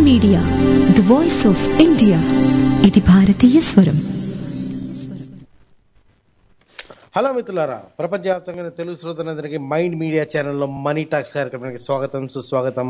Media the voice of India ఇది భారతీయ స్వరం హలో మిత్రులారా ప్రపంచవ్యాప్తంగా తెలుగు శ్రోతలందరికీ మైండ్ మీడియా ఛానల్లో మనీ టాక్స్ కార్యక్రమానికి స్వాగతం సుస్వాగతం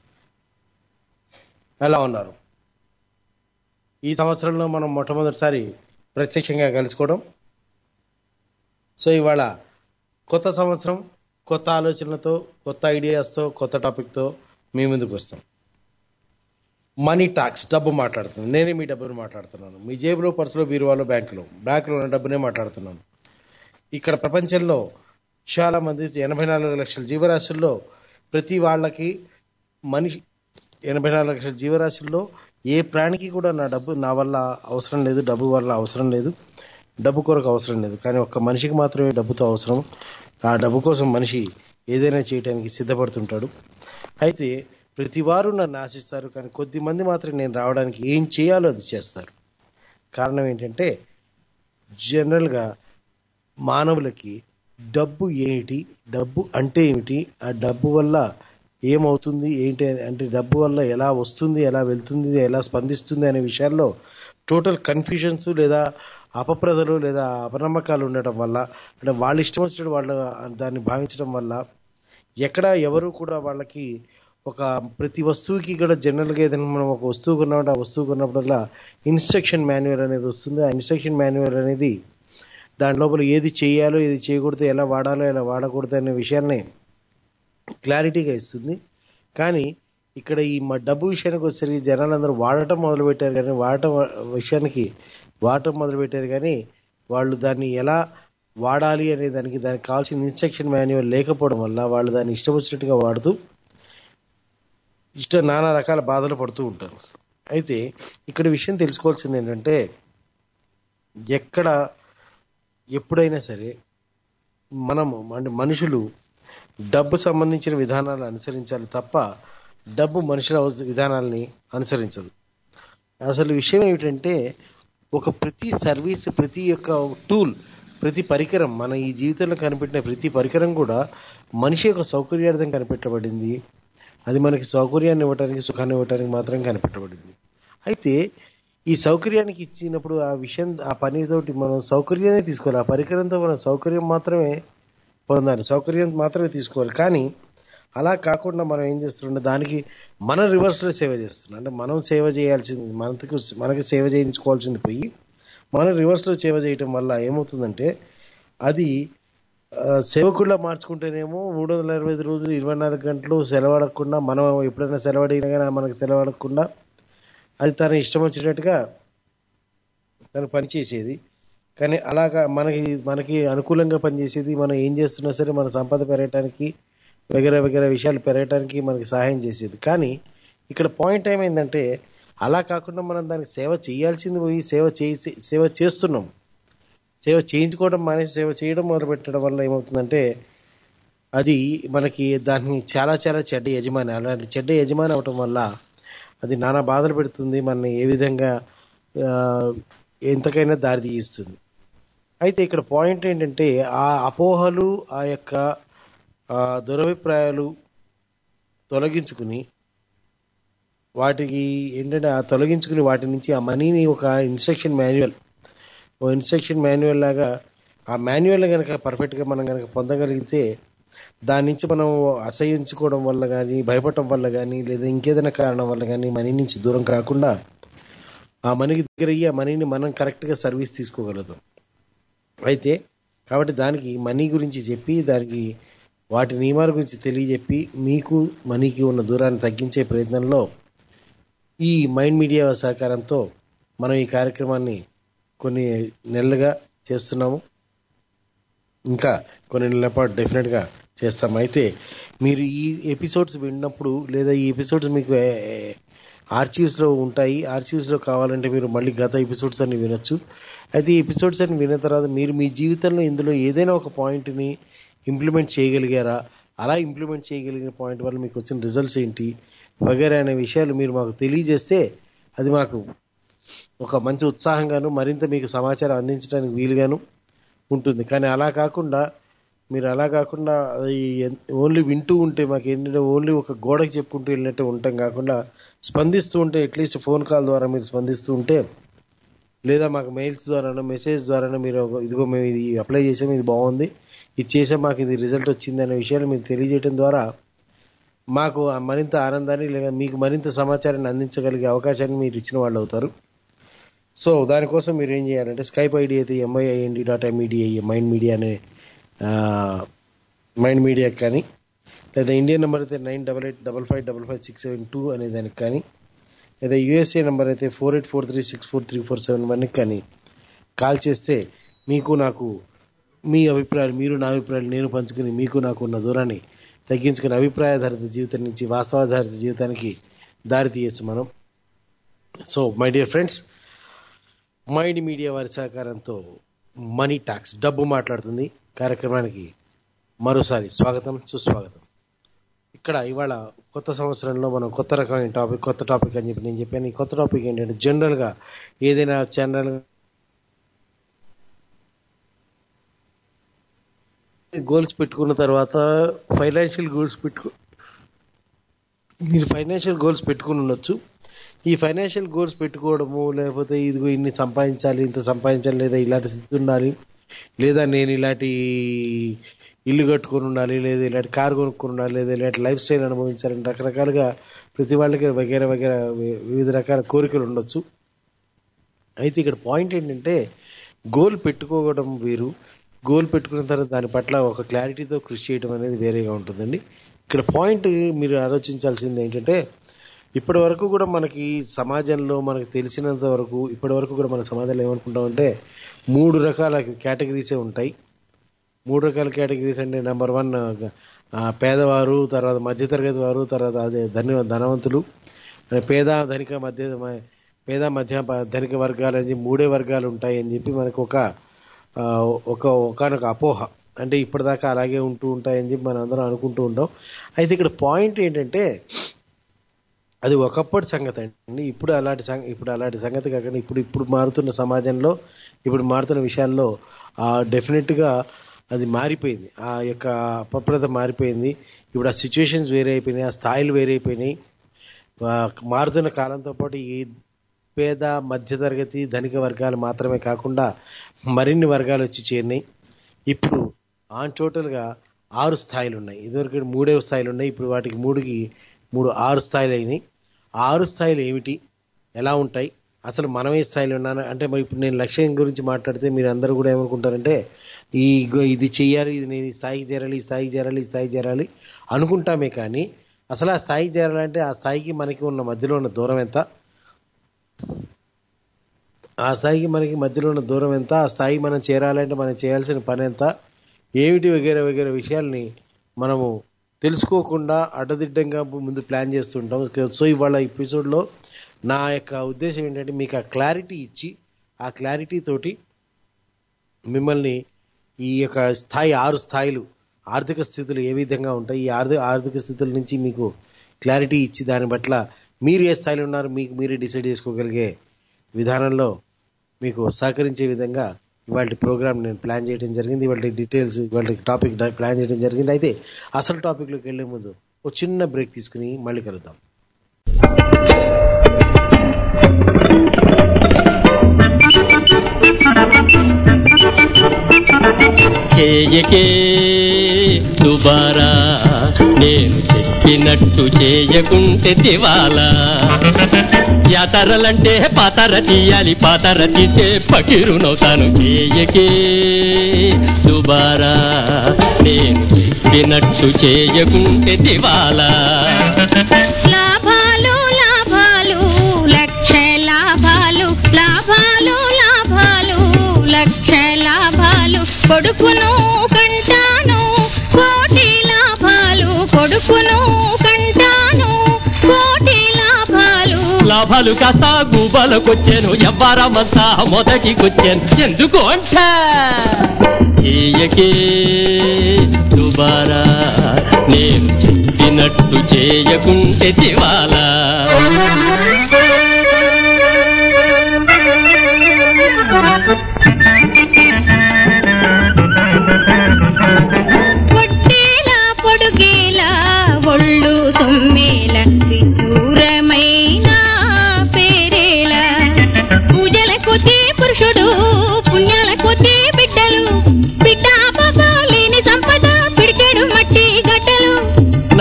ఎలా ఉన్నారు ఈ సంవత్సరంలో మనం మొట్టమొదటిసారి ప్రత్యక్షంగా కలుసుకోవడం సో ఇవాళ కొత్త సంవత్సరం కొత్త ఆలోచనలతో కొత్త ఐడియాస్తో కొత్త టాపిక్తో మీ ముందుకు వస్తాం మనీ టాక్స్ డబ్బు మాట్లాడుతున్నాను నేనే మీ డబ్బును మాట్లాడుతున్నాను మీ జేబులో పర్సులో బీరువాలో బ్యాంకులో బ్యాంకులో ఉన్న డబ్బునే మాట్లాడుతున్నాను ఇక్కడ ప్రపంచంలో చాలా మంది ఎనభై నాలుగు లక్షల జీవరాశుల్లో ప్రతి వాళ్ళకి మనిషి ఎనభై నాలుగు లక్షల జీవరాశుల్లో ఏ ప్రాణికి కూడా నా డబ్బు నా వల్ల అవసరం లేదు డబ్బు వల్ల అవసరం లేదు డబ్బు కొరకు అవసరం లేదు కానీ ఒక్క మనిషికి మాత్రమే డబ్బుతో అవసరం ఆ డబ్బు కోసం మనిషి ఏదైనా చేయడానికి సిద్ధపడుతుంటాడు అయితే ప్రతి వారు నన్ను ఆశిస్తారు కానీ కొద్ది మంది మాత్రం నేను రావడానికి ఏం చేయాలో అది చేస్తారు కారణం ఏంటంటే జనరల్గా మానవులకి డబ్బు ఏంటి డబ్బు అంటే ఏమిటి ఆ డబ్బు వల్ల ఏమవుతుంది ఏంటి అని- అంటే డబ్బు వల్ల ఎలా వస్తుంది ఎలా వెళ్తుంది ఎలా స్పందిస్తుంది అనే విషయాల్లో టోటల్ కన్ఫ్యూజన్స్ లేదా అపప్రదలు లేదా అపనమ్మకాలు ఉండటం వల్ల అంటే వాళ్ళ ఇష్టం వచ్చినట్టు వాళ్ళు దాన్ని భావించడం వల్ల ఎక్కడ ఎవరు కూడా వాళ్ళకి ఒక ప్రతి వస్తువుకి కూడా జనరల్గా ఏదైనా మనం ఒక వస్తువు కొన్నప్పుడు ఆ వస్తువు కొన్నప్పుడల్లా ఇన్స్ట్రక్షన్ మాన్యువల్ అనేది వస్తుంది ఆ ఇన్స్ట్రక్షన్ మాన్యువల్ అనేది దాని లోపల ఏది చేయాలో ఏది చేయకూడదు ఎలా వాడాలో ఎలా వాడకూడదు అనే విషయాన్ని క్లారిటీగా ఇస్తుంది కానీ ఇక్కడ ఈ మ- డబ్బు విషయానికి వచ్చేసరికి జనాలందరూ వాడటం మొదలు పెట్టారు కానీ వాడటం విషయానికి వాడటం మొదలు పెట్టారు కానీ వాళ్ళు దాన్ని ఎలా వాడాలి అనే దానికి దానికి కావాల్సిన ఇన్స్ట్రక్షన్ మాన్యువల్ లేకపోవడం వల్ల వాళ్ళు దాన్ని ఇష్టం వచ్చినట్టుగా వాడుతూ ఇష్ట నానా రకాల బాధలు పడుతూ ఉంటారు అయితే ఇక్కడ విషయం తెలుసుకోవాల్సింది ఏంటంటే ఎక్కడ ఎప్పుడైనా సరే మనము అంటే మనుషులు డబ్బు సంబంధించిన విధానాలు అనుసరించాలి తప్ప డబ్బు మనుషుల అవస- విధానాలని అనుసరించదు అసలు విషయం ఏమిటంటే ఒక ప్రతి సర్వీస్ ప్రతి యొక్క టూల్ ప్రతి పరికరం మన ఈ జీవితంలో కనిపెట్టిన ప్రతి పరికరం కూడా మనిషి యొక్క సౌకర్యార్థం కనిపెట్టబడింది అది మనకి సౌకర్యాన్ని ఇవ్వడానికి సుఖాన్ని ఇవ్వడానికి మాత్రం కనిపెట్టబడింది అయితే ఈ సౌకర్యానికి ఇచ్చినప్పుడు ఆ విషయం ఆ పనితోటి మనం సౌకర్యాన్ని తీసుకోవాలి ఆ పరికరంతో మనం సౌకర్యం మాత్రమే పొందాలి సౌకర్యం మాత్రమే తీసుకోవాలి కానీ అలా కాకుండా మనం ఏం చేస్తున్నాం దానికి మన రివర్స్ లో సేవ చేస్తున్నాం అంటే మనం సేవ చేయాల్సింది మనకు మనకి సేవ చేయించుకోవాల్సింది పోయి మనం రివర్స్ లో సేవ చేయటం వల్ల ఏమవుతుందంటే అది ఆ, సేవకుల్లా మార్చుకుంటేనేమో మూడు వందల అరవై ఐదు రోజులు ఇరవై నాలుగు గంటలు సెలవడకుండా మనం ఎప్పుడైనా సెలవడినా కానీ మనకు సెలవడకుండా అది తన ఇష్టం వచ్చినట్టుగా తను పని చేసేది కానీ అలాగా మనకి మనకి అనుకూలంగా పనిచేసేది మనం ఏం చేస్తున్నా సరే మన సంపద పెరగటానికి వగేరే వగేరే విషయాలు పెరగటానికి మనకి సహాయం చేసేది కానీ ఇక్కడ పాయింట్ ఏమైందంటే అలా కాకుండా మనం దానికి సేవ చేయాల్సింది పోయి సేవ చేసి సేవ చేస్తున్నాం సేవ చేయించుకోవడం మానేసి సేవ చేయడం మొదలు పెట్టడం వల్ల ఏమవుతుందంటే అది మనకి దాన్ని చాలా చాలా చెడ్డ యజమాని అలాంటి చెడ్డ యజమాని అవటం వల్ల అది నానా బాధలు పెడుతుంది మనని ఏ విధంగా ఆ, ఎంతకైనా దారి తీయిస్తుంది అయితే ఇక్కడ పాయింట్ ఏంటంటే ఆ అపోహలు ఆ యొక్క ఆ, దురభిప్రాయాలు తొలగించుకుని వాటికి ఏంటంటే ఆ తొలగించుకుని వాటి నుంచి ఆ మనీని ఒక ఇన్స్ట్రక్షన్ మాన్యువల్ ఓ ఇన్స్ట్రక్షన్ మాన్యువల్ లాగా ఆ మాన్యువల్ కనుక పర్ఫెక్ట్గా మనం కనుక పొందగలిగితే దాని నుంచి మనం అసహించుకోవడం వల్ల కానీ భయపడటం వల్ల కానీ లేదా ఇంకేదైనా కారణం వల్ల కానీ మనీ నుంచి దూరం కాకుండా ఆ మనీకి దగ్గర అయ్యి ఆ మనీని మనం కరెక్ట్గా సర్వీస్ తీసుకోగలుగుతాం అయితే కాబట్టి దానికి మనీ గురించి చెప్పి దానికి వాటి నియమాల గురించి తెలియజెప్పి మీకు మనీకి ఉన్న దూరాన్ని తగ్గించే ప్రయత్నంలో ఈ మైండ్ మీడియా సహకారంతో మనం ఈ కార్యక్రమాన్ని కొన్ని నెలలుగా చేస్తున్నాము ఇంకా కొన్ని నెలల పాటు డెఫినెట్ గా చేస్తాం అయితే మీరు ఈ ఎపిసోడ్స్ విన్నప్పుడు లేదా ఈ ఎపిసోడ్స్ మీకు ఆర్చీవ్స్ లో ఉంటాయి ఆర్చీవ్స్ లో కావాలంటే మీరు మళ్ళీ గత ఎపిసోడ్స్ అన్ని వినొచ్చు అయితే ఈ ఎపిసోడ్స్ అన్ని విన్న తర్వాత మీరు మీ జీవితంలో ఇందులో ఏదైనా ఒక పాయింట్ ని ఇంప్లిమెంట్ చేయగలిగారా అలా ఇంప్లిమెంట్ చేయగలిగిన పాయింట్ వల్ల మీకు వచ్చిన రిజల్ట్స్ ఏంటి వగేరా అనే విషయాలు మీరు మాకు తెలియజేస్తే అది మాకు ఒక మంచి ఉత్సాహంగాను మరింత మీకు సమాచారం అందించడానికి వీలుగాను ఉంటుంది కానీ అలా కాకుండా మీరు అలా కాకుండా అది ఓన్లీ వింటూ ఉంటే మాకు ఏంటంటే ఓన్లీ ఒక గోడకి చెప్పుకుంటూ వెళ్ళినట్టు ఉంటాం కాకుండా స్పందిస్తూ ఉంటే అట్లీస్ట్ ఫోన్ కాల్ ద్వారా మీరు స్పందిస్తూ ఉంటే లేదా మాకు మెయిల్స్ ద్వారానో మెసేజ్ ద్వారానో మీరు ఒక- ఇదిగో మేము ఇది అప్లై చేసాం ఇది బాగుంది ఇది చేసాం మాకు ఇది రిజల్ట్ వచ్చింది అనే విషయాలు మీరు తెలియజేయడం ద్వారా మాకు ఆ మరింత ఆనందాన్ని లేదా మీకు మరింత సమాచారాన్ని అందించగలిగే అవకాశాన్ని మీరు ఇచ్చిన వాళ్ళు అవుతారు సో దానికోసం మీరు ఏం చేయాలంటే స్కైప్ ఐడి అయితే M I I N D dot M E D I mind media అనే ఆ, మైండ్ మీడియా కానీ లేదా ఇండియన్ నెంబర్ అయితే nine double eight double five double five six seven two అనే దానికి కానీ లేదా యూఎస్ఏ నెంబర్ అయితే four eight four three six four three four seven వన్కి కానీ కాల్ చేస్తే మీకు నాకు మీ అభిప్రాయాలు మీరు నా అభిప్రాయాలు నేను పంచుకుని మీకు నాకు ఉన్న దూరాన్ని తగ్గించుకుని అభిప్రాయాధారిత జీవితం నుంచి వాస్తవాధారిత జీవితానికి దారి తీయచ్చు మనం so my dear friends mind media వారి సహకారంతో మనీ టాక్స్ డబ్బు మాట్లాడుతుంది కార్యక్రమానికి మరోసారి స్వాగతం సుస్వాగతం ఇక్కడ ఇవాళ కొత్త సంవత్సరంలో మనం కొత్త రకమైన టాపిక్ కొత్త టాపిక్ అని చెప్పి నేను చెప్పాను ఈ కొత్త టాపిక్ ఏంటంటే జనరల్ గా ఏదైనా జనరల్ గోల్స్ పెట్టుకున్న తర్వాత ఫైనాన్షియల్ గోల్స్ పెట్టుకు మీరు ఫైనాన్షియల్ గోల్స్ పెట్టుకుని ఉండొచ్చు ఈ ఫైనాన్షియల్ గోల్స్ పెట్టుకోవడము లేకపోతే ఇదిగో ఇన్ని సంపాదించాలి ఇంత సంపాదించాలి లేదా ఇలాంటి స్థితి ఉండాలి లేదా నేను ఇలాంటి ఇల్లు కట్టుకొని ఉండాలి లేదా ఇలాంటి కారు కొనుక్కొని ఉండాలి లేదా ఇలాంటి లైఫ్ స్టైల్ అనుభవించాలని రకరకాలుగా ప్రతి వాళ్ళకి వగేర వగేర వి- వివిధ రకాల కోరికలు ఉండొచ్చు అయితే ఇక్కడ పాయింట్ ఏంటంటే గోల్ పెట్టుకోవడం వేరు గోల్ పెట్టుకున్న తర్వాత దాని పట్ల ఒక క్లారిటీతో కృషి చేయడం అనేది వేరేగా ఉంటుందండి ఇక్కడ పాయింట్ మీరు ఆలోచించాల్సింది ఏంటంటే ఇప్పటి వరకు కూడా మనకి సమాజంలో మనకు తెలిసినంత వరకు ఇప్పటి వరకు కూడా మన సమాజంలో ఏమనుకుంటామంటే మూడు రకాల కేటగిరీసే ఉంటాయి మూడు రకాల కేటగిరీస్ అంటే నెంబర్ వన్ ఆ, పేదవారు తర్వాత మధ్యతరగతి వారు తర్వాత అదే ధని ధనవంతులు పేద ధనిక మధ్య మ- పేద మధ్య ప- ధనిక వర్గాలు అని చెప్పి మూడే వర్గాలు ఉంటాయి అని చెప్పి మనకు ఒక ఆ, ఒక ఒకనొక అపోహ అంటే ఇప్పటిదాకా అలాగే ఉంటూ ఉంటాయని చెప్పి మనం అందరం అనుకుంటూ ఉంటాం అయితే ఇక్కడ పాయింట్ ఏంటంటే అది ఒకప్పటి సంగతి అండి ఇప్పుడు అలాంటి సంగ ఇప్పుడు అలాంటి సంగతి కాకుండా ఇప్పుడు ఇప్పుడు మారుతున్న సమాజంలో ఇప్పుడు మారుతున్న విషయాల్లో డెఫినెట్ గా అది మారిపోయింది ఆ యొక్క అపప్రద మారిపోయింది ఇప్పుడు ఆ సిచ్యువేషన్స్ వేరే అయిపోయినాయి ఆ స్థాయిలు వేరే అయిపోయినాయి ఆ, మారుతున్న కాలంతో పాటు ఈ పేద మధ్యతరగతి ధనిక వర్గాలు మాత్రమే కాకుండా మరిన్ని వర్గాలు వచ్చి చేరినాయి ఇప్పుడు ఆన్ టోటల్ గా ఆరు స్థాయిలు ఉన్నాయి ఇదివరకు మూడే స్థాయిలు ఉన్నాయి ఇప్పుడు వాటికి మూడుకి మూడు ఆరు స్థాయిలు అయినాయి ఆ ఆరు స్థాయిలు ఏమిటి ఎలా ఉంటాయి అసలు మనం ఏ స్థాయిలో ఉన్నాను అంటే మరి ఇప్పుడు నేను లక్ష్యం గురించి మాట్లాడితే మీరు అందరూ కూడా ఏమనుకుంటారంటే ఈ గో- ఇది చెయ్యాలి ఇది నేను ఈ స్థాయికి చేరాలి ఈ స్థాయికి చేరాలి ఈ స్థాయికి చేరాలి అనుకుంటామే కానీ అసలు ఆ స్థాయికి చేరాలంటే ఆ స్థాయికి మనకి ఉన్న మధ్యలో ఉన్న దూరం ఎంత ఆ స్థాయికి మనకి మధ్యలో ఉన్న దూరం ఎంత ఆ స్థాయికి మనం చేరాలంటే మనం చేయాల్సిన పని ఎంత ఏమిటి వగేరే వగేరే విషయాల్ని మనము తెలుసుకోకుండా అడ్డదిడ్డంగా ముందు ప్లాన్ చేస్తుంటాం సో ఇవాళ ఎపిసోడ్ లో నా యొక్క ఉద్దేశం ఏంటంటే మీకు ఆ క్లారిటీ ఇచ్చి ఆ క్లారిటీ తోటి మిమ్మల్ని ఈ యొక్క స్థాయి ఆరు స్థాయిలు ఆర్థిక స్థితులు ఏ విధంగా ఉంటాయి ఈ ఆర్థిక ఆర్థిక స్థితుల నుంచి మీకు క్లారిటీ ఇచ్చి దాని పట్ల మీరు ఏ స్థాయిలో ఉన్నారు మీకు మీరే డిసైడ్ చేసుకోగలిగే విధానంలో మీకు సహకరించే విధంగా ఇవాళ ప్రోగ్రామ్ నేను ప్లాన్ చేయడం జరిగింది ఇవాళ డీటెయిల్స్ ఇవాళ టాపిక్ ప్లాన్ చేయడం జరిగింది అయితే అసలు టాపిక్ లోకి వెళ్లే ముందు ఒక చిన్న బ్రేక్ తీసుకుని మళ్ళీ కలుద్దాం చేయకే దుబారా నేను చెప్పినట్టు చేయకుంటే దివాలా జాతరలంటే పాతర తీయాలి పాతర తీసే పకిరునవుతాను చేయకే దుబారా నేను చెప్పినట్టు చేయకుంటే దివాలా లాభాలు లాభాలు లక్ష లాభాలు లాభాలు లాభాలు లక్ష లాభాలు కొడుకును కంటాను కోటి లాభాలు కొడుకును కంటాను కోటి లాభాలు లాభాలు కాస్త గుబలకొచ్చాను ఎవ్వరమంతా మొదటికొచ్చాను ఎందుకు అంట చేయకే దుబారా నేను చెప్పినట్టు చేయకుంటే దివాలా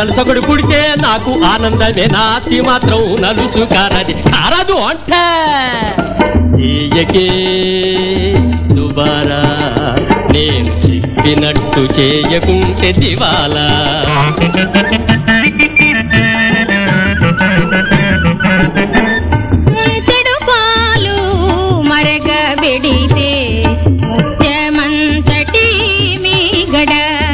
నలుసొకడు పుడితే నాకు ఆనందమే నాతి మాత్రం నలుసు కారది కారదు అంటే చేయకే దుబారా నేను చెప్పినట్టు చేయకుంటే దివాలా ముంచెడు పాలు మరగబెడితే ముత్యమంతటి మీగడ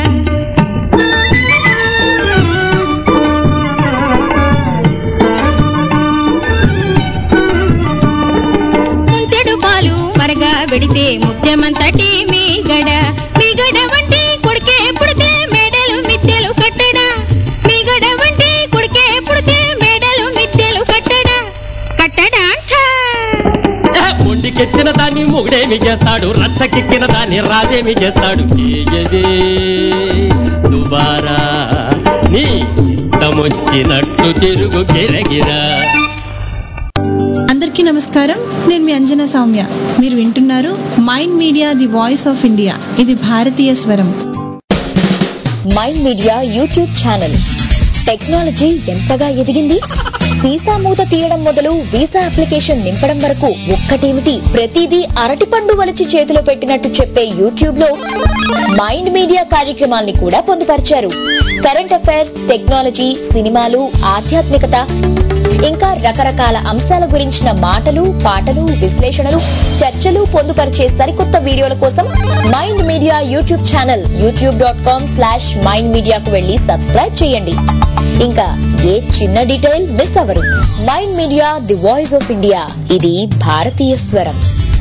ముంచెడు పాలు మరగబెడితే ముత్యమంతటి మీగడ మీగడ వంటి కొడుకే పుడితే మేడలు మిద్దెలు కట్టడా మీగడ వంటి కొడుకే పుడితే మేడలు మిద్దెలు కట్టడా కట్టడా అంటా ఒండికెక్కిన దాన్ని మొగుడేమి చేస్తాడు రచ్చకెక్కిన దాన్ని రాజేమి చేస్తాడు చేయదే దుబారా నీ తమొచ్చినట్టు తిరుగు గిరగిరా అందరికీ నమస్కారం నేను మీ అంజనా సౌమ్య మీరు వింటున్నారు mind media the voice of India ఇది భారతీయ స్వరం mind media YouTube channel technology ఎంతగా ఎదిగింది వీసా మూత తీయడం మొదలు వీసా అప్లికేషన్ నింపడం వరకు ఒక్కటేమిటి ప్రతిదీ అరటిపండు వలిచి చేతిలో పెట్టినట్టు చెప్పే యూట్యూబ్ లో మైండ్ మీడియా కార్యక్రమాల్ని కూడా పొందుపరిచారు కరెంట్ అఫైర్స్ టెక్నాలజీ సినిమాలు ఆధ్యాత్మికత ఇంకా రకరకాల అంశాల గురించిన మాటలు పాటలు విశ్లేషణలు చర్చలు పొందుపరిచే సరికొత్త వీడియోల కోసం mind media YouTube channel YouTube dot com slash mind మీడియాకు వెళ్లి సబ్స్క్రైబ్ చేయండి ఇంకా ఏ చిన్న డీటెయిల్ మిస్ అవరు mind media the voice of India ఇది భారతీయ స్వరం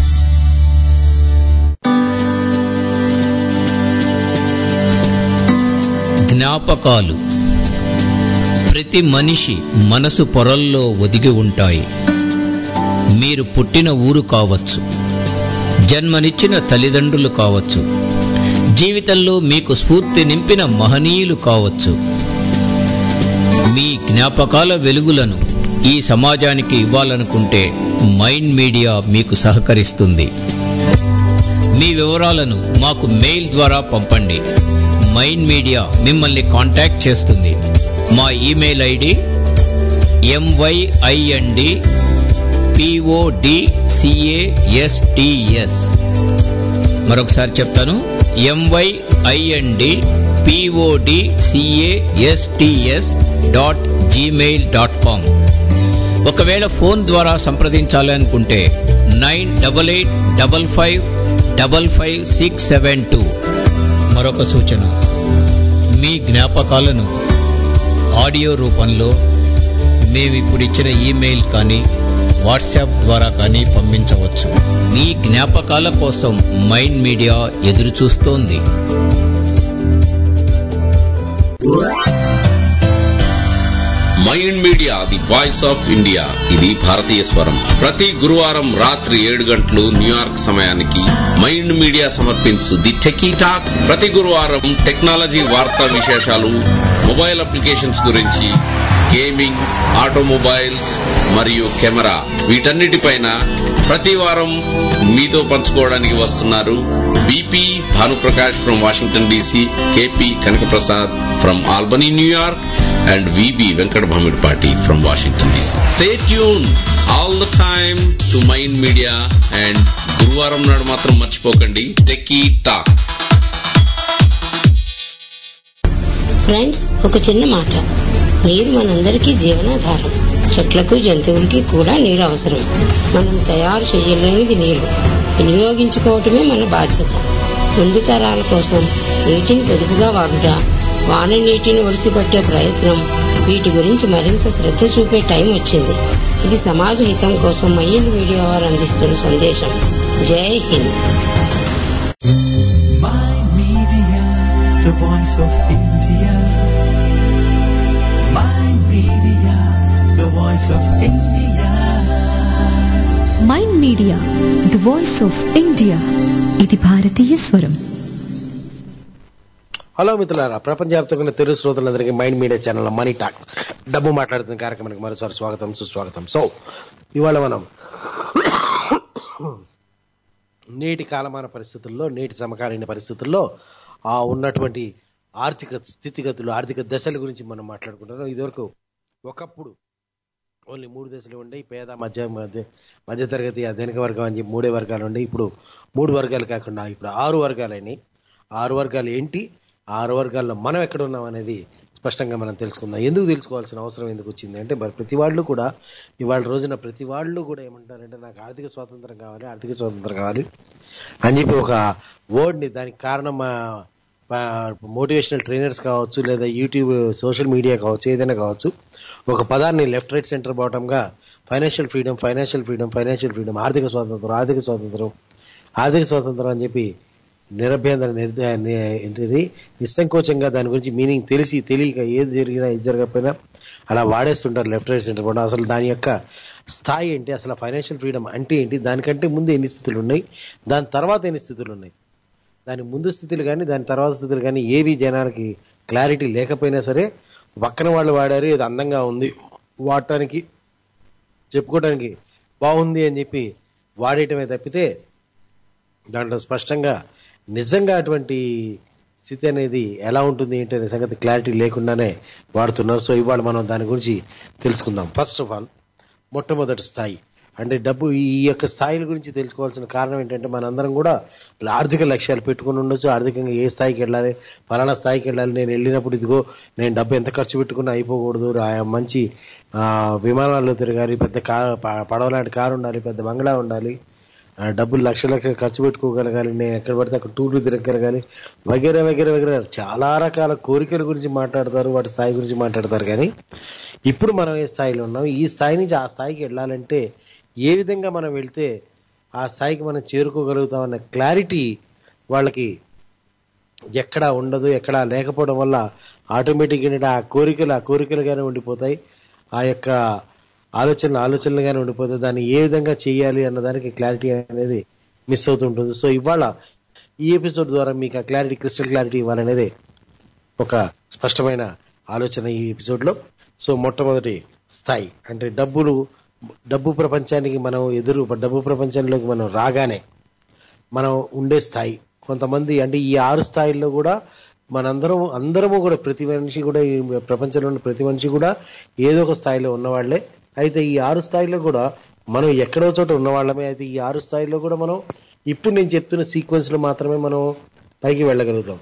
జ్ఞాపకాలు ప్రతి మనిషి మనసు పొరల్లో ఒదిగి ఉంటాయి మీరు పుట్టిన ఊరు కావచ్చు జన్మనిచ్చిన తల్లిదండ్రులు కావచ్చు జీవితంలో మీకు స్ఫూర్తి నింపిన మహనీయులు కావచ్చు మీ జ్ఞాపకాల వెలుగులను ఈ సమాజానికి ఇవ్వాలనుకుంటే మైండ్ మీడియా మీకు సహకరిస్తుంది మీ వివరాలను మాకు మెయిల్ ద్వారా పంపండి మైండ్ మీడియా మిమ్మల్ని కాంటాక్ట్ చేస్తుంది మా ఇమెయిల్ ఐడి ఎంవైఐఎన్డి పిఓడిసిఏఎస్టిఎస్ మరొకసారి చెప్తాను MYIND PODCASTS dot Gmail dot com ఒకవేళ ఫోన్ ద్వారా సంప్రదించాలనుకుంటే nine double eight double five double five six seven two మరొక సూచన మీ జ్ఞాపకాలను ఆడియో రూపంలో మేము ఇప్పుడు ఇచ్చిన ఈమెయిల్ కానీ వాట్సాప్ ద్వారా కానీ పంపించవచ్చు మీ జ్ఞాపకాల కోసం మైండ్ మీడియా ఎదురు చూస్తోంది mind media the voice of India ఇది భారతీయ స్వరం ప్రతి గురువారం రాత్రి ఏడు గంటలు న్యూయార్క్ సమయానికి మైండ్ మీడియా సమర్పించు ది టెకీ టాక్ ప్రతి గురువారం టెక్నాలజీ వార్తా విశేషాలు మొబైల్ అప్లికేషన్స్ గురించి గేమింగ్ ఆటోమొబైల్స్ మరియు కెమెరా వీటన్నిటిపైన ప్రతి వారం మీతో పంచుకోవడానికి వస్తున్నారు BP Bhanuprakash from Washington DC KP Kanakaprasad from Albany New York and VB Venkata Bhamidipati from Washington DC stay tune all the time to mind media and గురువారం నాడు మాత్రం మర్చిపోకండి టెకీ టాక్ ఫ్రెండ్స్ ఒక చిన్న మాట నీరు మనందరికీ జీవనాధారం చెట్లకు జంతువులకి కూడా నీరు అవసరం మనం తయారు చేయలేనిది నీరు వినియోగించుకోవటమే మన బాధ్యత ముందు తరాల కోసం నీటిని పొదుపుగా వాడుట వాన నీటిని ఒడిసిపట్టే ప్రయత్నం వీటి గురించి మరింత శ్రద్ధ చూపే టైం వచ్చింది ఇది సమాజ హితం కోసం మైండ్ మీడియా వారు అందిస్తున్న సందేశం Jai Hind the voice of India. Mind Media, the voice of India. Mind media the voice of India ఇది భారతీయ స్వరం హలో మిత్రులారా ప్రపంచవ్యాప్తంగా ఉన్న తెలుగు శ్రోతలందరికీ mind media channel money talk డబ్బు మాట్లాడుతున్న కార్యక్రమానికి మరోసారి స్వాగతం సుస్వాగతం సో ఇవాళ మనం నేటి కాలమాన పరిస్థితుల్లో నేటి సమకాలీన పరిస్థితుల్లో ఆ ఉన్నటువంటి ఆర్థిక స్థితిగతులు ఆర్థిక దశల గురించి మనం మాట్లాడుకుంటున్నాం ఇదివరకు ఒకప్పుడు ఓన్లీ మూడు దశలు ఉండేవి పేద మధ్య మధ్య మధ్యతరగతి అధనిక వర్గం అని చెప్పి మూడే వర్గాలు ఉండే ఇప్పుడు మూడు వర్గాలు కాకుండా ఇప్పుడు ఆరు వర్గాలని ఆరు వర్గాలు ఏంటి ఆరు వర్గాల్లో మనం ఎక్కడ ఉన్నాం అనేది స్పష్టంగా మనం తెలుసుకుందాం ఎందుకు తెలుసుకోవాల్సిన అవసరం ఎందుకు వచ్చింది అంటే మరి ప్రతి వాళ్ళు కూడా ఇవాళ రోజున ప్రతి వాళ్ళు కూడా ఏమంటారంటే నాకు ఆర్థిక స్వాతంత్రం కావాలి ఆర్థిక స్వాతంత్రం కావాలి అని చెప్పి ఒక వర్డ్ని దానికి కారణం మోటివేషనల్ ట్రైనర్స్ కావచ్చు లేదా యూట్యూబ్ సోషల్ మీడియా కావచ్చు ఏదైనా కావచ్చు ఒక పదాన్ని లెఫ్ట్ రైట్ సెంటర్ బాటంగా financial freedom financial freedom financial freedom ఆర్థిక స్వాతంత్రం ఆర్థిక స్వాతంత్రం ఆర్థిక స్వాతంత్రం అని చెప్పి నిరభ్యంతర నిర్ద ని- ఏంటిది నిస్సంకోచంగా దాని గురించి మీనింగ్ తెలిసి తెలియక ఏది జరిగినా ఏది జరగకపోయినా అలా వాడేస్తుంటారు లెఫ్ట్ రైట్ సెంటర్ కూడా అసలు దాని యొక్క స్థాయి ఏంటి అసలు ఫైనాన్షియల్ ఫ్రీడమ్ అంటే ఏంటి దానికంటే ముందు ఎన్ని స్థితులు ఉన్నాయి దాని తర్వాత ఎన్ని స్థితులు ఉన్నాయి దాని ముందు స్థితులు కానీ దాని తర్వాత స్థితులు కానీ ఏవి జనానికి క్లారిటీ లేకపోయినా సరే పక్కన వాళ్ళు వాడారు ఇది అందంగా ఉంది వాడటానికి చెప్పుకోవడానికి బాగుంది అని చెప్పి వాడేయటమే తప్పితే దాంట్లో స్పష్టంగా నిజంగా అటువంటి స్థితి అనేది ఎలా ఉంటుంది ఏంటి అనే సంగతి క్లారిటీ లేకుండానే వాడుతున్నారు సో ఇవాళ మనం దాని గురించి తెలుసుకుందాం ఫస్ట్ ఆఫ్ ఆల్ మొట్టమొదటి స్థాయి అంటే డబ్బు ఈ యొక్క స్థాయిల గురించి తెలుసుకోవాల్సిన కారణం ఏంటంటే మనందరం కూడా ఆర్థిక లక్ష్యాలు పెట్టుకుని ఉండొచ్చు ఆర్థికంగా ఏ స్థాయికి వెళ్ళాలి ఫలానా స్థాయికి వెళ్ళాలి నేను వెళ్ళినప్పుడు ఇదిగో నేను డబ్బు ఎంత ఖర్చు పెట్టుకున్నా అయిపోకూడదు ఆ మంచి ఆ, విమానాల్లో తిరగాలి పెద్ద కారు పడవ లాంటి కారు ఉండాలి పెద్ద బంగ్లా ఉండాలి ఆ, డబ్బులు లక్ష లక్షలు ఖర్చు పెట్టుకోగలగాలి నేను ఎక్కడ పడితే అక్కడ టూర్లు తిరగలగాలి వగేరే వగేరే వగేరే చాలా రకాల కోరికల గురించి మాట్లాడతారు వాటి స్థాయి గురించి మాట్లాడతారు కానీ ఇప్పుడు మనం ఏ స్థాయిలో ఉన్నాం ఈ స్థాయి నుంచి ఆ స్థాయికి వెళ్ళాలంటే ఏ విధంగా మనం వెళ్తే ఆ స్థాయికి మనం చేరుకోగలుగుతాం అన్న క్లారిటీ వాళ్ళకి ఎక్కడా ఉండదు ఎక్కడా లేకపోవడం వల్ల ఆటోమేటిక్ ఏంటంటే ఆ కోరికలు ఆ కోరికలుగానే ఉండిపోతాయి ఆ యొక్క ఆలోచనలు ఆలోచనలుగానే ఉండిపోతాయి దాన్ని ఏ విధంగా చేయాలి అన్న దానికి క్లారిటీ అనేది మిస్ అవుతుంటుంది సో ఇవాళ ఈ ఎపిసోడ్ ద్వారా మీకు ఆ క్లారిటీ క్రిస్టల్ క్లారిటీ ఇవ్వాలనేది ఒక స్పష్టమైన ఆలోచన ఈ ఎపిసోడ్ లో సో మొట్టమొదటి స్థాయి అంటే డబ్బులు డబ్బు ప్రపంచానికి మనం ఎదురు డబ్బు ప్రపంచంలోకి మనం రాగానే మనం ఉండే స్థాయి కొంతమంది అంటే ఈ ఆరు స్థాయిల్లో కూడా మనందరం అందరము కూడా ప్రతి మనిషి కూడా ఈ ప్రపంచంలో ఉన్న ప్రతి మనిషి కూడా ఏదో ఒక స్థాయిలో ఉన్నవాళ్లే అయితే ఈ ఆరు స్థాయిలో కూడా మనం ఎక్కడో చోట ఉన్నవాళ్ళమే అయితే ఈ ఆరు స్థాయిలో కూడా మనం ఇప్పుడు నేను చెప్తున్న సీక్వెన్స్ లో మాత్రమే మనం పైకి వెళ్ళగలుగుతాం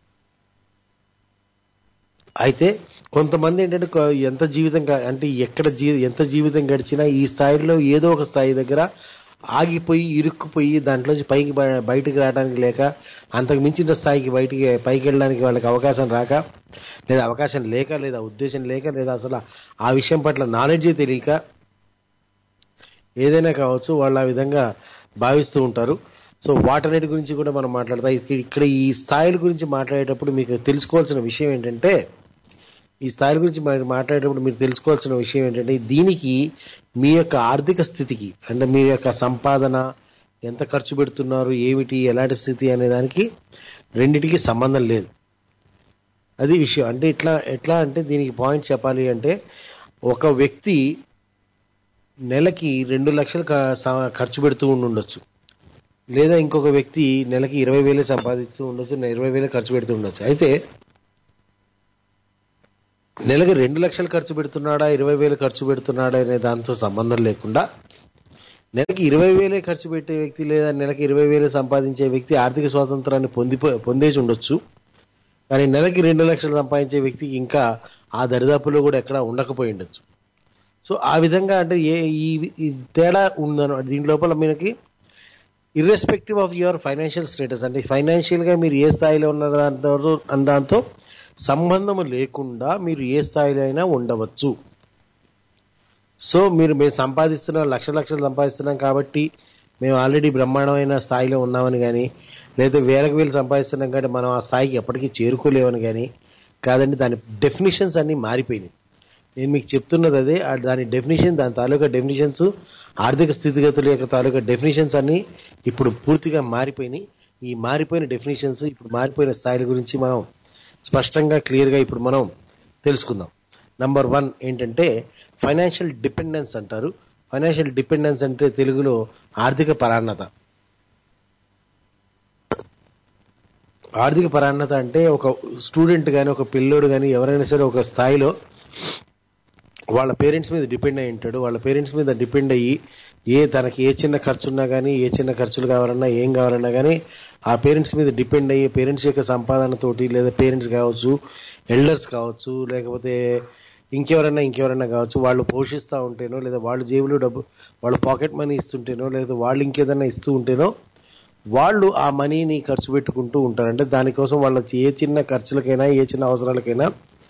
అయితే కొంతమంది ఏంటంటే కొ- ఎంత జీవితం గా- అంటే ఎక్కడ జీ ఎంత జీవితం గడిచినా ఈ స్థాయిలో ఏదో ఒక స్థాయి దగ్గర ఆగిపోయి ఇరుక్కుపోయి దాంట్లోంచి పైకి బయ- బయటికి రావడానికి లేక అంతకు మించిన స్థాయికి బయటికి పైకి వెళ్ళడానికి వాళ్ళకి అవకాశం రాక లేదా అవకాశం లేక లేదా ఉద్దేశం లేక లేదా అసలు ఆ విషయం పట్ల నాలెడ్జే తెలియక ఏదైనా కావచ్చు వాళ్ళు ఆ విధంగా భావిస్తూ ఉంటారు సో వాటన్నిటి గురించి కూడా మనం మాట్లాడతాం ఇక- ఇక్కడ ఈ స్థాయిల గురించి మాట్లాడేటప్పుడు మీకు తెలుసుకోవాల్సిన విషయం ఏంటంటే ఈ స్థాయిల గురించి మరి మాట్లాడేటప్పుడు మీరు తెలుసుకోవాల్సిన విషయం ఏంటంటే దీనికి మీ యొక్క ఆర్థిక స్థితికి అంటే మీ యొక్క సంపాదన ఎంత ఖర్చు పెడుతున్నారు ఏమిటి ఎలాంటి స్థితి అనే దానికి రెండిటికి సంబంధం లేదు అది విషయం అంటే ఇట్లా ఎట్లా అంటే దీనికి పాయింట్ చెప్పాలి అంటే ఒక వ్యక్తి నెలకి రెండు లక్షలు క- స- ఖర్చు పెడుతూ ఉండి ఉండొచ్చు లేదా ఇంకొక వ్యక్తి నెలకి ఇరవై వేలు సంపాదిస్తూ ఉండొచ్చు ఇరవై వేలు ఖర్చు పెడుతూ ఉండొచ్చు అయితే నెలకి రెండు లక్షలు ఖర్చు పెడుతున్నాడా ఇరవై వేలు ఖర్చు పెడుతున్నాడా అనే దాంతో సంబంధం లేకుండా నెలకి ఇరవై వేలే ఖర్చు పెట్టే వ్యక్తి లేదా నెలకి ఇరవై వేలు సంపాదించే వ్యక్తి ఆర్థిక స్వాతంత్రాన్ని పొంది పొందేసి ఉండొచ్చు కానీ నెలకి రెండు లక్షలు సంపాదించే వ్యక్తికి ఇంకా ఆ దరిదాపులో కూడా ఎక్కడ ఉండకపోయి ఉండొచ్చు సో ఆ విధంగా అంటే ఏ ఈ ఈ తేడా ఉందన్నమాట దీని లోపల మనకి irrespective of your financial status అంటే ఫైనాన్షియల్ గా మీరు ఏ స్థాయిలో ఉన్న దాంతో అన్న దాంతో సంబంధము లేకుండా మీరు ఏ స్థాయిలో అయినా ఉండవచ్చు సో మీరు మేము సంపాదిస్తున్నాం లక్ష లక్షలు సంపాదిస్తున్నాం కాబట్టి మేము ఆల్రెడీ బ్రహ్మాండమైన స్థాయిలో ఉన్నామని కానీ లేదా వేలకు వేలు సంపాదిస్తున్నాం కాబట్టి మనం ఆ స్థాయికి ఎప్పటికీ చేరుకోలేమని కానీ కాదండి దాని డెఫినేషన్స్ అన్ని మారిపోయినాయి నేను మీకు చెప్తున్నది అదే ఆ దాని డెఫినేషన్ దాని తాలూకా డెఫినేషన్స్ ఆర్థిక స్థితిగతుల యొక్క తాలూకా డెఫినేషన్స్ అన్ని ఇప్పుడు పూర్తిగా మారిపోయినాయి ఈ మారిపోయిన డెఫినేషన్స్ ఇప్పుడు మారిపోయిన స్థాయిల గురించి మనం స్పష్టంగా క్లియర్ గా ఇప్పుడు మనం తెలుసుకుందాం నంబర్ వన్ ఏంటంటే ఫైనాన్షియల్ డిపెండెన్స్ అంటారు ఫైనాన్షియల్ డిపెండెన్స్ అంటే తెలుగులో ఆర్థిక పరాన్నత ఆర్థిక పరాన్నత అంటే ఒక స్టూడెంట్ కానీ ఒక పిల్లోడు కానీ ఎవరైనా సరే ఒక స్థాయిలో వాళ్ళ పేరెంట్స్ మీద డిపెండ్ అయి ఉంటాడు వాళ్ళ పేరెంట్స్ మీద డిపెండ్ అయ్యి ఏ తనకి ఏ చిన్న ఖర్చు ఉన్నా కానీ ఏ చిన్న ఖర్చులు కావాలన్నా ఏం కావాలన్నా కానీ ఆ పేరెంట్స్ మీద డిపెండ్ అయ్యి పేరెంట్స్ యొక్క సంపాదనతోటి లేదా పేరెంట్స్ కావచ్చు ఎల్డర్స్ కావచ్చు లేకపోతే ఇంకెవరన్నా ఇంకెవరన్నా కావచ్చు వాళ్ళు పోషిస్తూ ఉంటేనో లేదా వాళ్ళ జేబులో డబ్బు వాళ్ళ పాకెట్ మనీ ఇస్తుంటేనో లేదా వాళ్ళు ఇంకేదన్నా ఇస్తూ ఉంటేనో వాళ్ళు ఆ మనీని ఖర్చు పెట్టుకుంటూ ఉంటారు అంటే దానికోసం వాళ్ళ ఏ చిన్న ఖర్చులకైనా ఏ చిన్న అవసరాలకైనా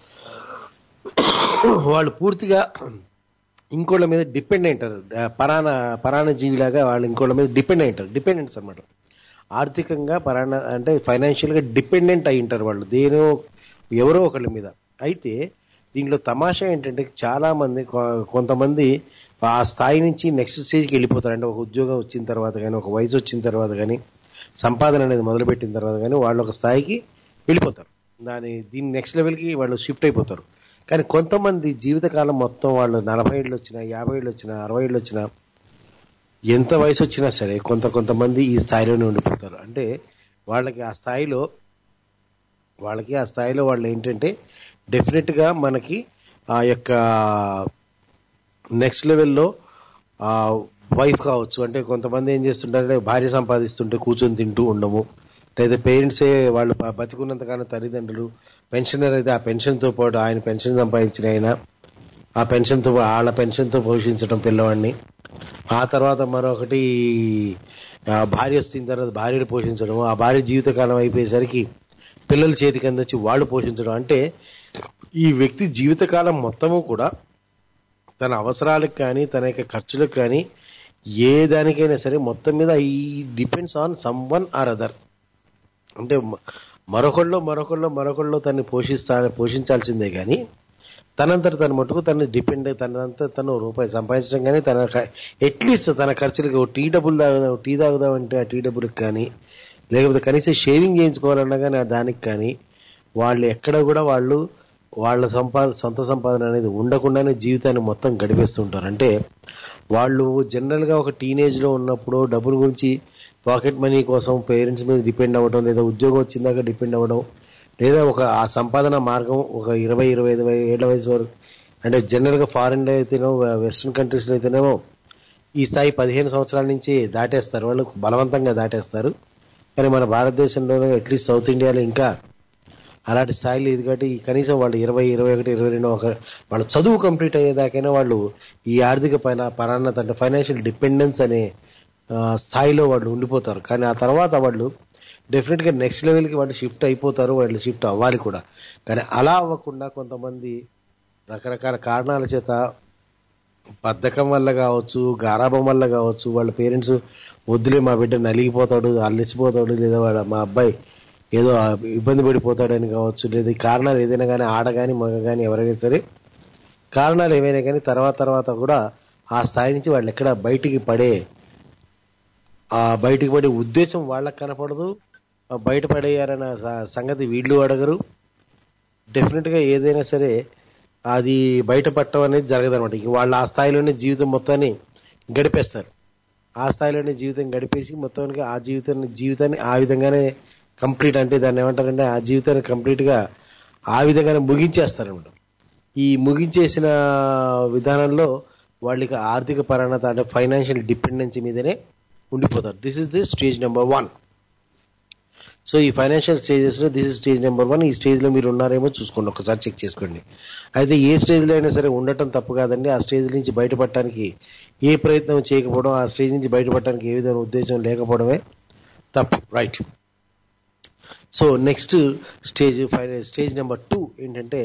వాళ్ళు పూర్తిగా ఇంకోళ్ళ మీద డిపెండ్ అయింటారు ఆ, పరాణ పరాణ జీవిలాగా వాళ్ళు ఇంకోళ్ళ మీద డిపెండ్ అయింటారు డిపెండెంట్స్ అన్నమాట ఆర్థికంగా పరాణ అంటే ఫైనాన్షియల్ గా డిపెండెంట్ అయి ఉంటారు వాళ్ళు దేనో ఎవరో ఒకళ్ళ మీద అయితే దీంట్లో తమాషా ఏంటంటే చాలా మంది కొ- కొంతమంది ఆ స్థాయి నుంచి నెక్స్ట్ స్టేజ్కి వెళ్ళిపోతారు అంటే ఒక ఉద్యోగం వచ్చిన తర్వాత కానీ ఒక వయసు వచ్చిన తర్వాత కానీ సంపాదన అనేది మొదలుపెట్టిన తర్వాత కానీ వాళ్ళు ఒక స్థాయికి వెళ్ళిపోతారు దాని దీని నెక్స్ట్ లెవెల్కి వాళ్ళు షిఫ్ట్ అయిపోతారు కానీ కొంతమంది జీవితకాలం మొత్తం వాళ్ళు నలభై ఏళ్ళు వచ్చినా యాభై ఏళ్ళు వచ్చినా అరవై ఏళ్ళు వచ్చినా ఎంత వయసు వచ్చినా సరే కొంత కొంతమంది ఈ స్థాయిలోనే ఉండిపోతారు అంటే వాళ్ళకి ఆ స్థాయిలో వాళ్ళకి ఆ స్థాయిలో వాళ్ళు ఏంటంటే డెఫినెట్ గా మనకి ఆ యొక్క నెక్స్ట్ లెవెల్లో ఆ వైఫ్ కావచ్చు అంటే కొంతమంది ఏం చేస్తుంటారంటే భార్య సంపాదిస్తుంటే కూర్చొని తింటూ ఉండము లేదా పేరెంట్సే వాళ్ళు బ- బతికున్నంత కాలం తల్లిదండ్రులు పెన్షనర్ అయితే ఆ పెన్షన్ తో పాటు ఆయన పెన్షన్ సంపాదించిన ఆయన ఆ పెన్షన్ తో వాళ్ళ పెన్షన్ తో పోషించడం పిల్లవాడిని ఆ తర్వాత మరొకటి ఆ భార్య వస్తున్న తర్వాత భార్యను పోషించడం ఆ భార్య జీవితకాలం అయిపోయేసరికి పిల్లల చేతికి అందొచ్చి వాళ్ళు పోషించడం అంటే ఈ వ్యక్తి జీవితకాలం మొత్తము కూడా తన అవసరాలకు కానీ తన యొక్క ఖర్చులకు కానీ ఏ దానికైనా సరే మొత్తం మీద ఈ depends on someone or other అంటే మ- మరొకళ్ళు మరొకళ్ళు మరొకళ్ళు తన్ని పోషిస్తా పోషించాల్సిందే కానీ తనంతట తన మటుకు తను డిపెండ్ తనంతా తను రూపాయి సంపాదించడం కానీ తన అట్లీస్ట్ తన ఖర్చులకి ఓ టీ డబ్బులు తాగుదాం టీ తాగుదామంటే ఆ టీ డబ్బులకు కానీ లేకపోతే కనీసం షేవింగ్ చేయించుకోవాలన్నా కానీ ఆ దానికి కానీ వాళ్ళు ఎక్కడ కూడా వాళ్ళు వాళ్ళ సంపాద సొంత సంపాదన అనేది ఉండకుండానే జీవితాన్ని మొత్తం గడిపేస్తుంటారు అంటే వాళ్ళు జనరల్ గా ఒక టీనేజ్ లో ఉన్నప్పుడు డబ్బుల గురించి పాకెట్ మనీ కోసం పేరెంట్స్ మీద డిపెండ్ అవ్వడం లేదా ఉద్యోగం వచ్చిందాక డిపెండ్ అవ్వడం లేదా ఒక ఆ సంపాదన మార్గం ఒక ఇరవై ఇరవై ఐదు ఏళ్ల వయసు వరకు అంటే జనరల్ గా ఫారెన్ లో అయితేనో వెస్ట్రన్ కంట్రీస్ లో అయితేనేమో ఈ స్థాయి పదిహేను సంవత్సరాల నుంచి దాటేస్తారు వాళ్ళు బలవంతంగా దాటేస్తారు కానీ మన భారతదేశంలోనే అట్లీస్ట్ సౌత్ ఇండియాలో ఇంకా అలాంటి స్థాయి లేదు కాబట్టి కనీసం వాళ్ళు ఇరవై ఇరవై ఒకటి ఇరవై రెండు ఒక వాళ్ళ చదువు కంప్లీట్ అయ్యేదాకైనా వాళ్ళు ఈ ఆర్థిక పైన పరాన్నత అంటే ఫైనాన్షియల్ డిపెండెన్స్ అనే ఆ, స్థాయిలో వాళ్ళు ఉండిపోతారు కానీ ఆ తర్వాత వాళ్ళు డెఫినెట్ గా నెక్స్ట్ లెవెల్ కి వాళ్ళు షిఫ్ట్ అయిపోతారు వాళ్ళు షిఫ్ట్ అవ్వాలి కూడా కానీ అలా అవ్వకుండా కొంతమంది రకరకాల కారణాల చేత బద్ధకం వల్ల కావచ్చు గారాభం వల్ల కావచ్చు వాళ్ళ పేరెంట్స్ వద్దులే మా బిడ్డ నలిగిపోతాడు అల్లిసిపోతాడు లేదా వాళ్ళ మా అబ్బాయి ఏదో ఆ ఇబ్బంది పడిపోతాడని కావచ్చు లేదా ఈ కారణాలు ఏదైనా కానీ ఆడ కానీ మగ కానీ ఎవరైనా సరే కారణాలు ఏవైనా కానీ తర్వాత తర్వాత కూడా ఆ స్థాయి నుంచి వాళ్ళు ఎక్కడ బయటికి పడే ఆ బయటికి పడే ఉద్దేశం వాళ్ళకి కనపడదు ఆ బయట పడేయారన్న స- సంగతి వీళ్ళు అడగరు డెఫినెట్ గా ఏదైనా సరే అది బయట పట్టడం అనేది జరగదు అనమాట వాళ్ళు ఆ స్థాయిలోనే జీవితం మొత్తాన్ని గడిపేస్తారు ఆ స్థాయిలోనే జీవితం గడిపేసి మొత్తానికి ఆ జీవితాన్ని జీవితాన్ని ఆ విధంగానే కంప్లీట్ అంటే దాన్ని ఏమంటారంటే ఆ జీవితాన్ని కంప్లీట్ గా ఆ విధంగానే ముగించేస్తారనమాట ఈ ముగించేసిన విధానంలో వాళ్ళకి ఆర్థిక పరాణత అంటే ఫైనాన్షియల్ డిపెండెన్సీ మీదనే ఉండిపోతారు this is the stage number one so ఈ ఫైనాన్షియల్ స్టేజెస్ లో this is stage number one ఈ స్టేజ్ లో మీరు ఉన్నారేమో చూసుకోండి ఒకసారి చెక్ చేసుకోండి అయితే ఏ స్టేజ్ లో అయినా సరే ఉండటం తప్పు కాదండి ఆ స్టేజ్ నుంచి బయటపడటానికి ఏ ప్రయత్నం చేయకపోవడం ఆ స్టేజ్ నుంచి బయటపడటానికి ఏ విధమైన ఉద్దేశం లేకపోవడమే తప్పు right so next stage stage number two ఏంటంటే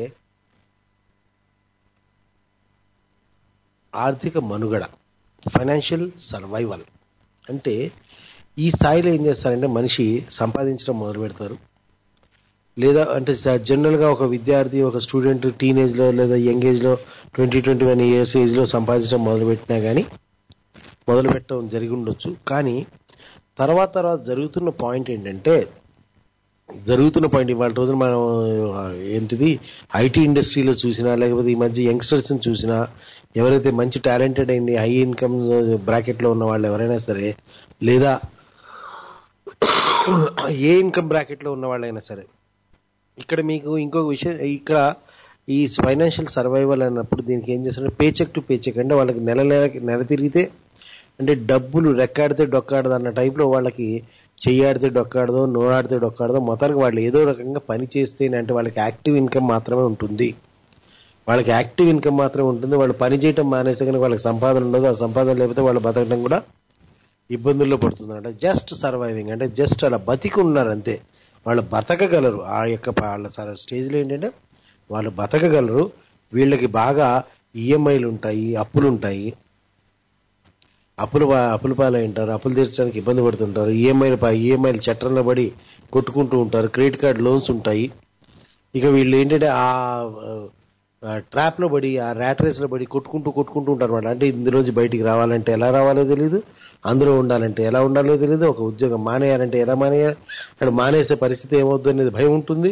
ఆర్థిక మనుగడ ఫైనాన్షియల్ సర్వైవల్ అంటే ఈ స్థాయిలో ఏం చేస్తారంటే మనిషి సంపాదించడం మొదలు పెడతారు లేదా అంటే జనరల్ గా ఒక విద్యార్థి ఒక స్టూడెంట్ టీనేజ్ లో లేదా యంగ్ ఏజ్ లో twenty twenty one years age లో సంపాదించడం మొదలు పెట్టినా గానీ మొదలు పెట్టడం జరిగి ఉండొచ్చు కానీ తర్వాత తర్వాత జరుగుతున్న పాయింట్ ఏంటంటే జరుగుతున్న పాయింట్ ఇవాళ రోజున మనం ఆ, ఏంటిది ఐటీ ఇండస్ట్రీలో చూసినా లేకపోతే ఈ మధ్య యంగ్స్టర్స్ చూసినా ఎవరైతే మంచి టాలెంటెడ్ అయింది హై ఇన్కమ్ బ్రాకెట్ లో ఉన్న వాళ్ళు ఎవరైనా సరే లేదా ఏ ఇన్కమ్ బ్రాకెట్ లో ఉన్న వాళ్ళైనా సరే ఇక్కడ మీకు ఇంకొక విషయం ఇక్కడ ఈ ఫైనాన్షియల్ సర్వైవల్ అన్నప్పుడు దీనికి ఏం చేస్తారు pay cheque to pay cheque అంటే వాళ్ళకి నెల నెలకి నెల తిరిగితే అంటే డబ్బులు రెక్కాడితే డొక్కాడదు అన్న టైప్లో వాళ్ళకి చెయ్యాడితే డొక్కాడదో నోరాడితే డొక్కాడదో మొత్తానికి వాళ్ళు ఏదో రకంగా పని చేస్తేనే అంటే వాళ్ళకి యాక్టివ్ ఇన్కమ్ మాత్రమే ఉంటుంది వాళ్ళకి యాక్టివ్ ఇన్కమ్ మాత్రమే ఉంటుంది వాళ్ళు పని చేయటం మానేస్తే కనుక వాళ్ళకి సంపాదన ఉండదు ఆ సంపాదన లేకపోతే వాళ్ళు బతకడం కూడా ఇబ్బందుల్లో పడుతుంది అంటే జస్ట్ సర్వైవింగ్ అంటే జస్ట్ అలా బతికి ఉన్నారు అంతే వాళ్ళు బతకగలరు ఆ యొక్క ప- వాళ్ళ సర- స్టేజ్లో ఏంటంటే వాళ్ళు బతకగలరు వీళ్ళకి బాగా ఈఎంఐలు ఉంటాయి అప్పులు ఉంటాయి అప్పులు పా- అప్పుల పాలై ఉంటారు అప్పులు తీర్చడానికి ఇబ్బంది పడుతుంటారు ఈఎంఐలు ఈఎంఐలు చట్టంలో పడి కొట్టుకుంటూ ఉంటారు క్రెడిట్ కార్డ్ లోన్స్ ఉంటాయి ఇక వీళ్ళు ఏంటంటే ఆ ట్రాప్ లో పడి ఆ ర్యాట్ రేస్ లో పడి కొట్టుకుంటూ కొట్టుకుంటూ ఉంటారు అనమాట అంటే ఇందులోంచి బయటికి రావాలంటే ఎలా రావాలో తెలియదు అందులో ఉండాలంటే ఎలా ఉండాలో తెలియదు ఒక ఉద్యోగం మానేయాలంటే ఎలా మానేయాలి అక్కడ మానేసే పరిస్థితి ఏమవుద్దు అనేది భయం ఉంటుంది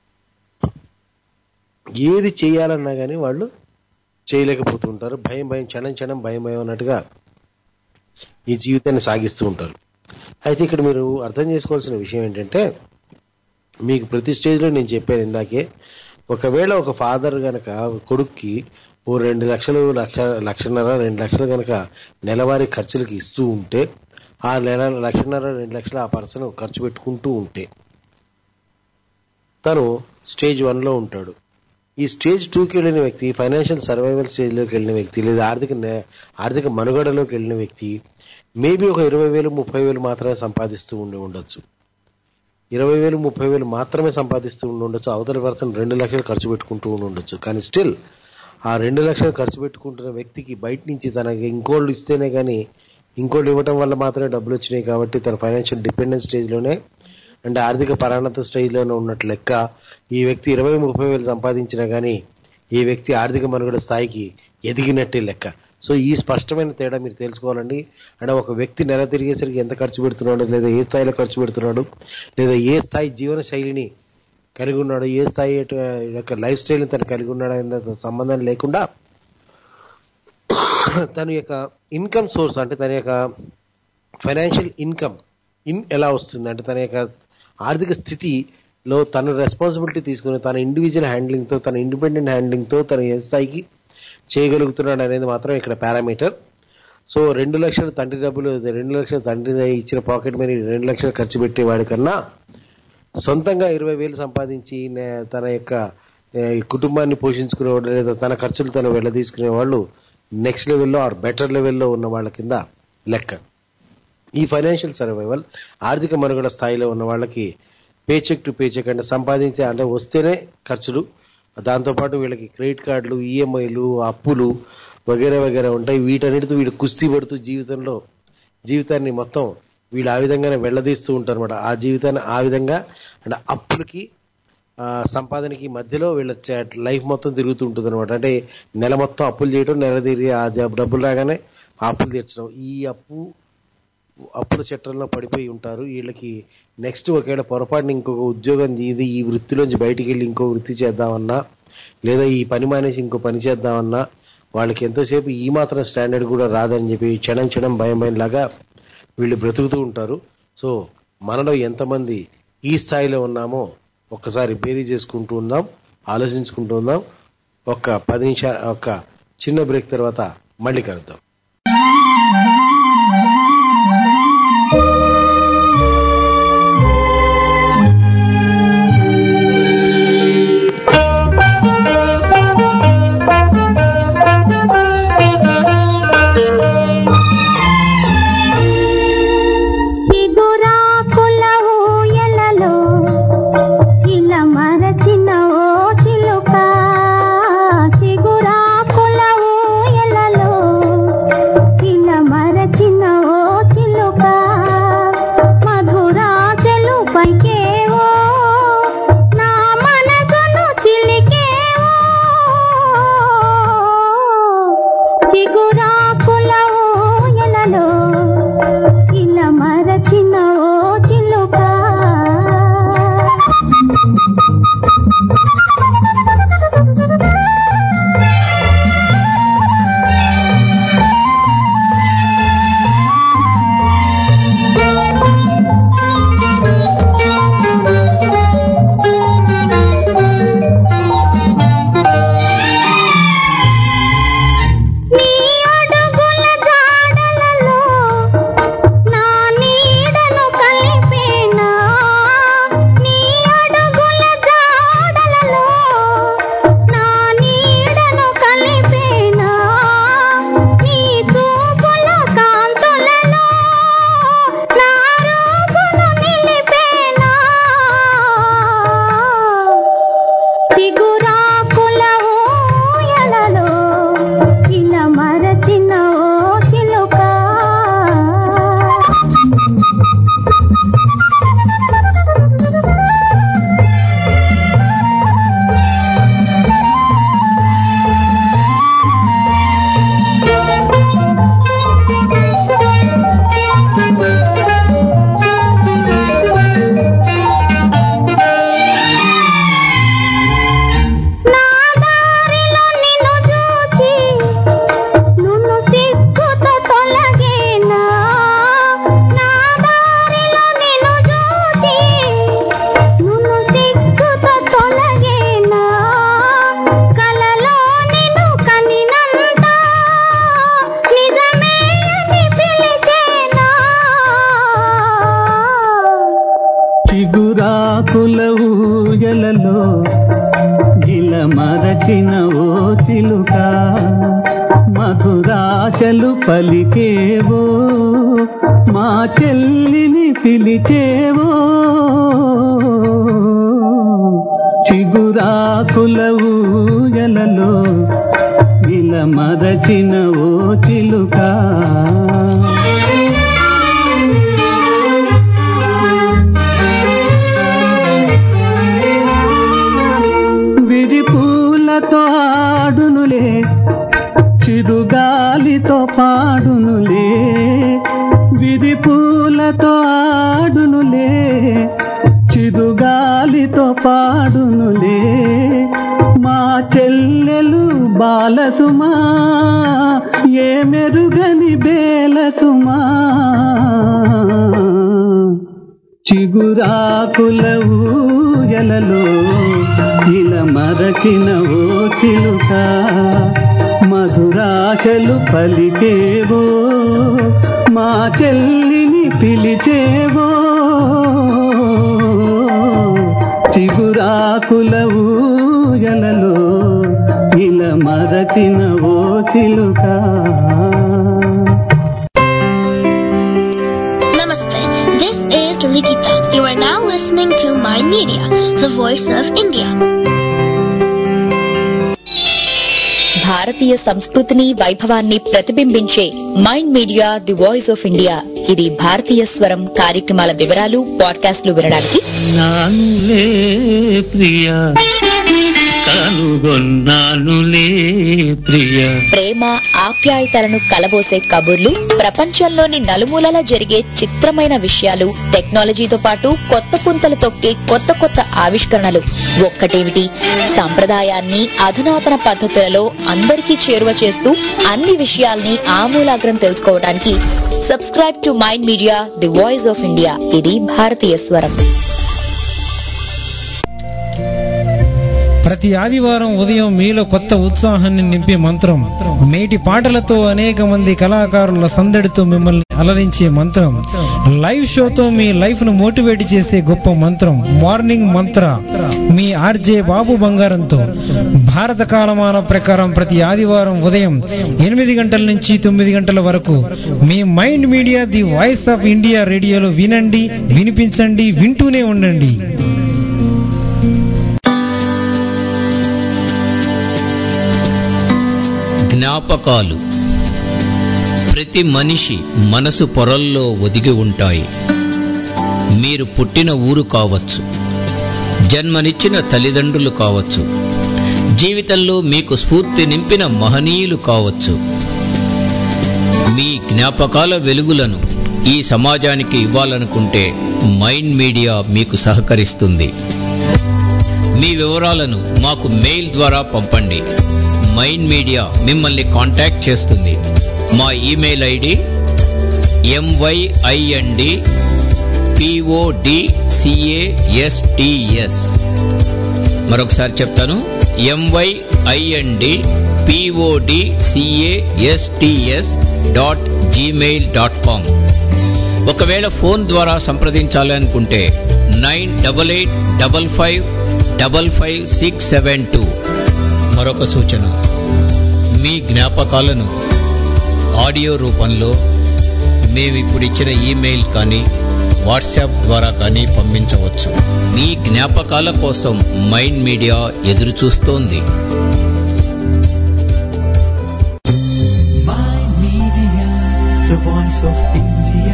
ఏది చేయాలన్నా కానీ వాళ్ళు చేయలేకపోతూ ఉంటారు భయం భయం క్షణం క్షణం భయం భయం అన్నట్టుగా ఈ జీవితాన్ని సాగిస్తూ ఉంటారు అయితే ఇక్కడ మీరు అర్థం చేసుకోవాల్సిన విషయం ఏంటంటే మీకు ప్రతి స్టేజ్లో నేను చెప్పాను ఇందాకే ఒకవేళ ఒక ఫాదర్ గనక కొడుక్కి ఓ రెండు లక్షలు లక్ష లక్షన్నర రెండు లక్షలు గనక నెలవారీ ఖర్చులకి ఇస్తూ ఉంటే ఆ నెల లక్షన్నర రెండు లక్షలు ఆ పర్సన్ ఖర్చు పెట్టుకుంటూ ఉంటే తను స్టేజ్ వన్ లో ఉంటాడు ఈ స్టేజ్ టూకి వెళ్ళిన వ్యక్తి ఫైనాన్షియల్ సర్వైవల్ స్టేజ్ లోకి వెళ్ళిన వ్యక్తి లేదా ఆర్థిక నే- ఆర్థిక మనుగడలోకి వెళ్ళిన వ్యక్తి మేబీ ఒక ఇరవై వేలు ముప్పై వేలు మాత్రమే సంపాదిస్తూ ఉండి ఉండొచ్చు ఇరవై వేలు ముప్పై వేలు మాత్రమే సంపాదిస్తూ ఉండి ఉండొచ్చు అవతల పర్సన్ రెండు లక్షలు ఖర్చు పెట్టుకుంటూ ఉండి ఉండొచ్చు కానీ స్టిల్ ఆ రెండు లక్షలు ఖర్చు పెట్టుకుంటున్న వ్యక్తికి బయట నుంచి తనకి ఇంకోళ్ళు ఇస్తేనే కానీ ఇంకోళ్ళు ఇవ్వటం వల్ల మాత్రమే డబ్బులు వచ్చినాయి కాబట్టి తన ఫైనాన్షియల్ డిపెండెన్స్ స్టేజ్లోనే అంటే ఆర్థిక పరాన్నత స్టేజ్లోనే ఉన్నట్టు లెక్క ఈ వ్యక్తి ఇరవై ముప్పై వేలు సంపాదించినా కానీ ఈ వ్యక్తి ఆర్థిక మనుగడ స్థాయికి ఎదిగినట్టే లెక్క సో ఈ స్పష్టమైన తేడా మీరు తెలుసుకోవాలండి అంటే ఒక వ్యక్తి నెల తిరిగేసరికి ఎంత ఖర్చు పెడుతున్నాడు లేదా ఏ స్థాయిలో ఖర్చు పెడుతున్నాడు లేదా ఏ స్థాయి జీవన శైలిని కలిగి ఉన్నాడు ఏ స్థాయి యొక్క- యొక్క లైఫ్ స్టైల్ తను కలిగి ఉన్నాడు అనే సంబంధం లేకుండా తన యొక్క ఇన్కమ్ సోర్స్ అంటే తన యొక్క ఫైనాన్షియల్ ఇన్కమ్ ఇన్ ఎలా వస్తుంది అంటే తన యొక్క ఆర్థిక స్థితిలో తన రెస్పాన్సిబిలిటీ తీసుకుని తన ఇండివిజువల్ హ్యాండ్లింగ్ తో తన ఇండిపెండెంట్ హ్యాండ్లింగ్ తో తన ఏ స్థాయికి చేయగలుగుతున్నాడు అనేది మాత్రం ఇక్కడ పారామీటర్ సో రెండు లక్షలు తండ్రి డబ్బులు రెండు లక్షలు తండ్రి ఇచ్చిన పాకెట్ మనీ రెండు లక్షలు ఖర్చు పెట్టేవాడి కన్నా సొంతంగా ఇరవై వేలు సంపాదించి నే- తన యొక్క ఏ, కుటుంబాన్ని పోషించుకునేవాడు లేదా తన ఖర్చులు తను వెళ్ళ తీసుకునే వాళ్ళు నెక్స్ట్ లెవెల్లో ఆర్ బెటర్ లెవెల్లో ఉన్న వాళ్ళ కింద లెక్క ఈ ఫైనాన్షియల్ సర్వైవల్ ఆర్థిక మనుగడ స్థాయిలో ఉన్న వాళ్ళకి పేచెక్ టు పేచెక్ అంటే సంపాదించే అంటే వస్తేనే ఖర్చులు దాంతోపాటు వీళ్ళకి క్రెడిట్ కార్డులు ఈఎంఐలు అప్పులు వగేరా వగేరా ఉంటాయి వీటన్నిటితో వీళ్ళు కుస్తీ పడుతూ జీవితంలో జీవితాన్ని మొత్తం వీళ్ళు ఆ విధంగానే వెళ్ళదీస్తూ ఉంటారు అనమాట ఆ జీవితాన్ని ఆ విధంగా అంటే అప్పులకి ఆ, సంపాదనకి మధ్యలో వీళ్ళ చ- లైఫ్ మొత్తం తిరుగుతూ ఉంటుంది అనమాట అంటే నెల మొత్తం అప్పులు చేయడం నెల తిరిగి ఆ జ- డబ్బులు రాగానే ఆ అప్పులు తీర్చడం ఈ అప్పు అప్పుల చట్టంలో పడిపోయి ఉంటారు వీళ్ళకి నెక్స్ట్ ఒకవేళ పొరపాటున ఇంకొక ఉద్యోగం ఇది ఈ వృత్తిలోంచి బయటికి వెళ్ళి ఇంకో వృత్తి చేద్దామన్నా లేదా ఈ పని మానేసి ఇంకో పని చేద్దామన్నా వాళ్ళకి ఎంతసేపు ఈ మాత్రం స్టాండర్డ్ కూడా రాదని చెప్పి క్షణం క్షణం భయం భయం లాగా వీళ్ళు బ్రతుకుతూ ఉంటారు సో మనలో ఎంతమంది ఈ స్థాయిలో ఉన్నామో ఒక్కసారి బేరీ చేసుకుంటూ ఉందాం ఆలోచించుకుంటూ ఉందాం ఒక పది నిమిషాల ఒక చిన్న బ్రేక్ తర్వాత మళ్ళీ కలుద్దాం చిగురాకుల ఊయలలో ఇలా మరచిన ఓ చిలుక చిగురాకుల ఊయలలో మరచిన ఓ చిలుక మధురాశలు పలికేవో మా చెల్లిని పిలిచేవో చిగురాకుల ఊయలలో ఇల మరచిన ఓ చిలుక విడిపూలతో ఆడునులే చిరుగాలితో పాడునులే విడిపూలతో ఆడునులే చిరుగాలితో పాడునులే మా చెల్లెలు బాలసుమా ఏ మెరుగని బేలసుమా చిగురాకుల ఊయలలో ఇల మరచిన ఓ చిలుక మధురాశలు పలికేవో మా చెల్లిని పిలిచేవో చిగురాకుల ఊయలలో ఇల మరచిన ఓ చిలుక Namaste. This is Likita. You are now listening to My Media, the voice of India. భారతీయ సంస్కృతిని వైభవాన్ని ప్రతిబింబించే mind media the voice of India ఇది భారతీయ స్వరం కార్యక్రమాల వివరాలు పాడ్కాస్ట్లు వినడానికి నానులే ప్రియ కనుగొన్నానులే ప్రియ ప్రేమ ఆప్యాయతలను కలబోసే కబుర్లు ప్రపంచంలోని నలుమూలల జరిగే చిత్రమైన విషయాలు టెక్నాలజీతో పాటు కొత్త పుంతలు తొక్కే కొత్త కొత్త ఆవిష్కరణలు ఒక్కటేమిటి సంప్రదాయాన్ని అధునాతన పద్ధతులలో అందరికీ చేరువ చేస్తూ అన్ని విషయాల్ని ఆమూలాగ్రం తెలుసుకోవడానికి subscribe to mind media the voice of India ఇది భారతీయ స్వరం ప్రతి ఆదివారం ఉదయం మీలో కొత్త ఉత్సాహాన్ని నింపే మంత్రం మేటి పాటలతో అనేక మంది కళాకారుల సందడితో మిమ్మల్ని అలరించే మంత్రం లైవ్ షోతో మీ లైఫ్ ను మోటివేట్ చేసే గొప్ప మంత్రం మార్నింగ్ మంత్ర మీ ఆర్జే బాబు బంగారంతో భారత కాలమాన ప్రకారం ప్రతి ఆదివారం ఉదయం ఎనిమిది గంటల నుంచి తొమ్మిది గంటల వరకు మీ mind media the voice of India రేడియోలో వినండి వినిపించండి వింటూనే ఉండండి జ్ఞాపకాలు ప్రతి మనిషి మనసు పొరల్లో ఒదిగి ఉంటాయి మీరు పుట్టిన ఊరు కావచ్చు జన్మనిచ్చిన తల్లిదండ్రులు కావచ్చు జీవితంలో మీకు స్ఫూర్తి నింపిన మహనీయులు కావచ్చు మీ జ్ఞాపకాల వెలుగులను ఈ సమాజానికి ఇవ్వాలనుకుంటే మైండ్ మీడియా మీకు సహకరిస్తుంది మీ వివరాలను మాకు మెయిల్ ద్వారా పంపండి మైండ్ మీడియా మిమ్మల్ని కాంటాక్ట్ చేస్తుంది మా ఇమెయిల్ ఐడి ఎంవైఐఎన్డి పిఓడిసిఏఎస్టిఎస్ మరొకసారి చెప్తాను MYIND PODCASTS dot Gmail dot com ఒకవేళ ఫోన్ ద్వారా సంప్రదించాలి అనుకుంటే nine double eight double five double five six seven two మరొక సూచన మీ జ్ఞాపకాలను ఆడియో రూపంలో మేము ఇప్పుడు ఇచ్చిన ఈమెయిల్ కానీ వాట్సాప్ ద్వారా కానీ పంపించవచ్చు మీ జ్ఞాపకాల కోసం మైండ్ మీడియా ఎదురు చూస్తోంది Mind Media, the voice of India.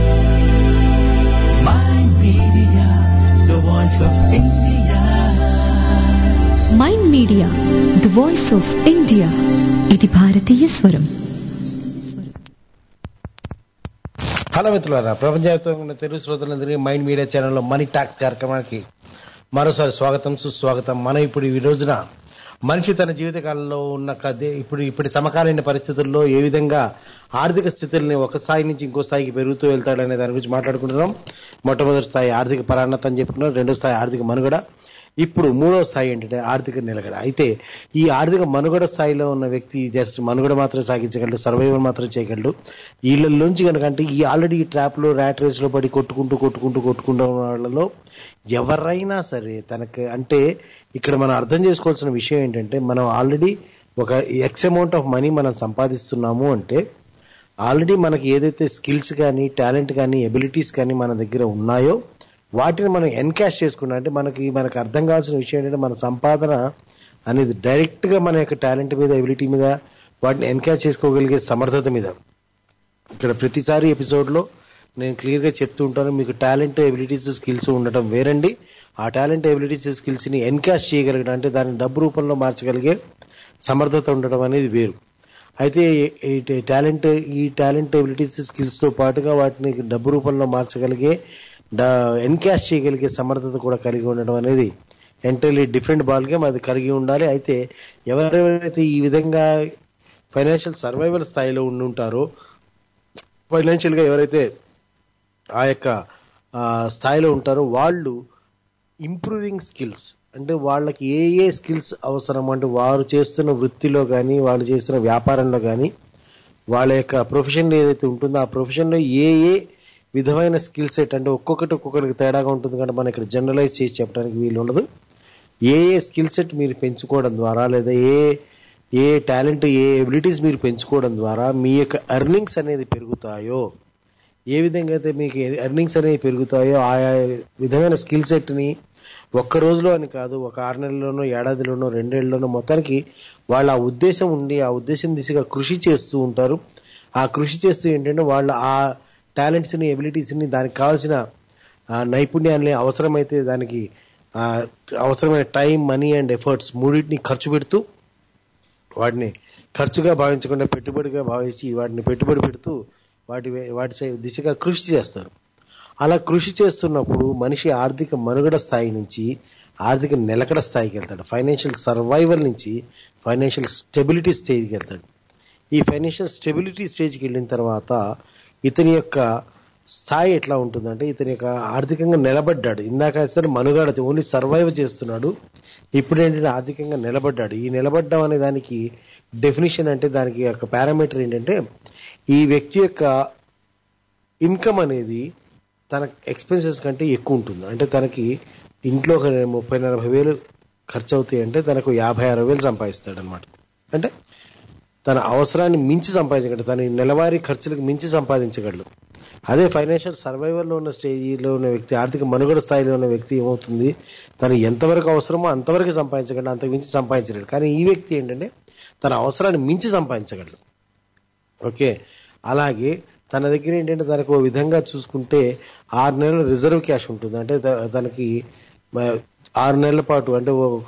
Mind Media, the voice of India. Mind media the voice of India ఇది భారతీయ స్వరం హలో మిత్రులారా ప్రపంచవ్యాప్తంగా ఉన్న తెలుగు శ్రోతలందరికీ మైండ్ మీడియా ఛానల్లో మనీ టాక్స్ కార్యక్రమానికి మరోసారి స్వాగతం సుస్వాగతం మనం ఇప్పుడు ఈ రోజున మనిషి తన జీవితకాలంలో ఉన్న కదే ఇప్పుడు ఇప్పటి సమకాలీన పరిస్థితుల్లో ఏ విధంగా ఆర్థిక స్థితుల్ని ఒక స్థాయి నుంచి ఇంకో స్థాయికి పెరుగుతూ వెళ్తాడనే దాని గురించి మాట్లాడుకుంటున్నాం మొట్టమొదటి స్థాయి ఆర్థిక పరాన్నత అని చెప్పుకున్నాం రెండో స్థాయి ఆర్థిక మనుగడ ఇప్పుడు మూడో స్థాయి ఏంటంటే ఆర్థిక నిలకడ అయితే ఈ ఆర్థిక మనుగడ స్థాయిలో ఉన్న వ్యక్తి జస్ట్ మనుగడ మాత్రమే సాగించగలడు సర్వైవల్ మాత్రం చేయగలడు వీళ్ళలోంచి కనుక అంటే ఈ ఆల్రెడీ ఈ ట్రాప్ లో ర్యాట్ రేస్ లో పడి కొట్టుకుంటూ కొట్టుకుంటూ కొట్టుకుంటూ ఉన్న వాళ్ళలో ఎవరైనా సరే తనకి అంటే ఇక్కడ మనం అర్థం చేసుకోవాల్సిన విషయం ఏంటంటే మనం ఆల్రెడీ ఒక ఎక్స్ అమౌంట్ ఆఫ్ మనీ మనం సంపాదిస్తున్నాము అంటే ఆల్రెడీ మనకి ఏదైతే స్కిల్స్ కానీ టాలెంట్ కానీ ఎబిలిటీస్ కానీ మన దగ్గర ఉన్నాయో వాటిని మనం ఎన్కాష్ చేసుకున్నాం అంటే మనకి మనకు అర్థం కావాల్సిన విషయం ఏంటంటే మన సంపాదన అనేది డైరెక్ట్ గా మన యొక్క టాలెంట్ మీద ఎబిలిటీ మీద వాటిని ఎన్కాష్ చేసుకోగలిగే సమర్థత మీద ఇక్కడ ప్రతిసారి ఎపిసోడ్ లో నేను క్లియర్ గా చెప్తూ ఉంటాను మీకు టాలెంట్ ఎబిలిటీస్ స్కిల్స్ ఉండటం వేరండి ఆ టాలెంట్ ఎబిలిటీస్ స్కిల్స్ ని ఎన్కాష్ చేయగలగడం అంటే దాన్ని డబ్బు రూపంలో మార్చగలిగే సమర్థత ఉండటం అనేది వేరు అయితే ఈ టాలెంట్ ఈ టాలెంట్ ఎబిలిటీస్ స్కిల్స్ తో పాటుగా వాటిని డబ్బు రూపంలో మార్చగలిగే ఎన్కాష్ చేయగలిగే సమర్థత కూడా కలిగి ఉండడం అనేది ఎంటైర్లీ డిఫరెంట్ బాల్ గేమ్ అది కలిగి ఉండాలి అయితే ఎవరెవరైతే ఈ విధంగా ఫైనాన్షియల్ సర్వైవల్ స్థాయిలో ఉండి ఉంటారో ఫైనాన్షియల్ గా ఎవరైతే ఆ యొక్క ఆ, స్థాయిలో ఉంటారో వాళ్ళు ఇంప్రూవింగ్ స్కిల్స్ అంటే వాళ్ళకి ఏ ఏ స్కిల్స్ అవసరం అంటే వారు చేస్తున్న వృత్తిలో కానీ వాళ్ళు చేస్తున్న వ్యాపారంలో కానీ వాళ్ళ యొక్క ప్రొఫెషన్ ఏదైతే ఉంటుందో ఆ ప్రొఫెషన్ లో ఏ ఏ విధమైన స్కిల్ సెట్ అంటే ఒక్కొక్కటి ఒక్కొక్కరికి తేడాగా ఉంటుంది కాబట్టి మనం ఇక్కడ జనరలైజ్ చేసి చెప్పడానికి వీలు ఉండదు ఏ ఏ స్కిల్ సెట్ మీరు పెంచుకోవడం ద్వారా లేదా ఏ ఏ టాలెంట్ ఏ ఎబిలిటీస్ మీరు పెంచుకోవడం ద్వారా మీ యొక్క ఎర్నింగ్స్ అనేది పెరుగుతాయో ఏ విధంగా అయితే మీకు ఎర్నింగ్స్ అనేవి పెరుగుతాయో ఆయా విధమైన స్కిల్ సెట్ ని ఒక్క రోజులో అని కాదు ఒక ఆరు నెలల్లోనో ఏడాదిలోనో రెండేళ్లలోనో మొత్తానికి వాళ్ళ ఆ ఉద్దేశం ఉండి ఆ ఉద్దేశం దిశగా కృషి చేస్తూ ఉంటారు ఆ కృషి చేస్తూ ఏంటంటే వాళ్ళ ఆ టాలెంట్స్ ని ఎబిలిటీస్ ని దానికి కావాల్సిన ఆ నైపుణ్యాన్ని అవసరమైతే దానికి ఆ అవసరమైన టైం మనీ అండ్ ఎఫర్ట్స్ మూడింటిని ఖర్చు పెడుతూ వాటిని ఖర్చుగా భావించకుండా పెట్టుబడిగా భావించి వాటిని పెట్టుబడి పెడుతూ వాటి వే- వాటి సై- దిశగా కృషి చేస్తారు అలా కృషి చేస్తున్నప్పుడు మనిషి ఆర్థిక మనుగడ స్థాయి నుంచి ఆర్థిక నిలకడ స్థాయికి వెళ్తాడు ఫైనాన్షియల్ సర్వైవల్ నుంచి ఫైనాన్షియల్ స్టెబిలిటీ స్టేజ్కి వెళ్తాడు ఈ ఫైనాన్షియల్ స్టెబిలిటీ స్టేజ్కి వెళ్ళిన తర్వాత ఇతని యొక్క స్థాయి ఎట్లా ఉంటుందంటే ఇతని యొక్క ఆర్థికంగా నిలబడ్డాడు ఇందాక సరే మనుగడ ఓన్లీ సర్వైవ్ చేస్తున్నాడు ఇప్పుడు ఏంటంటే ఆర్థికంగా నిలబడ్డాడు ఈ నిలబడ్డం అనే దానికి డెఫినేషన్ అంటే దానికి యొక్క పారామీటర్ ఏంటంటే ఈ వ్యక్తి యొక్క ఇన్కమ్ అనేది తన ఎక్స్పెన్సెస్ కంటే ఎక్కువ ఉంటుంది అంటే తనకి ఇంట్లో ఒక ముప్పై నలభై వేలు ఖర్చు అవుతాయి అంటే తనకు యాభై అరవై వేలు సంపాదిస్తాడు అనమాట అంటే తన అవసరాన్ని మించి సంపాదించగలడు తన నెలవారీ ఖర్చులకు మించి సంపాదించగలడు అదే ఫైనాన్షియల్ సర్వైవల్ లో ఉన్న స్టేజీలో ఉన్న వ్యక్తి ఆర్థిక మనుగడ స్థాయిలో ఉన్న వ్యక్తి ఏమవుతుంది తను ఎంతవరకు అవసరమో అంతవరకు సంపాదించగలడు అంతకు మించి సంపాదించలేడు కానీ ఈ వ్యక్తి ఏంటంటే తన అవసరాన్ని మించి సంపాదించగలడు ఓకే అలాగే తన దగ్గర ఏంటంటే తనకు ఓ విధంగా చూసుకుంటే ఆరు నెలల రిజర్వ్ క్యాష్ ఉంటుంది అంటే త- తనకి మ- ఆరు నెలల పాటు అంటే ఒక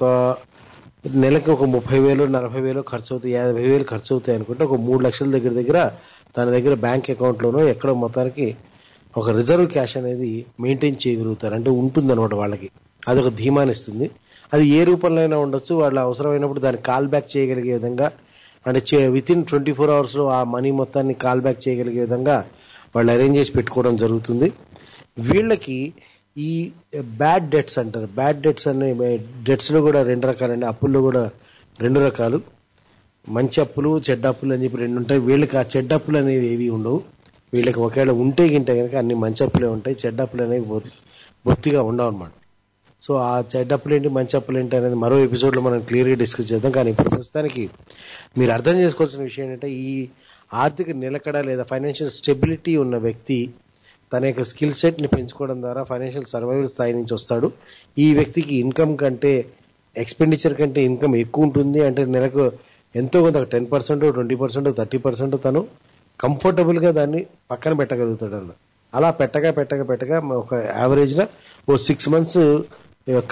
నెలకి ఒక ముప్పై వేలు నలభై వేలు ఖర్చు అవుతాయి యాభై వేలు ఖర్చు అవుతాయి అనుకుంటే ఒక మూడు లక్షల దగ్గర దగ్గర తన దగ్గర బ్యాంక్ అకౌంట్ లోనో ఎక్కడో మొత్తానికి ఒక రిజర్వ్ క్యాష్ అనేది మెయింటైన్ చేయగలుగుతారు అంటే ఉంటుంది అనమాట వాళ్ళకి అదొక ధీమాని ఇస్తుంది అది ఏ రూపంలో అయినా ఉండొచ్చు వాళ్ళ అవసరమైనప్పుడు దాన్ని కాల్ బ్యాక్ చేయగలిగే విధంగా అంటే with in twenty four hours లో ఆ మనీ మొత్తాన్ని కాల్ బ్యాక్ చేయగలిగే విధంగా వాళ్ళు అరేంజ్ చేసి పెట్టుకోవడం జరుగుతుంది వీళ్ళకి ఈ బ్యాడ్ డెట్స్ అంటారు బ్యాడ్ డెట్స్ అనే డెట్స్ లో కూడా రెండు రకాలండి అప్పుల్లో కూడా రెండు రకాలు మంచి అప్పులు చెడ్డ అప్పులు అని చెప్పి రెండు ఉంటాయి వీళ్ళకి ఆ చెడ్డ అప్పులు అనేవి ఏవి ఉండవు వీళ్ళకి ఒకవేళ ఉంటే గింటే కనుక అన్ని మంచి అప్పులే ఉంటాయి చెడ్డ అప్పులు అనేవి బొ- బొత్తిగా ఉండవు అనమాట సో ఆ చెడ్డ అప్పులు ఏంటి మంచి అప్పులు ఏంటి అనేది మరో ఎపిసోడ్ లో మనం క్లియర్ గా డిస్కస్ చేద్దాం కానీ ఇప్పుడు ప్రస్తుతానికి మీరు అర్థం చేసుకోవాల్సిన విషయం ఏంటంటే ఈ ఆర్థిక నిలకడ లేదా ఫైనాన్షియల్ స్టెబిలిటీ ఉన్న వ్యక్తి తన యొక్క స్కిల్ సెట్ ని పెంచుకోవడం ద్వారా ఫైనాన్షియల్ సర్వైవల్ స్థాయి నుంచి వస్తాడు ఈ వ్యక్తికి ఇన్కమ్ కంటే ఎక్స్పెండిచర్ కంటే ఇన్కమ్ ఎక్కువ ఉంటుంది అంటే నెలకు ఎంతో కొంత ten percent twenty percent thirty percent తను కంఫర్టబుల్ గా దాన్ని పక్కన పెట్టగలుగుతాడు అన్న అలా పెట్టగా పెట్టగా పెట్టగా ఒక యావరేజ్ గా ఓ సిక్స్ మంత్స్ యొక్క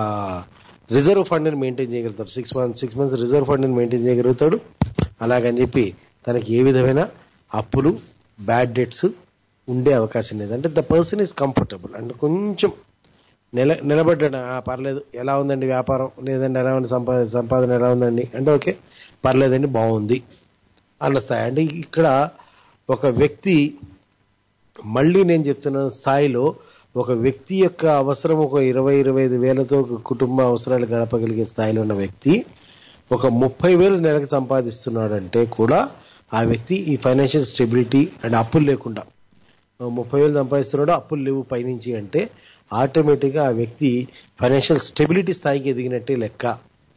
రిజర్వ్ ఫండ్ ని మెయింటైన్ చేయగలుగుతాడు six months six months reserve fund ని మెయింటైన్ చేయగలుగుతాడు అలాగని చెప్పి తనకి ఏ విధమైన అప్పులు బ్యాడ్ డెట్స్ ఉండే అవకాశం లేదు అంటే ద పర్సన్ ఇస్ కంఫర్టబుల్ అంటే కొంచెం నిల నిలబడ్డాడు "ఆ, పర్లేదు ఎలా ఉందండి వ్యాపారం లేదండి ఎలా ఉంది సంపా సంపాదన ఎలా ఉందండి అంటే ఓకే పర్లేదండి బాగుంది అన్న స్థాయి అంటే ఇక్కడ ఒక వ్యక్తి మళ్ళీ నేను చెప్తున్న స్థాయిలో ఒక వ్యక్తి యొక్క అవసరం ఒక ఇరవై ఇరవై ఐదు వేలతో ఒక కుటుంబ అవసరాలు గడపగలిగే స్థాయిలో ఉన్న వ్యక్తి ఒక ముప్పై వేలు నెలకు సంపాదిస్తున్నాడంటే కూడా ఆ వ్యక్తి ఈ ఫైనాన్షియల్ స్టెబిలిటీ అండ్ అప్పులు లేకుండా ముప్పై వేలు సంపాదిస్తున్నాడు అప్పులు లేవు పైనుంచి అంటే ఆటోమేటిక్గా ఆ వ్యక్తి ఫైనాన్షియల్ స్టెబిలిటీ స్థాయికి ఎదిగినట్టే లెక్క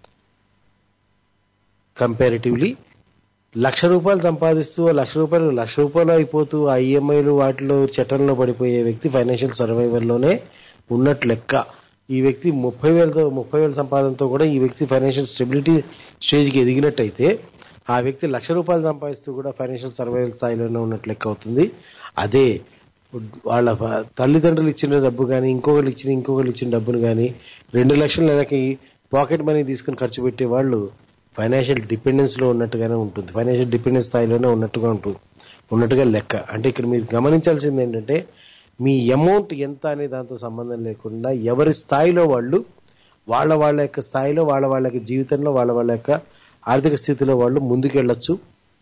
కంపారిటివ్లీ లక్ష రూపాయలు సంపాదిస్తూ ఆ లక్ష రూపాయలు లక్ష రూపాయలు అయిపోతూ ఆ ఈఎంఐలు వాటిలో చట్టంలో పడిపోయే వ్యక్తి ఫైనాన్షియల్ సర్వైవల్లోనే ఉన్నట్లు లెక్క ఈ వ్యక్తి ముప్పై వేలతో ముప్పై వేల సంపాదనతో కూడా ఈ వ్యక్తి ఫైనాన్షియల్ స్టెబిలిటీ స్టేజ్కి ఎదిగినట్టయితే ఆ వ్యక్తి లక్ష రూపాయలు సంపాదిస్తూ కూడా ఫైనాన్షియల్ సర్వైవల్ స్థాయిలోనే ఉన్నట్లు లెక్క అవుతుంది అదే వాళ్ళ ఫ- తల్లిదండ్రులు ఇచ్చిన డబ్బు కానీ ఇంకొకరు ఇచ్చిన ఇంకొకరు ఇచ్చిన డబ్బును కానీ రెండు లక్షల నెలకి పాకెట్ మనీ తీసుకుని ఖర్చు పెట్టే వాళ్ళు ఫైనాన్షియల్ డిపెండెన్స్ లో ఉన్నట్టుగానే ఉంటుంది ఫైనాన్షియల్ డిపెండెన్స్ స్థాయిలోనే ఉన్నట్టుగా ఉంటుంది ఉన్నట్టుగా లెక్క అంటే ఇక్కడ మీరు గమనించాల్సింది ఏంటంటే మీ అమౌంట్ ఎంత అనే దాంతో సంబంధం లేకుండా ఎవరి స్థాయిలో వాళ్ళు వాళ్ళ వాళ్ళ యొక్క స్థాయిలో వాళ్ళ వాళ్ళ యొక్క జీవితంలో వాళ్ళ వాళ్ళ యొక్క ఆర్థిక స్థితిలో వాళ్ళు ముందుకెళ్ళొచ్చు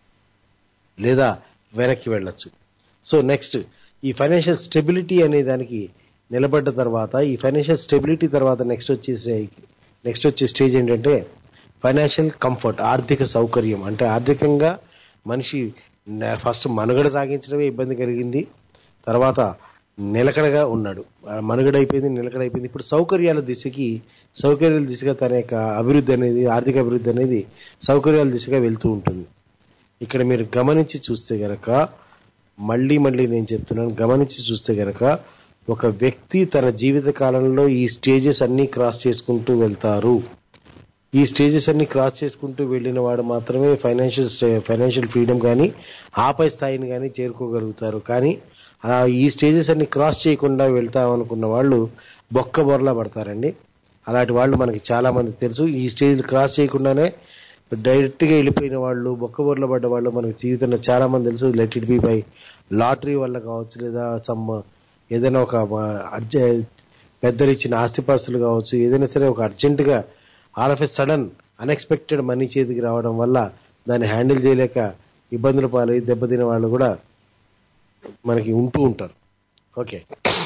లేదా వెనక్కి వెళ్ళొచ్చు సో నెక్స్ట్ ఈ ఫైనాన్షియల్ స్టెబిలిటీ అనే దానికి నిలబడ్డ తర్వాత ఈ ఫైనాన్షియల్ స్టెబిలిటీ తర్వాత నెక్స్ట్ వచ్చేసి నెక్స్ట్ వచ్చే స్టేజ్ ఏంటంటే ఫైనాన్షియల్ కంఫర్ట్ ఆర్థిక సౌకర్యం అంటే ఆర్థికంగా మనిషి ఫస్ట్ మనుగడ సాగించడమే ఇబ్బంది కలిగింది తర్వాత నిలకడగా ఉన్నాడు ఆ మనుగడ అయిపోయింది నిలకడ అయిపోయింది ఇప్పుడు సౌకర్యాల దిశకి సౌకర్యాల దిశగా తన యొక్క అభివృద్ధి అనేది ఆర్థిక అభివృద్ధి అనేది సౌకర్యాల దిశగా వెళ్తూ ఉంటుంది ఇక్కడ మీరు గమనించి చూస్తే గనక మళ్ళీ మళ్ళీ నేను చెప్తున్నాను గమనించి చూస్తే గనక ఒక వ్యక్తి తన జీవిత కాలంలో ఈ స్టేజెస్ అన్ని క్రాస్ చేసుకుంటూ వెళ్తారు ఈ స్టేజెస్ అన్ని క్రాస్ చేసుకుంటూ వెళ్ళిన వాడు మాత్రమే ఫైనాన్షియల్ ఫైనాన్షియల్ ఫ్రీడమ్ కానీ ఆపై స్థాయిని కానీ చేరుకోగలుగుతారు కానీ అలా ఈ స్టేజెస్ అన్ని క్రాస్ చేయకుండా వెళ్తాం అనుకున్న వాళ్ళు బొక్క బొరలా పడతారండి అలాంటి వాళ్ళు మనకి చాలా మంది తెలుసు ఈ స్టేజ్ క్రాస్ చేయకుండానే డైరెక్ట్ గా వెళ్ళిపోయిన వాళ్ళు బొక్క బొరల పడ్డ వాళ్ళు మనకి జీవితంలో చాలా మంది తెలుసు let it be by lottery వల్ల కావచ్చు లేదా సమ్ ఏదైనా ఒక అర్జ పెద్దలు ఇచ్చిన ఆస్తిపాస్తులు కావచ్చు ఏదైనా సరే ఒక అర్జెంట్ గా all of a sudden unexpected money చేతికి రావడం వల్ల దాన్ని హ్యాండిల్ చేయలేక ఇబ్బందులు పాలై దెబ్బతిన వాళ్ళు కూడా మనకి ఉంటూ ఉంటారు ఓకే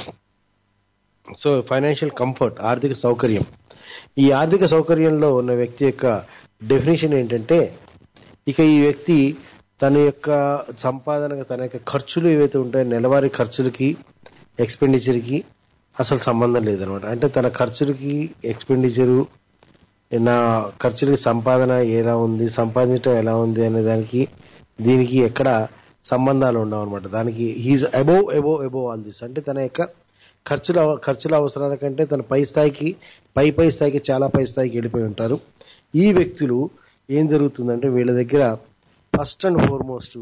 సో ఫైనాన్షియల్ కంఫర్ట్ ఆర్థిక సౌకర్యం ఈ ఆర్థిక సౌకర్యంలో ఉన్న వ్యక్తి యొక్క డెఫినేషన్ ఏంటంటే ఇక ఈ వ్యక్తి తన యొక్క సంపాదన తన యొక్క ఖర్చులు ఏవైతే ఉంటాయో నెలవారీ ఖర్చులకి ఎక్స్పెండిచర్కి అసలు సంబంధం లేదనమాట అంటే తన ఖర్చులకి ఎక్స్పెండిచరు నా ఖర్చులకి సంపాదన ఎలా ఉంది సంపాదించడం ఎలా ఉంది అనే దానికి దీనికి ఎక్కడ సంబంధాలు ఉండవు అనమాట దానికి he's above above above all this అంటే తన యొక్క ఖర్చుల ఖర్చుల అవసరాల కంటే తన పై స్థాయికి పై పై స్థాయికి చాలా పై స్థాయికి వెళ్ళిపోయి ఉంటారు ఈ వ్యక్తులు ఏం జరుగుతుందంటే వీళ్ళ దగ్గర ఫస్ట్ అండ్ ఫార్మోస్ట్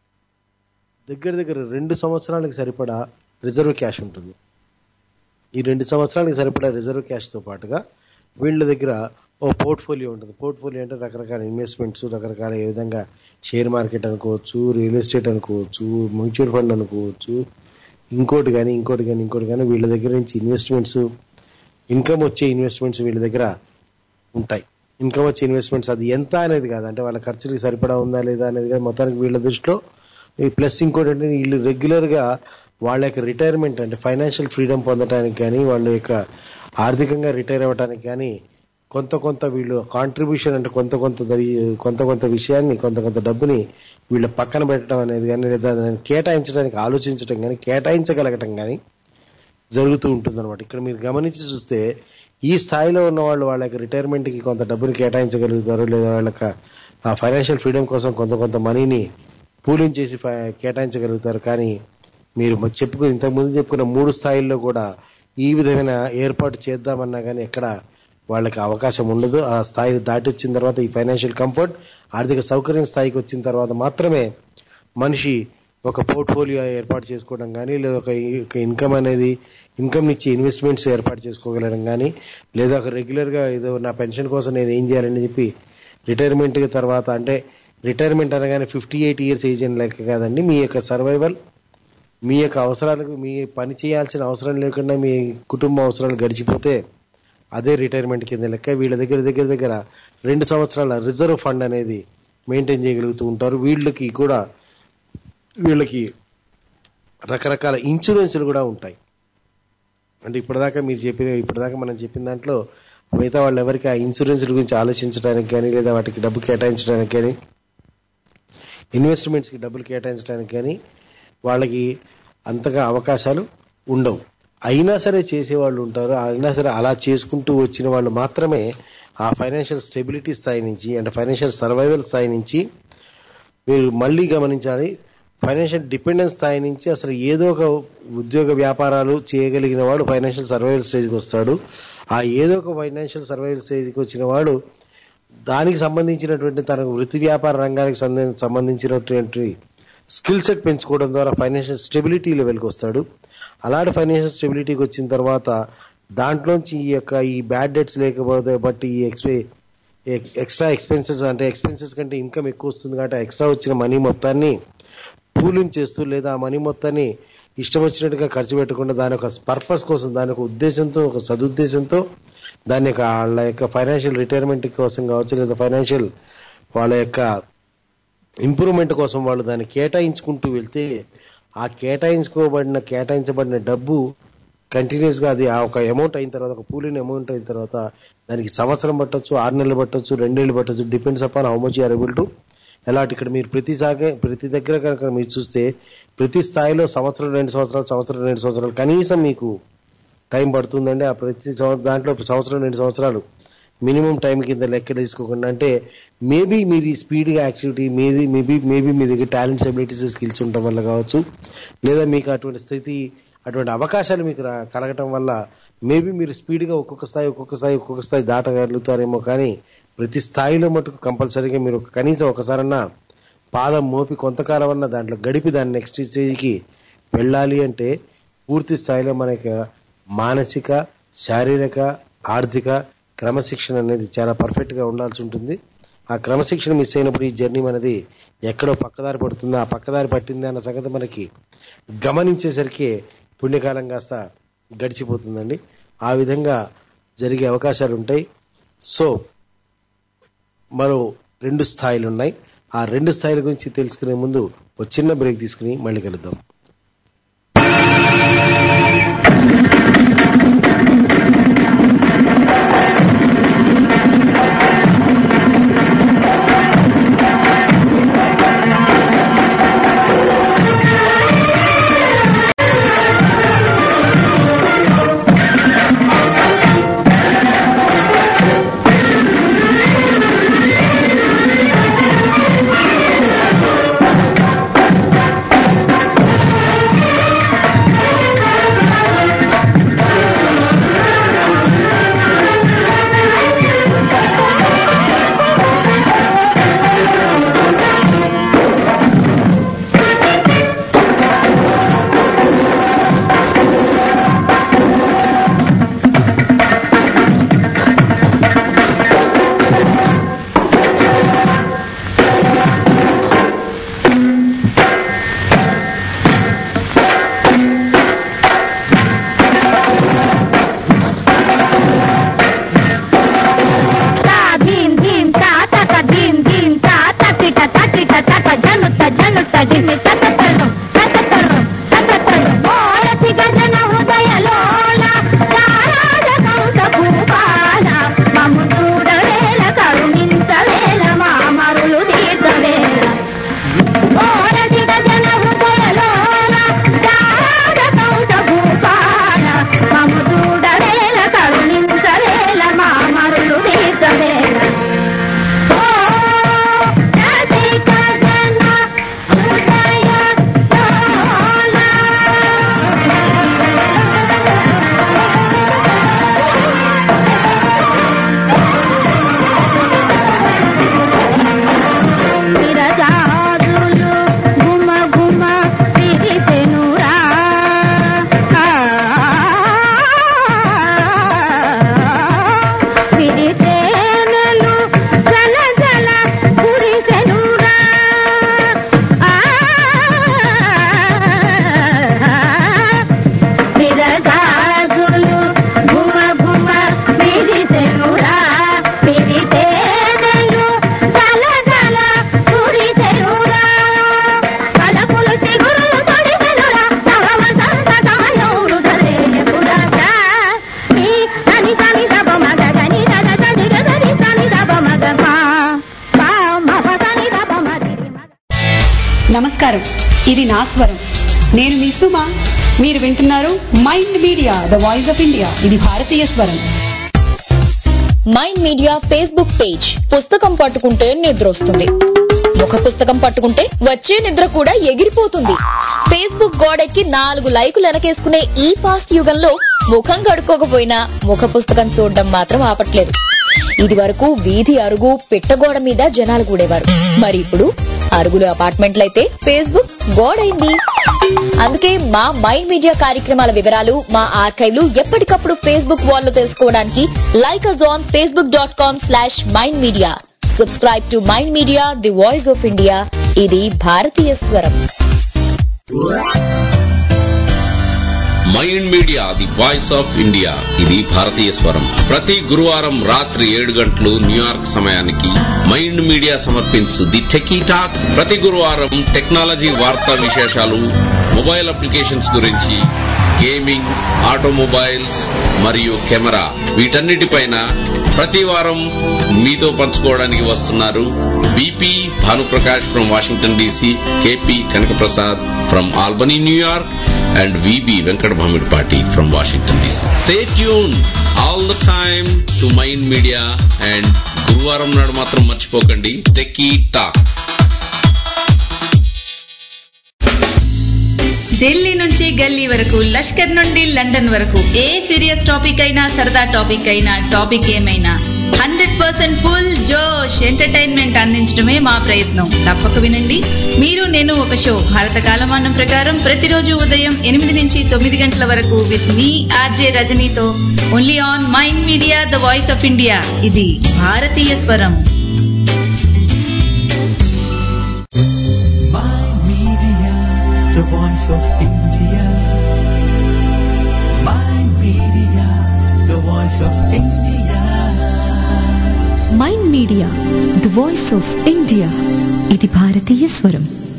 దగ్గర దగ్గర రెండు సంవత్సరాలకు సరిపడా రిజర్వ్ క్యాష్ ఉంటుంది ఈ రెండు సంవత్సరాలకు సరిపడా రిజర్వ్ క్యాష్ తో పాటుగా వీళ్ళ దగ్గర ఓ పోర్ట్ఫోలియో ఉంటుంది పోర్ట్ఫోలియో అంటే రకరకాల ఇన్వెస్ట్మెంట్స్ రకరకాల ఏ విధంగా షేర్ మార్కెట్ అనుకోవచ్చు రియల్ ఎస్టేట్ అనుకోవచ్చు మ్యూచువల్ ఫండ్ అనుకోవచ్చు ఇంకోటి కానీ ఇంకోటి కానీ ఇంకోటి కానీ వీళ్ళ దగ్గర నుంచి ఇన్వెస్ట్మెంట్స్ ఇన్కమ్ వచ్చే ఇన్వెస్ట్మెంట్స్ వీళ్ళ దగ్గర ఉంటాయి ఇన్కమ్ వచ్చే ఇన్వెస్ట్మెంట్స్ అది ఎంత అనేది కాదు అంటే వాళ్ళ ఖర్చులకి సరిపడా ఉందా లేదా అనేది కాదు మొత్తానికి వీళ్ళ దృష్టిలో ఈ ప్లస్ ఇంకోటి అంటే వీళ్ళు రెగ్యులర్ గా వాళ్ళ యొక్క రిటైర్మెంట్ అంటే ఫైనాన్షియల్ ఫ్రీడమ్ పొందడానికి కానీ వాళ్ళ యొక్క ఆర్థికంగా రిటైర్ అవ్వడానికి కానీ కొంత కొంత వీళ్ళు కాంట్రిబ్యూషన్ అంటే కొంత కొంత దరి- కొంత కొంత విషయాన్ని కొంత కొంత డబ్బుని వీళ్ళ పక్కన పెట్టడం అనేది కానీ లేదా దాన్ని కేటాయించడానికి ఆలోచించడం కానీ కేటాయించగలగటం కానీ జరుగుతూ ఉంటుంది అనమాట ఇక్కడ మీరు గమనించి చూస్తే ఈ స్థాయిలో ఉన్న వాళ్ళు వాళ్ళ యొక్క రిటైర్మెంట్ కి కొంత డబ్బుని కేటాయించగలుగుతారు లేదా వాళ్ళ యొక్క ఫైనాన్షియల్ ఫ్రీడమ్ కోసం కొంత కొంత మనీని పూలింగ్ చేసి ఫై- కేటాయించగలుగుతారు కానీ మీరు మ- చెప్పుకుని ఇంతకుముందు చెప్పుకున్న మూడు స్థాయిల్లో కూడా ఈ విధమైన ఏర్పాటు చేద్దామన్నా కానీ ఎక్కడ వాళ్ళకి అవకాశం ఉండదు ఆ స్థాయి దాటి వచ్చిన తర్వాత ఈ ఫైనాన్షియల్ కంఫర్ట్ ఆర్థిక సౌకర్యం స్థాయికి వచ్చిన తర్వాత మాత్రమే మనిషి ఒక పోర్ట్ఫోలియో ఏర్పాటు చేసుకోవడం కానీ లేదా ఒక ఒక ఇన్కమ్ అనేది ఇన్కమ్ ఇచ్చి ఇన్వెస్ట్మెంట్స్ ఏర్పాటు చేసుకోగలడం కానీ లేదా ఒక రెగ్యులర్ గా ఏదో నా పెన్షన్ కోసం నేను ఏం చేయాలని చెప్పి రిటైర్మెంట్ తర్వాత అంటే రిటైర్మెంట్ అనగానే ఫిఫ్టీ ఎయిట్ ఇయర్స్ ఏజ్ అని లెక్క కాదండి మీ యొక్క సర్వైవల్ మీ యొక్క అవసరాలకు మీ పని చేయాల్సిన అవసరం లేకుండా మీ కుటుంబ అవసరాలు గడిచిపోతే అదే రిటైర్మెంట్ కింద లెక్క వీళ్ళ దగ్గర దగ్గర దగ్గర రెండు సంవత్సరాల రిజర్వ్ ఫండ్ అనేది మెయింటైన్ చేయగలుగుతూ ఉంటారు వీళ్ళకి కూడా వీళ్ళకి రకరకాల ఇన్సూరెన్స్లు కూడా ఉంటాయి అంటే ఇప్పటిదాకా మీరు చెప్పిన ఇప్పటిదాకా మనం చెప్పిన దాంట్లో మిగతా వాళ్ళు ఎవరికి ఆ ఇన్సూరెన్స్ గురించి ఆలోచించడానికి కానీ లేదా వాటికి డబ్బు కేటాయించడానికి కానీ ఇన్వెస్ట్మెంట్స్ కి డబ్బులు కేటాయించడానికి కానీ వాళ్ళకి అంతగా అవకాశాలు ఉండవు అయినా సరే చేసేవాళ్ళు ఉంటారు అయినా సరే అలా చేసుకుంటూ వచ్చిన వాళ్ళు మాత్రమే ఆ ఫైనాన్షియల్ స్టెబిలిటీ స్థాయి నుంచి అంటే ఫైనాన్షియల్ సర్వైవల్ స్థాయి నుంచి మీరు మళ్ళీ గమనించాలి ఫైనాన్షియల్ డిపెండెన్స్ స్థాయి నుంచి అసలు ఏదో ఒక ఉద్యోగ వ్యాపారాలు చేయగలిగిన వాడు ఫైనాన్షియల్ సర్వైవల్ స్టేజ్కి వస్తాడు ఆ ఏదో ఒక ఫైనాన్షియల్ సర్వైవల్ స్టేజ్కి వచ్చిన వాడు దానికి సంబంధించినటువంటి తన వృత్తి వ్యాపార రంగానికి సంబంధ- సంబంధించినటువంటి స్కిల్ సెట్ పెంచుకోవడం ద్వారా ఫైనాన్షియల్ స్టెబిలిటీ లెవెల్కి వస్తాడు అలాంటి ఫైనాన్షియల్ స్టెబిలిటీకి వచ్చిన తర్వాత దాంట్లోంచి ఈ యొక్క ఈ బ్యాడ్ డెట్స్ లేకపోతే బట్టి ఈ ఎక్స్పే ఎక్స్ట్రా ఎక్స్పెన్సెస్ అంటే ఎక్స్పెన్సెస్ కంటే ఇన్కమ్ ఎక్కువ వస్తుంది కాబట్టి ఎక్స్ట్రా వచ్చిన మనీ మొత్తాన్ని పూలింగ్ చేస్తూ లేదా ఆ మనీ మొత్తాన్ని ఇష్టం వచ్చినట్టుగా ఖర్చు పెట్టకుండా దాని ఒక పర్పస్ కోసం దాని ఒక ఉద్దేశంతో ఒక సదుద్దేశంతో దాని యొక్క వాళ్ళ యొక్క ఫైనాన్షియల్ రిటైర్మెంట్ కోసం కావచ్చు లేదా ఫైనాన్షియల్ వాళ్ళ యొక్క ఇంప్రూవ్మెంట్ కోసం వాళ్ళు దాన్ని కేటాయించుకుంటూ వెళ్తే ఆ కేటాయించుకోబడిన కేటాయించబడిన డబ్బు కంటిన్యూస్ గా అది ఆ ఒక అమౌంట్ అయిన తర్వాత ఒక పూలిన అమౌంట్ అయిన తర్వాత దానికి సంవత్సరం పట్టొచ్చు ఆరు నెలలు పట్టొచ్చు రెండేళ్ళు పట్టొచ్చు depends upon how much are able to ఎలాంటి ఇక్కడ మీరు ప్రతి సాగే ప్రతి దగ్గర కనుక మీరు చూస్తే ప్రతి స్థాయిలో సంవత్సరం రెండు సంవత్సరాలు సంవత్సరం రెండు సంవత్సరాలు కనీసం మీకు టైం పడుతుందండి ఆ ప్రతి సంవ- దాంట్లో సంవత్సరం రెండు సంవత్సరాలు మినిమం టైం కింద లెక్క తీసుకోకుండా అంటే మేబీ మీరు ఈ speed activity maybe maybe maybe మీ దగ్గర టాలెంట్స్ అబిలిటీస్ స్కిల్స్ ఉండటం వల్ల కావచ్చు లేదా మీకు అటువంటి స్థితి అటువంటి అవకాశాలు మీకు రా- కలగటం వల్ల మేబీ మీరు స్పీడ్ గా ఒక్కొక్క స్థాయి ఒక్కొక్క స్థాయి ఒక్కొక్క స్థాయి దాటగలుగుతారేమో కానీ ప్రతి స్థాయిలో మటుకు కంపల్సరీగా మీరు ఒక- కనీసం ఒకసారన్నా పాదం మోపి కొంతకాలం అన్న దాంట్లో గడిపి దాని నెక్స్ట్ స్టేజ్కి వెళ్ళాలి అంటే పూర్తి స్థాయిలో మనకి మానసిక శారీరక ఆర్థిక క్రమశిక్షణ అనేది చాలా పర్ఫెక్ట్ గా ఉండాల్సి ఉంటుంది ఆ క్రమశిక్షణ మిస్ అయినప్పుడు ఈ జర్నీ మనది ఎక్కడో పక్కదారి పడుతుందో ఆ పక్కదారి పట్టింది అన్న సంగతి మనకి గమనించేసరికి పుణ్యకాలం కాస్త గడిచిపోతుందండి ఆ విధంగా జరిగే అవకాశాలు ఉంటాయి సో మరో రెండు స్థాయిలు ఉన్నాయి ఆ రెండు స్థాయిల గురించి తెలుసుకునే ముందు ఒక చిన్న బ్రేక్ తీసుకుని మళ్ళీ కలుద్దాం Thank నమస్కారం ఇది నా స్వరం నేను మీ సుమ మీరు వింటున్నారు mind Media the voice of India ఇది భారతీయ స్వరం మైండ్ మీడియా ఫేస్బుక్ పేజ్ పుస్తకం పట్టుకుంటే నిద్ర వస్తుంది ముఖ పుస్తకం పట్టుకుంటే వచ్చే నిద్ర కూడా ఎగిరిపోతుంది ఫేస్బుక్ గోడెక్కి నాలుగు లైకులు వెనకేసుకునే ఈ ఫాస్ట్ యుగంలో ముఖం కడుక్కోకపోయినా ముఖ పుస్తకం చూడడం మాత్రం ఆపట్లేదు ఇది వరకు వీధి అరుగు పిట్టగోడ మీద జనాలు కూడేవారు మరి ఇప్పుడు అరుగులు అపార్ట్మెంట్లయితే ఫేస్బుక్ గోడైంది అందుకే మా మైండ్ మీడియా కార్యక్రమాల వివరాలు మా ఆర్కైవ్లు ఎప్పటికప్పుడు ఫేస్బుక్ వాల్ లో తెలుసుకోవడానికి like us on Facebook dot com slash Mind Media subscribe to mind media the voice of India ఇది భారతీయ స్వరం mind media the voice of India ఇది భారతీయ స్వరం ప్రతి గురువారం రాత్రి ఏడు గంటలు న్యూయార్క్ సమయానికి మైండ్ మీడియా సమర్పించు ది టెకీ టాక్ ప్రతి గురువారం టెక్నాలజీ వార్తా విశేషాలు మొబైల్ అప్లికేషన్స్ గురించి గేమింగ్ ఆటోమొబైల్స్ మరియు కెమెరా వీటన్నిటిపైన ప్రతి వారం మీతో పంచుకోవడానికి వస్తున్నారు BP Bhanuprakash from Washington DC KP Kanakaprasad from Albany New York and VB Venkat Bhamidpati from Washington DC. Stay tuned all the time to Mind Media and గురువారం నాడు మాత్రం మర్చిపోకండి టెక్కీ టాక్ ఢిల్లీ నుంచి గల్లీ వరకు లష్కర్ నుండి లండన్ వరకు ఏ సీరియస్ టాపిక్ అయినా సరదా టాపిక్ అయినా టాపిక్ ఏమైనా హండ్రెడ్ పర్సెంట్ ఫుల్ జోష్ ఎంటర్టైన్మెంట్ అందించడమే మా ప్రయత్నం తప్పక వినండి మీరు నేను ఒక షో భారత కాలమానం ప్రకారం ప్రతిరోజు ఉదయం ఎనిమిది నుంచి తొమ్మిది గంటల వరకు విత్ మీ ఆర్జే రజనీతో only on Mind Media the voice of India ఇది భారతీయ స్వరం the voice of India. Mind Media, the voice of India. Mind media the voice of India ఇది భారతీయ స్వరం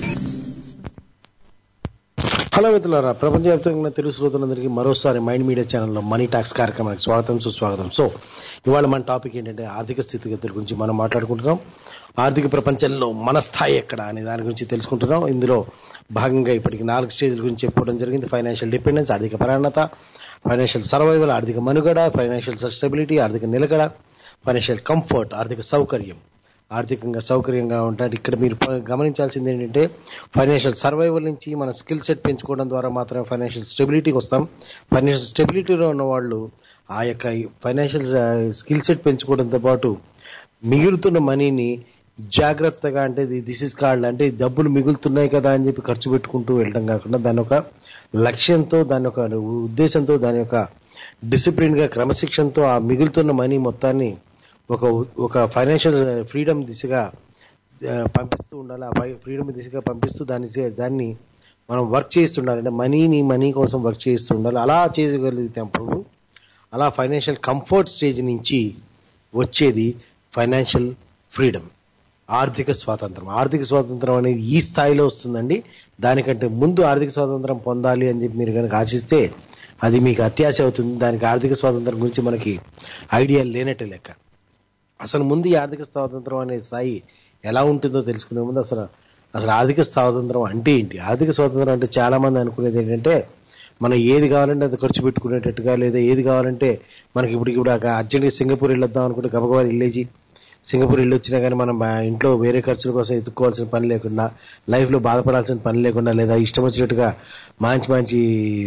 హలో మిత్రులారా ప్రపంచవ్యాప్తంగా ఉన్న తెలుగు శ్రోతలందరికీ మరోసారి మైండ్ మీడియా ఛానల్లో మనీ టాక్స్ కార్యక్రమానికి స్వాగతం సుస్వాగతం సో ఇవాళ మన టాపిక్ ఏంటంటే ఆర్థిక స్థితిగతుల గురించి మనం మాట్లాడుకుంటున్నాం ఆర్థిక ప్రపంచంలో మన స్థాయి ఎక్కడ అనే దాని గురించి తెలుసుకుంటున్నాం ఇందులో భాగంగా ఇప్పటికి నాలుగు స్టేజ్ల గురించి చెప్పుకోవడం జరిగింది ఫైనాన్షియల్ డిపెండెన్స్ ఆర్థిక పరాన్నత ఫైనాన్షియల్ సర్వైవల్ ఆర్థిక మనుగడ ఫైనాన్షియల్ సస్టబిలిటీ ఆర్థిక నిలకడ ఫైనాన్షియల్ కంఫర్ట్ ఆర్థిక సౌకర్యం ఆర్థికంగా సౌకర్యంగా ఉంటాడు ఇక్కడ మీరు ప- గమనించాల్సింది ఏంటంటే ఫైనాన్షియల్ సర్వైవల్ నుంచి మన స్కిల్ సెట్ పెంచుకోవడం ద్వారా మాత్రమే ఫైనాన్షియల్ స్టెబిలిటీకి వస్తాం ఫైనాన్షియల్ స్టెబిలిటీలో ఉన్న వాళ్ళు ఆ యొక్క ఫైనాన్షియల్ స్కిల్ సెట్ పెంచుకోవడంతో పాటు మిగులుతున్న మనీని జాగ్రత్తగా అంటే దిస్ ఇస్ కాల్డ్ అంటే ఈ డబ్బులు మిగులుతున్నాయి కదా అని చెప్పి ఖర్చు పెట్టుకుంటూ వెళ్ళడం కాకుండా దాని ఒక లక్ష్యంతో దాని ఒక ఉద్దేశంతో దాని యొక్క డిసిప్లిన్ గా క్రమశిక్షణతో ఆ మిగులుతున్న మనీ మొత్తాన్ని ఒక ఒక ఫైనాన్షియల్ ఫ్రీడమ్ దిశగా ఆ, పంపిస్తూ ఉండాలి ఆ ఫ్రీడమ్ దిశగా పంపిస్తూ దాన్ని చే- దాన్ని మనం వర్క్ చేస్తుండాలి అంటే మనీని మనీ కోసం వర్క్ చేస్తూ ఉండాలి అలా చేయగలిగినప్పుడు అలా ఫైనాన్షియల్ కంఫర్ట్ స్టేజ్ నుంచి వచ్చేది ఫైనాన్షియల్ ఫ్రీడమ్ ఆర్థిక స్వాతంత్రం ఆర్థిక స్వాతంత్రం అనేది ఈ స్థాయిలో వస్తుందండి దానికంటే ముందు ఆర్థిక స్వాతంత్రం పొందాలి అని చెప్పి మీరు కనుక ఆశిస్తే అది మీకు అత్యాశ అవుతుంది దానికి ఆర్థిక స్వాతంత్రం గురించి మనకి ఐడియా లేనట్టే లెక్క అసలు ముందు ఈ ఆర్థిక స్వాతంత్రం అనే స్థాయి ఎలా ఉంటుందో తెలుసుకునే ముందు అసలు అసలు ఆర్థిక స్వాతంత్రం అంటే ఏంటి ఆర్థిక స్వాతంత్రం అంటే చాలా మంది అనుకునేది ఏంటంటే మనం ఏది కావాలంటే అది ఖర్చు పెట్టుకునేటట్టుగా లేదా ఏది కావాలంటే మనకి ఇప్పుడు ఇప్పుడు అర్జెంట్గా సింగపూర్ వెళ్ళొద్దాం అనుకుంటే గబగబా వెళ్ళేసి సింగపూర్ వెళ్ళి వచ్చినా కానీ మనం ఆ ఇంట్లో వేరే ఖర్చుల కోసం ఎత్తుక్కోవాల్సిన పని లేకుండా లైఫ్ లో బాధపడాల్సిన పని లేకుండా లేదా ఇష్టం వచ్చినట్టుగా మంచి మంచి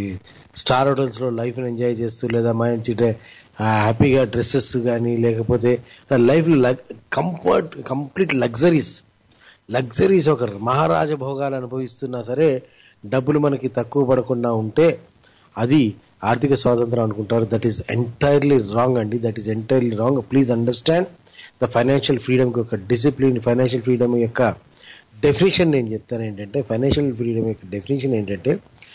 స్టార్ హోటల్స్ లో లైఫ్ ఎంజాయ్ చేస్తూ లేదా మంచి డ్రె- ఆ, హ్యాపీగా డ్రెస్సెస్ కానీ లేకపోతే life comfort complete luxuries luxuries ఒక మహారాజ భోగాలు అనుభవిస్తున్నా సరే డబ్బులు మనకి తక్కువ పడకుండా ఉంటే అది ఆర్థిక స్వాతంత్రం అనుకుంటారు దట్ ఈస్ ఎంటైర్లీ రాంగ్ అండి that is entirely wrong please understand the financial freedom యొక్క డిసిప్లిన్ ఫైనాన్షియల్ ఫ్రీడమ్ యొక్క డెఫినేషన్ నేను చెప్తాను ఏంటంటే ఫైనాన్షియల్ ఫ్రీడమ్ యొక్క డెఫినేషన్ ఏంటంటే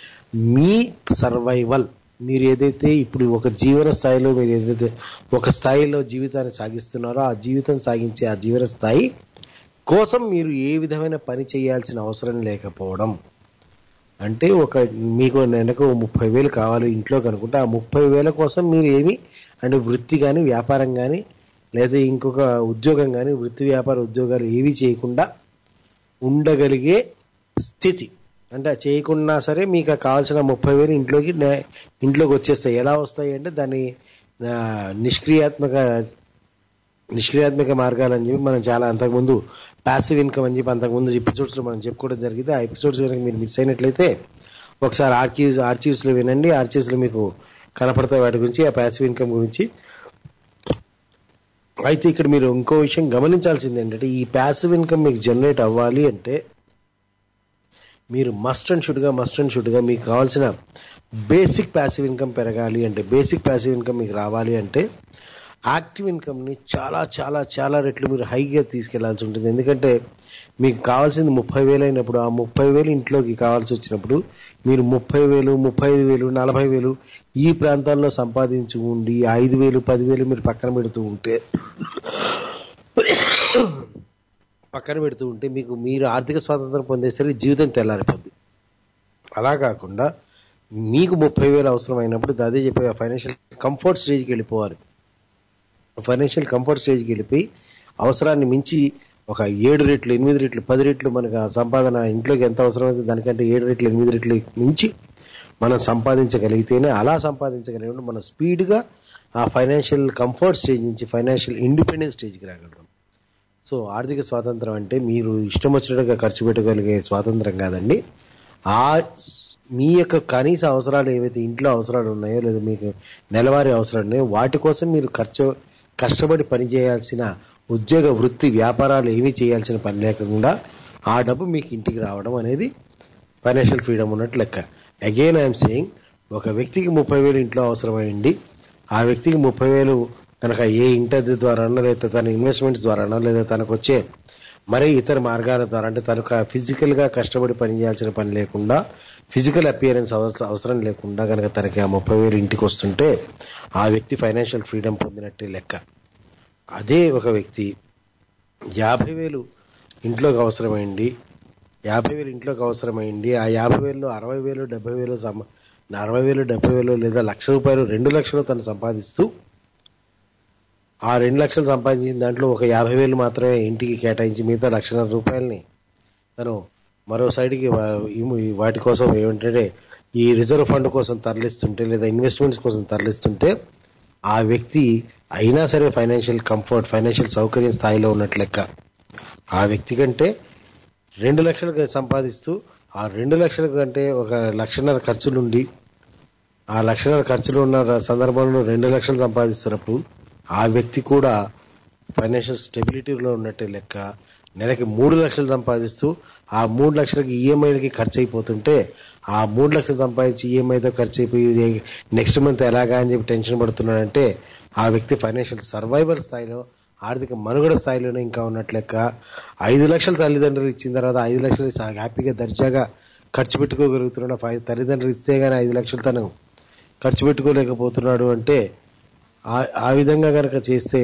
మీ సర్వైవల్ మీరు ఏదైతే ఇప్పుడు ఒక జీవన స్థాయిలో మీరు ఏదైతే ఒక స్థాయిలో జీవితాన్ని సాగిస్తున్నారో ఆ జీవితం సాగించే ఆ జీవన స్థాయి కోసం మీరు ఏ విధమైన పని చేయాల్సిన అవసరం లేకపోవడం అంటే ఒక మీకు నెలకు ముప్పై వేలు కావాలి ఇంట్లో కనుకుంటే ఆ ముప్పై వేల కోసం మీరు ఏమి అంటే వృత్తి కానీ వ్యాపారం కానీ లేదా ఇంకొక ఉద్యోగం కానీ వృత్తి వ్యాపార ఉద్యోగాలు ఏవి చేయకుండా ఉండగలిగే స్థితి అంటే అది చేయకున్నా సరే మీకు ఆ కావాల్సిన ముప్పై వేలు ఇంట్లోకి నే- ఇంట్లోకి వచ్చేస్తాయి ఎలా వస్తాయి అంటే దాని ఆ, నిష్క్రియాత్మక నిష్క్రియాత్మక మార్గాలు అని చెప్పి మనం చాలా అంతకుముందు ప్యాసివ్ ఇన్కమ్ అని చెప్పి అంతకుముందు ఎపిసోడ్స్ లో మనం చెప్పుకోవడం జరిగింది ఆ ఎపిసోడ్స్ కనుక మీరు మిస్ అయినట్లయితే ఒకసారి ఆర్చీవ్స్ ఆర్చీవ్స్ లో వినండి ఆర్చీవ్స్ లో మీకు కనపడతాయి వాటి గురించి ఆ ప్యాసివ్ ఇన్కమ్ గురించి అయితే ఇక్కడ మీరు ఇంకో విషయం గమనించాల్సింది ఏంటంటే ఈ ప్యాసివ్ ఇన్కమ్ మీకు జనరేట్ అవ్వాలి అంటే మీరు మస్ట్ అండ్ షుడ్ గా మస్ట్ అండ్ షుడ్ గా మీకు కావాల్సిన బేసిక్ ప్యాసివ్ ఇన్కమ్ పెరగాలి అంటే బేసిక్ ప్యాసివ్ ఇన్కమ్ మీకు రావాలి అంటే యాక్టివ్ ఇన్కమ్ ని చాలా చాలా చాలా రెట్లు మీరు హైగా తీసుకెళ్లాల్సి ఉంటుంది ఎందుకంటే మీకు కావాల్సింది ముప్పై వేలు అయినప్పుడు ఆ ముప్పై వేలు ఇంట్లోకి కావాల్సి వచ్చినప్పుడు మీరు ముప్పై వేలు ముప్పై ఐదు వేలు నలభై వేలు ఈ ప్రాంతాల్లో సంపాదించి ఉండి ఐదు వేలు పదివేలు మీరు పక్కన పెడుతూ ఉంటే పక్కన పెడుతూ ఉంటే మీకు మీరు ఆర్థిక స్వాతంత్రం పొందేసరికి జీవితం తెల్లారిపోద్ది అలా కాకుండా మీకు ముప్పై వేలు అవసరం అయినప్పుడు అదే చెప్పే ఫైనాన్షియల్ కంఫర్ట్ స్టేజ్కి వెళ్ళిపోవాలి ఫైనాన్షియల్ కంఫర్ట్ స్టేజ్కి వెళ్ళిపోయి అవసరాన్ని మించి ఒక ఏడు రెట్లు ఎనిమిది రెట్లు పది రెట్లు మనకు ఆ సంపాదన ఇంట్లోకి ఎంత అవసరమైతే దానికంటే ఏడు రెట్లు ఎనిమిది రెట్లు మించి మనం సంపాదించగలిగితేనే అలా సంపాదించగలిగినప్పుడు మనం స్పీడ్గా ఆ ఫైనాన్షియల్ కంఫర్ట్ స్టేజ్ నుంచి ఫైనాన్షియల్ ఇండిపెండెన్స్ స్టేజ్కి రాగలరు సో ఆర్థిక స్వాతంత్రం అంటే మీరు ఇష్టం వచ్చినట్టుగా ఖర్చు పెట్టగలిగే స్వాతంత్రం కాదండి ఆ మీ యొక్క కనీస అవసరాలు ఏవైతే ఇంట్లో అవసరాలు ఉన్నాయో లేదా మీకు నెలవారీ అవసరాలు ఉన్నాయో వాటి కోసం మీరు ఖర్చు కష్టపడి పని చేయాల్సిన ఉద్యోగ వృత్తి వ్యాపారాలు ఏమీ చేయాల్సిన పని లేకుండా ఆ డబ్బు మీకు ఇంటికి రావడం అనేది ఫైనాన్షియల్ ఫ్రీడమ్ ఉన్నట్టు లెక్క అగైన్ ఐఎమ్ సేయింగ్ ఒక వ్యక్తికి ముప్పై వేలు ఇంట్లో అవసరమైంది ఆ వ్యక్తికి ముప్పై వేలు కనుక ఏ ఇంటర్ది ద్వారానో లేదా తన ఇన్వెస్ట్మెంట్స్ ద్వారానో లేదా తనకు వచ్చే మరి ఇతర మార్గాల ద్వారా అంటే తనకు ఫిజికల్ గా కష్టపడి పని చేయాల్సిన పని లేకుండా ఫిజికల్ అపియరెన్స్ అవసరం లేకుండా కనుక తనకి ఆ ముప్పై వేలు ఇంటికి వస్తుంటే ఆ వ్యక్తి ఫైనాన్షియల్ ఫ్రీడమ్ పొందినట్టే లెక్క అదే ఒక వ్యక్తి యాభై వేలు ఇంట్లోకి అవసరమైంది యాభై వేలు ఇంట్లోకి అవసరమైంది ఆ యాభై వేలు అరవై వేలు డెబ్బై వేలు సంప- అరవై వేలు డెబ్బై వేలు లేదా లక్ష రూపాయలు రెండు లక్షలు తను సంపాదిస్తూ ఆ రెండు లక్షలు సంపాదించిన దాంట్లో ఒక యాభై వేలు మాత్రమే ఇంటికి కేటాయించి మిగతా లక్షన్నర రూపాయలని తను మరో సైడ్కి వా- ఈ- వాటి కోసం ఏమిటంటే ఈ రిజర్వ్ ఫండ్ కోసం తరలిస్తుంటే లేదా ఇన్వెస్ట్మెంట్స్ కోసం తరలిస్తుంటే ఆ వ్యక్తి అయినా సరే ఫైనాన్షియల్ కంఫర్ట్ ఫైనాన్షియల్ సౌకర్యం స్థాయిలో ఉన్నట్లు లెక్క ఆ వ్యక్తి కంటే రెండు లక్షలు సంపాదిస్తూ ఆ రెండు లక్షల కంటే ఒక లక్షన్నర ఖర్చులుండి ఆ లక్షన్నర ఖర్చులు ఉన్న సందర్భంలో రెండు లక్షలు సంపాదిస్తున్నప్పుడు ఆ వ్యక్తి కూడా ఫైనాన్షియల్ స్టెబిలిటీలో ఉన్నట్టే లెక్క నెలకి మూడు లక్షలు సంపాదిస్తూ ఆ మూడు లక్షలకి ఈఎంఐలకి ఖర్చు అయిపోతుంటే ఆ మూడు లక్షలు సంపాదించి ఈఎంఐతో ఖర్చు అయిపోయి నెక్స్ట్ మంత్ ఎలాగా అని చెప్పి టెన్షన్ పడుతున్నాడంటే ఆ వ్యక్తి ఫైనాన్షియల్ సర్వైవల్ స్థాయిలో ఆర్థిక మనుగడ స్థాయిలోనే ఇంకా ఉన్నట్లు లెక్క ఐదు లక్షలు తల్లిదండ్రులు ఇచ్చిన తర్వాత ఐదు లక్షలు సా- హ్యాపీగా దర్జాగా ఖర్చు పెట్టుకోగలుగుతున్నాడు ఫై- తల్లిదండ్రులు ఇస్తే గానీ ఐదు లక్షలు తను ఖర్చు పెట్టుకోలేకపోతున్నాడు అంటే ఆ- ఆ విధంగా కనుక చేస్తే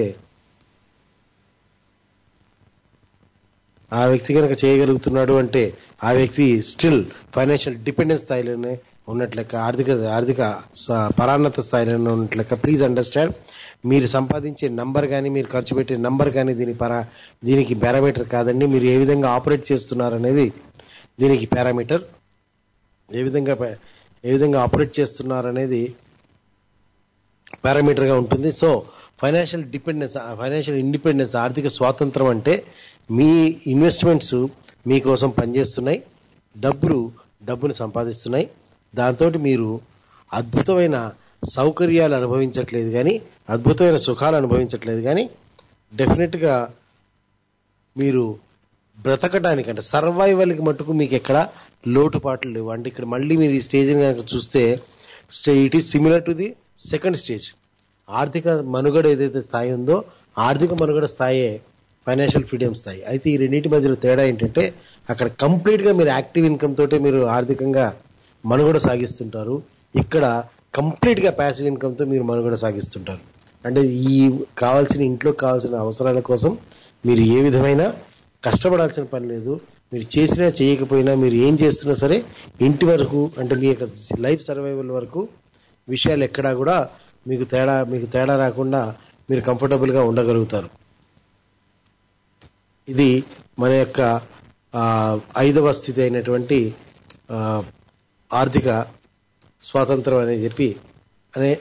ఆ వ్యక్తి కనుక చేయగలుగుతున్నాడు అంటే ఆ వ్యక్తి స్టిల్ ఫైనాన్షియల్ డిపెండెన్స్ స్థాయిలోనే ఉన్నట్లెక్క ఆర్థిక ఆర్థిక స- పరాన్నత స్థాయిలోనే ఉన్నట్లెక్క ప్లీజ్ అండర్స్టాండ్ మీరు సంపాదించే నంబర్ కానీ మీరు ఖర్చు పెట్టే నంబర్ కానీ దీని పరా దీనికి పారామీటర్ కాదండి మీరు ఏ విధంగా ఆపరేట్ చేస్తున్నారు అనేది దీనికి పారామీటర్ ఏ విధంగా ప- ఏ విధంగా ఆపరేట్ చేస్తున్నారు అనేది పారామీటర్ గా ఉంటుంది so financial dependence financial independence ఆర్థిక స్వాతంత్రం అంటే మీ ఇన్వెస్ట్మెంట్స్ మీకోసం పనిచేస్తున్నాయి డబ్బులు డబ్బును సంపాదిస్తున్నాయి దాంతో మీరు అద్భుతమైన సౌకర్యాలు అనుభవించట్లేదు కానీ అద్భుతమైన సుఖాలు అనుభవించట్లేదు కానీ డెఫినెట్ గా మీరు బ్రతకడానికి అంటే సర్వైవల్ కి మటుకు మీకు ఎక్కడ లోటుపాట్లు లేవు అంటే ఇక్కడ మళ్ళీ మీరు ఈ స్టేజ్ కనుక చూస్తే stay it is similar to the second stage ఆర్థిక మనుగడ ఏదైతే స్థాయి ఉందో ఆర్థిక మనుగడ స్థాయే ఫైనాన్షియల్ ఫ్రీడమ్ స్థాయి అయితే ఈ రెండింటి మధ్యలో తేడా ఏంటంటే అక్కడ కంప్లీట్ గా మీరు యాక్టివ్ ఇన్కమ్ తోటే మీరు ఆర్థికంగా మనుగడ సాగిస్తుంటారు ఇక్కడ కంప్లీట్ గా ప్యాసివ్ ఇన్కమ్ తో మీరు మనుగడ సాగిస్తుంటారు అంటే ఈ కావాల్సిన ఇంట్లో కావాల్సిన అవసరాల కోసం మీరు ఏ విధమైన కష్టపడాల్సిన పని లేదు మీరు చేసినా చేయకపోయినా మీరు ఏం చేస్తున్నా సరే ఇంటి వరకు అంటే మీ యొక్క లైఫ్ సర్వైవల్ వరకు విషయాలు ఎక్కడా కూడా మీకు తేడా మీకు తేడా రాకుండా మీరు కంఫర్టబుల్ గా ఉండగలుగుతారు ఇది మన యొక్క ఆ, ఐదవ స్థితి అయినటువంటి ఆ, ఆర్థిక స్వాతంత్రం అని చెప్పి అనే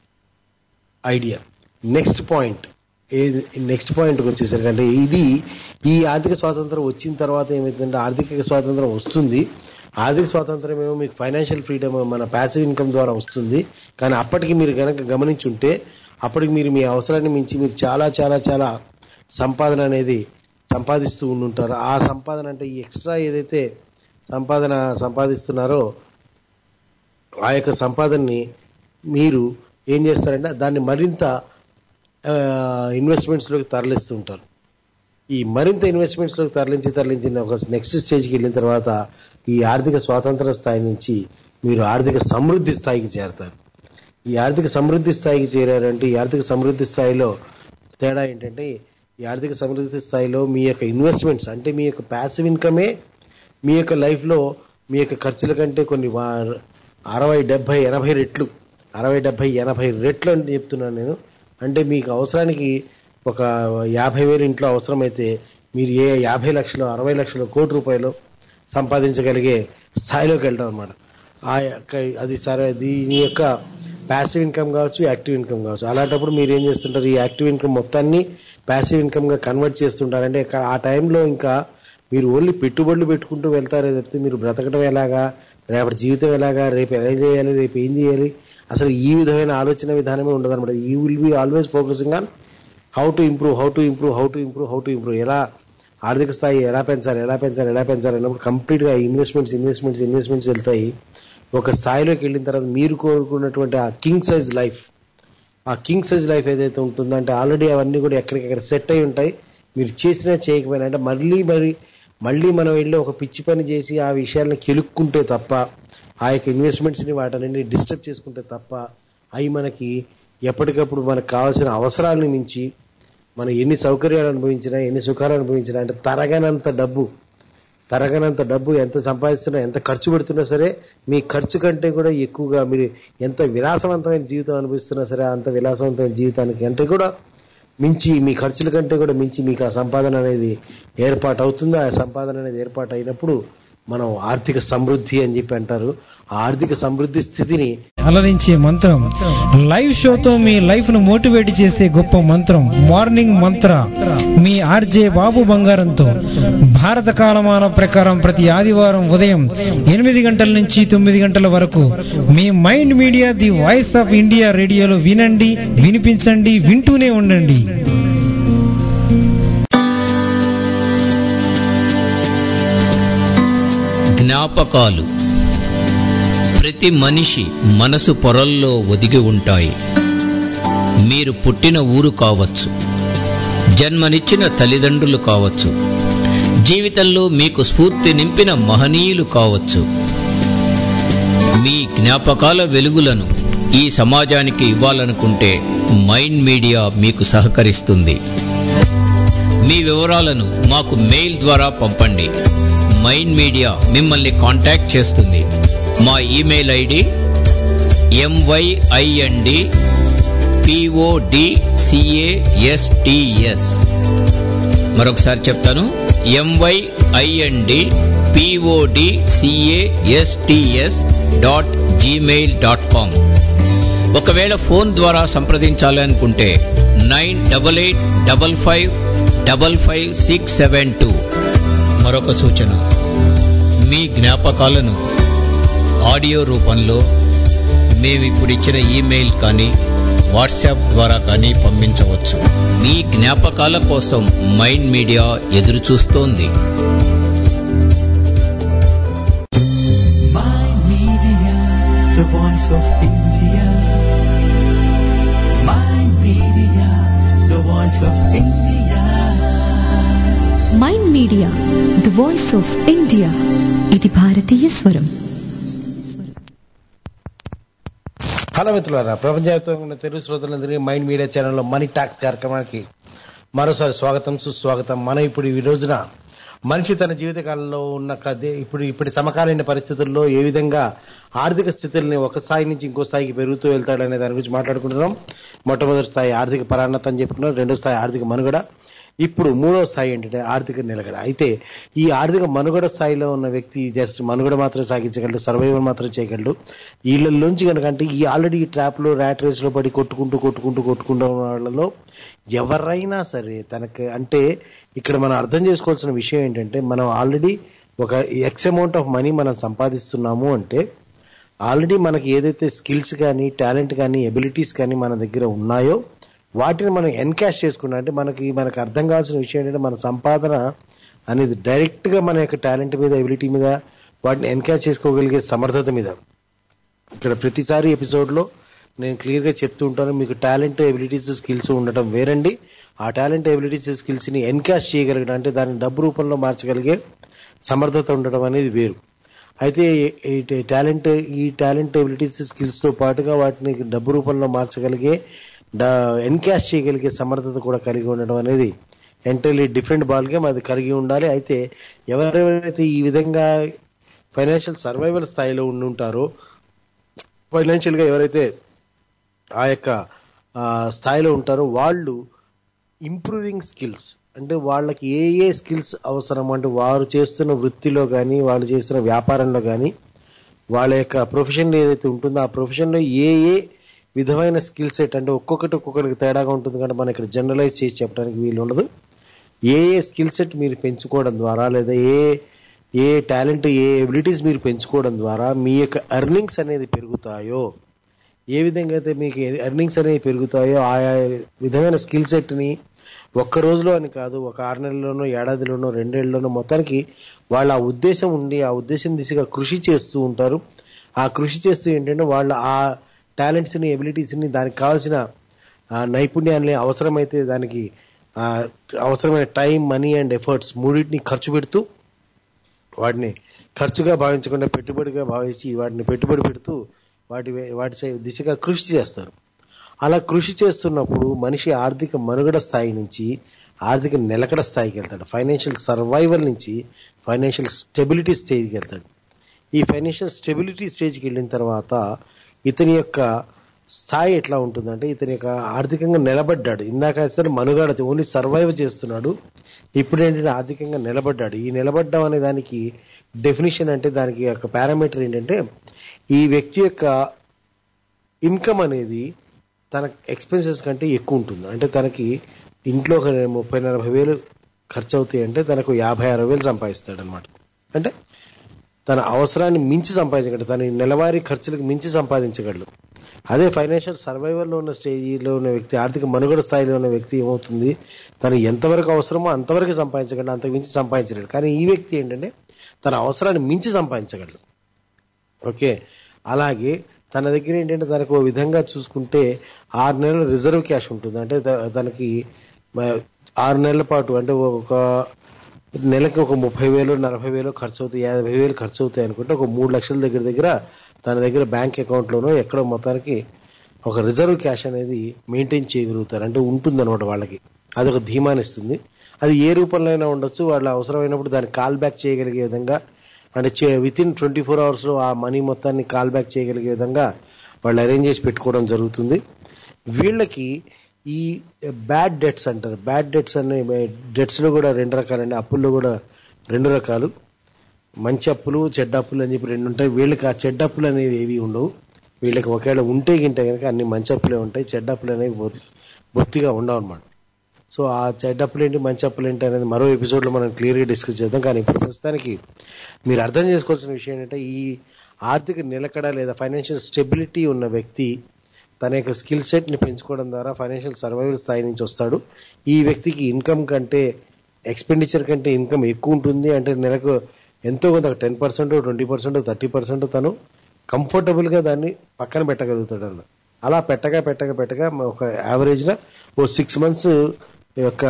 ఐడియా నెక్స్ట్ పాయింట్ ఏది నెక్స్ట్ పాయింట్కి వచ్చేసరికంటే ఇది ఈ ఆర్థిక స్వాతంత్రం వచ్చిన తర్వాత ఏమైతుందంటే ఆర్థిక స్వాతంత్రం వస్తుంది ఆర్థిక స్వాతంత్రం ఏమో మీకు ఫైనాన్షియల్ ఫ్రీడమ్ మన ప్యాసివ్ ఇన్కమ్ ద్వారా వస్తుంది కానీ అప్పటికి మీరు కనుక గమనించుంటే అప్పటికి మీరు మీ అవసరాన్ని మించి మీరు చాలా చాలా చాలా సంపాదన అనేది సంపాదిస్తూ ఉండుంటారు ఆ సంపాదన అంటే ఈ ఎక్స్ట్రా ఏదైతే సంపాదన సంపాదిస్తున్నారో ఆ యొక్క సంపాదనని మీరు ఏం చేస్తారంటే దాన్ని మరింత ఇన్వెస్ట్మెంట్స్లోకి తరలిస్తూ ఉంటారు ఈ మరింత ఇన్వెస్ట్మెంట్స్లోకి తరలించి తరలించిన ఒక నెక్స్ట్ స్టేజ్కి వెళ్ళిన తర్వాత ఈ ఆర్థిక స్వాతంత్ర స్థాయి నుంచి మీరు ఆర్థిక సమృద్ధి స్థాయికి చేరతారు ఈ ఆర్థిక సమృద్ధి స్థాయికి చేరారంటే ఈ ఆర్థిక సమృద్ధి స్థాయిలో తేడా ఏంటంటే ఈ ఆర్థిక సమృద్ధి స్థాయిలో మీ యొక్క ఇన్వెస్ట్మెంట్స్ అంటే మీ యొక్క ప్యాసివ్ ఇన్కమే మీ యొక్క లైఫ్లో మీ యొక్క ఖర్చుల కంటే కొన్ని వా- అరవై డెబ్బై ఎనభై రెట్లు అరవై డెబ్బై ఎనభై రెట్లు అని చెప్తున్నాను నేను అంటే మీకు అవసరానికి ఒక యాభై వేలు ఇంట్లో అవసరమైతే మీరు ఏ యాభై లక్షలు అరవై లక్షలు కోటి రూపాయలు సంపాదించగలిగే స్థాయిలోకి వెళ్తాం అనమాట ఆ యొక్క అది సరే దీని యొక్క ప్యాసివ్ ఇన్కమ్ కావచ్చు యాక్టివ్ ఇన్కమ్ కావచ్చు అలాంటప్పుడు మీరు ఏం చేస్తుంటారు ఈ యాక్టివ్ ఇన్కమ్ మొత్తాన్ని ప్యాసివ్ ఇన్కమ్ గా కన్వర్ట్ చేస్తుంటారు అంటే ఇక ఆ టైంలో ఇంకా మీరు ఓన్లీ పెట్టుబడులు పెట్టుకుంటూ వెళ్తారే తప్పితే మీరు బ్రతకడం ఎలాగా రేపటి జీవితం ఎలాగా రేపు ఎలా చేయాలి రేపు ఏం చేయాలి అసలు ఈ విధమైన ఆలోచన విధానమే ఉండదు అనమాట you will be always focusing on how to improve how to improve how to improve how to improve ఎలా ఆర్థిక స్థాయి ఎలా పెంచాలి ఎలా పెంచాలి ఎలా పెంచాలి అన్నప్పుడు కంప్లీట్ గా ఇన్వెస్ట్మెంట్స్ ఇన్వెస్ట్మెంట్స్ ఇన్వెస్ట్మెంట్స్ వెళ్తాయి ఒక స్థాయిలోకి వెళ్ళిన తర్వాత మీరు కోరుకున్నటువంటి ఆ కింగ్ సైజ్ లైఫ్ ఆ కింగ్ సైజ్ లైఫ్ ఏదైతే ఉంటుందో అంటే ఆల్రెడీ అవన్నీ కూడా ఎక్కడికెక్కడ సెట్ అయి ఉంటాయి మీరు చేసినా చేయకపోయినా అంటే మళ్ళీ మరి మళ్ళీ మనం వెళ్ళి ఒక పిచ్చి పని చేసి ఆ విషయాలను కెలుక్కుంటే తప్ప ఆ యొక్క ఇన్వెస్ట్మెంట్స్ ని వాటిని డిస్టర్బ్ చేసుకుంటే తప్ప అవి మనకి ఎప్పటికప్పుడు మనకు కావాల్సిన అవసరాలను మించి మనం ఎన్ని సౌకర్యాలు అనుభవించినా ఎన్ని సుఖాలు అనుభవించినా అంటే తరగనంత డబ్బు తరగనంత డబ్బు ఎంత సంపాదిస్తున్నా ఎంత ఖర్చు పెడుతున్నా సరే మీ ఖర్చు కంటే కూడా ఎక్కువగా మీరు ఎంత విలాసవంతమైన జీవితం అనుభవిస్తున్నా సరే అంత విలాసవంతమైన జీవితానికి అంటే కూడా మించి మీ ఖర్చుల కంటే కూడా మించి మీకు ఆ సంపాదన అనేది ఏర్పాటు అవుతుంది ఆ సంపాదన అనేది ఏర్పాటు అయినప్పుడు మనం ఆర్థిక సమృద్ధి అని చెప్పి అంటారు ఆ ఆర్థిక సమృద్ధి స్థితిని అలరించే మంత్రం లైవ్ షోతో మీ లైఫ్ ను మోటివేట్ చేసే గొప్ప మంత్రం మార్నింగ్ మంత్ర మీ ఆర్జే బాబు బంగారంతో భారత కాలమాన ప్రకారం ప్రతి ఆదివారం ఉదయం ఎనిమిది గంటల నుంచి తొమ్మిది గంటల వరకు మీ mind media the voice of India రేడియోలో వినండి వినిపించండి వింటూనే ఉండండి జ్ఞాపకాలు ప్రతి మనిషి మనసు పొరల్లో ఒదిగి ఉంటాయి మీరు పుట్టిన ఊరు కావచ్చు జన్మనిచ్చిన తల్లిదండ్రులు కావచ్చు జీవితంలో మీకు స్ఫూర్తి నింపిన మహనీయులు కావచ్చు మీ జ్ఞాపకాల వెలుగులను ఈ సమాజానికి ఇవ్వాలనుకుంటే మైండ్ మీడియా మీకు సహకరిస్తుంది మీ వివరాలను మాకు మెయిల్ ద్వారా పంపండి మైండ్ మీడియా మిమ్మల్ని కాంటాక్ట్ చేస్తుంది మా ఇమెయిల్ ఐడి ఎంవైఐఎన్డి పిఓడిసిఏఎస్టిఎస్ మరొకసారి చెప్తాను MYIND PODCASTS dot Gmail dot com ఒకవేళ ఫోన్ ద్వారా సంప్రదించాలి అనుకుంటే nine double eight double five double five six seven two మరొక సూచన మీ జ్ఞాపకాలను ఆడియో రూపంలో మేము ఇప్పుడు ఇచ్చిన ఈమెయిల్ కానీ వాట్సాప్ ద్వారా కానీ పంపించవచ్చు మీ జ్ఞాపకాల కోసం మైండ్ మీడియా ఎదురు చూస్తోంది Mind Media, the voice of India. Mind Media, the voice of India. Mind media the voice of India ఇది భారతీయ స్వరం హలో మిత్రులారా ప్రపంచవ్యాప్తంగా ఉన్న తెలుగు శ్రోతలందరికీ మైండ్ మీడియా ఛానల్లో మనీ టాక్ కార్యక్రమానికి మరోసారి స్వాగతం సుస్వాగతం మనం ఇప్పుడు ఈ రోజున మనిషి తన జీవితకాలంలో ఉన్న కదే ఇప్పుడు ఇప్పటి సమకాలీన పరిస్థితుల్లో ఏ విధంగా ఆర్థిక స్థితుల్ని ఒక స్థాయి నుంచి ఇంకో స్థాయికి పెరుగుతూ వెళ్తాడనే దాని గురించి మాట్లాడుకుంటున్నాం మొట్టమొదటి స్థాయి ఆర్థిక పరాన్నత అని చెప్పుకున్నాం రెండో స్థాయి ఆర్థిక మనుగడ ఇప్పుడు మూడో స్థాయి ఏంటంటే ఆర్థిక నిలకడ అయితే ఈ ఆర్థిక మనుగడ స్థాయిలో ఉన్న వ్యక్తి జస్ట్ మనుగడ మాత్రం సాగించగలడు సర్వైవల్ మాత్రం చేయగలడు వీళ్ళలోంచి కనుక అంటే ఈ ఆల్రెడీ ఈ ట్రాప్ లో ర్యాట్ రేస్ లో పడి కొట్టుకుంటూ కొట్టుకుంటూ కొట్టుకుంటూ ఉన్న వాళ్ళలో ఎవరైనా సరే తనకి అంటే ఇక్కడ మనం అర్థం చేసుకోవాల్సిన విషయం ఏంటంటే మనం ఆల్రెడీ ఒక ఎక్స్ అమౌంట్ ఆఫ్ మనీ మనం సంపాదిస్తున్నాము అంటే ఆల్రెడీ మనకి ఏదైతే స్కిల్స్ కానీ టాలెంట్ కానీ ఎబిలిటీస్ కానీ మన దగ్గర ఉన్నాయో వాటిని మనం ఎన్కాష్ చేసుకున్నాం అంటే మనకి మనకు అర్థం కావాల్సిన విషయం ఏంటంటే మన సంపాదన అనేది డైరెక్ట్ గా మన యొక్క టాలెంట్ మీద ఎబిలిటీ మీద వాటిని ఎన్కాష్ చేసుకోగలిగే సమర్థత మీద ఇక్కడ ప్రతిసారి ఎపిసోడ్ లో నేను క్లియర్ గా చెప్తూ ఉంటాను మీకు టాలెంట్ ఎబిలిటీస్ స్కిల్స్ ఉండటం వేరండి ఆ టాలెంట్ ఎబిలిటీస్ స్కిల్స్ ని ఎన్కాష్ చేయగలగడం అంటే దాన్ని డబ్బు రూపంలో మార్చగలిగే సమర్థత ఉండడం అనేది వేరు అయితే ఈ టాలెంట్ ఈ టాలెంట్ ఎబిలిటీస్ స్కిల్స్ తో పాటుగా వాటిని డబ్బు రూపంలో మార్చగలిగే ఎన్కాష్ చేయగలిగే సమర్థత కూడా కలిగి ఉండడం అనేది ఎంటైర్లీ డిఫరెంట్ బాల్ గేమ్ అది కలిగి ఉండాలి అయితే ఎవరెవరైతే ఈ విధంగా ఫైనాన్షియల్ సర్వైవల్ స్థాయిలో ఉండి ఉంటారో ఫైనాన్షియల్ గా ఎవరైతే ఆ యొక్క ఆ, స్థాయిలో ఉంటారో వాళ్ళు ఇంప్రూవింగ్ స్కిల్స్ అంటే వాళ్ళకి ఏ ఏ స్కిల్స్ అవసరం అంటే వారు చేస్తున్న వృత్తిలో కానీ వాళ్ళు చేస్తున్న వ్యాపారంలో కానీ వాళ్ళ యొక్క ప్రొఫెషన్ ఏదైతే ఉంటుందో ఆ ప్రొఫెషన్ లో ఏ ఏ విధమైన స్కిల్ సెట్ అంటే ఒక్కొక్కటి ఒక్కొక్కరికి తేడాగా ఉంటుంది కాబట్టి మనం ఇక్కడ జనరలైజ్ చేసి చెప్పడానికి వీలు ఉండదు ఏ ఏ స్కిల్ సెట్ మీరు పెంచుకోవడం ద్వారా లేదా ఏ ఏ టాలెంట్ ఏ ఎబిలిటీస్ మీరు పెంచుకోవడం ద్వారా మీ యొక్క ఎర్నింగ్స్ అనేది పెరుగుతాయో ఏ విధంగా అయితే మీకు ఎర్నింగ్స్ అనేవి పెరుగుతాయో ఆయా విధమైన స్కిల్ సెట్ ని ఒక్క రోజులో అని కాదు ఒక ఆరు నెలల్లోనో ఏడాదిలోనో రెండేళ్లలోనో మొత్తానికి వాళ్ళ ఆ ఉద్దేశం ఉండి ఆ ఉద్దేశం దిశగా కృషి చేస్తూ ఉంటారు ఆ కృషి చేస్తూ ఏంటంటే వాళ్ళ ఆ టాలెంట్స్ ని ఎబిలిటీస్ ని దానికి కావాల్సిన ఆ నైపుణ్యాన్ని అవసరమైతే దానికి ఆ అవసరమైన టైం మనీ అండ్ ఎఫర్ట్స్ మూడింటిని ఖర్చు పెడుతూ వాటిని ఖర్చుగా భావించకుండా పెట్టుబడిగా భావించి వాటిని పెట్టుబడి పెడుతూ వాటి వాటి సై- దిశగా కృషి చేస్తారు అలా కృషి చేస్తున్నప్పుడు మనిషి ఆర్థిక మనుగడ స్థాయి నుంచి ఆర్థిక నిలకడ స్థాయికి వెళ్తాడు ఫైనాన్షియల్ సర్వైవల్ నుంచి ఫైనాన్షియల్ స్టెబిలిటీ స్టేజ్కి వెళ్తాడు ఈ ఫైనాన్షియల్ స్టెబిలిటీ స్టేజ్కి వెళ్ళిన తర్వాత ఇతని యొక్క స్థాయి ఎట్లా ఉంటుందంటే ఇతని యొక్క ఆర్థికంగా నిలబడ్డాడు ఇందాక అసలు మనుగడ ఓన్లీ సర్వైవ్ చేస్తున్నాడు ఇప్పుడు ఏంటంటే ఆర్థికంగా నిలబడ్డాడు ఈ నిలబడ్డం అనే దానికి డెఫినేషన్ అంటే దానికి యొక్క పారామీటర్ ఏంటంటే ఈ వ్యక్తి యొక్క ఇన్కమ్ అనేది తన ఎక్స్పెన్సెస్ కంటే ఎక్కువ ఉంటుంది అంటే తనకి ఇంట్లో ఒక ముప్పై నలభై వేలు ఖర్చు అవుతాయి అంటే తనకు యాభై అరవై వేలు సంపాదిస్తాడు అనమాట అంటే తన అవసరాన్ని మించి సంపాదించగలడు తన నెలవారీ ఖర్చులకు మించి సంపాదించగలడు అదే ఫైనాన్షియల్ సర్వైవల్ లో ఉన్న స్టేజ్లో ఉన్న వ్యక్తి ఆర్థిక మనుగడ స్థాయిలో ఉన్న వ్యక్తి ఏమవుతుంది తను ఎంతవరకు అవసరమో అంతవరకు సంపాదించగలడు అంతకు మించి సంపాదించలేడు కానీ ఈ వ్యక్తి ఏంటంటే తన అవసరాన్ని మించి సంపాదించగలడు ఓకే అలాగే తన దగ్గర ఏంటంటే తనకు ఓ విధంగా చూసుకుంటే ఆరు నెలల రిజర్వ్ క్యాష్ ఉంటుంది అంటే త- తనకి మ- ఆరు నెలల పాటు అంటే ఒక నెలకి ఒక ముప్పై వేలు నలభై వేలు ఖర్చు అవుతాయి యాభై వేలు ఖర్చు అవుతాయి అనుకుంటే ఒక మూడు లక్షల దగ్గర దగ్గర తన దగ్గర బ్యాంక్ అకౌంట్ లోనో ఎక్కడో మొత్తానికి ఒక రిజర్వ్ క్యాష్ అనేది మెయింటైన్ చేయగలుగుతారు అంటే ఉంటుంది అనమాట వాళ్ళకి అదొక ధీమానిస్తుంది అది ఏ రూపంలో అయినా ఉండొచ్చు వాళ్ళ అవసరమైనప్పుడు దాన్ని కాల్ బ్యాక్ చేయగలిగే విధంగా అంటే with in twenty four hours లో ఆ మనీ మొత్తాన్ని కాల్ బ్యాక్ చేయగలిగే విధంగా వాళ్ళు అరేంజ్ చేసి పెట్టుకోవడం జరుగుతుంది వీళ్ళకి ఈ బ్యాడ్ డెట్స్ అంటారు బ్యాడ్ డెట్స్ అనే డెట్స్ లో కూడా రెండు రకాలండి అప్పుల్లో కూడా రెండు రకాలు మంచి అప్పులు చెడ్డ అప్పులు అని చెప్పి రెండు ఉంటాయి వీళ్ళకి ఆ చెడ్డ అప్పులు అనేవి ఏవి ఉండవు వీళ్ళకి ఒకవేళ ఉంటే గింటే కనుక అన్ని మంచి అప్పులే ఉంటాయి చెడ్డ అప్పులు అనేవి బొ- బొత్తిగా ఉండవు అనమాట సో ఆ చెడ్డ అప్పులు ఏంటి మంచి అప్పులు ఏంటి అనేది మరో ఎపిసోడ్ లో మనం క్లియర్ గా డిస్కస్ చేద్దాం కానీ ఇప్పుడు ప్రస్తుతానికి మీరు అర్థం చేసుకోవాల్సిన విషయం ఏంటంటే ఈ ఆర్థిక నిలకడ లేదా ఫైనాన్షియల్ స్టెబిలిటీ ఉన్న వ్యక్తి తన యొక్క స్కిల్ సెట్ ని పెంచుకోవడం ద్వారా ఫైనాన్షియల్ సర్వైవల్ స్థాయి నుంచి వస్తాడు ఈ వ్యక్తికి ఇన్కమ్ కంటే ఎక్స్పెండిచర్ కంటే ఇన్కమ్ ఎక్కువ ఉంటుంది అంటే నెలకు ఎంతో కొంత ten percent twenty percent thirty percent తను కంఫర్టబుల్ గా దాన్ని పక్కన పెట్టగలుగుతాడు అన్న అలా పెట్టగా పెట్టగా పెట్టగా ఒక యావరేజ్ గా ఓ సిక్స్ మంత్స్ యొక్క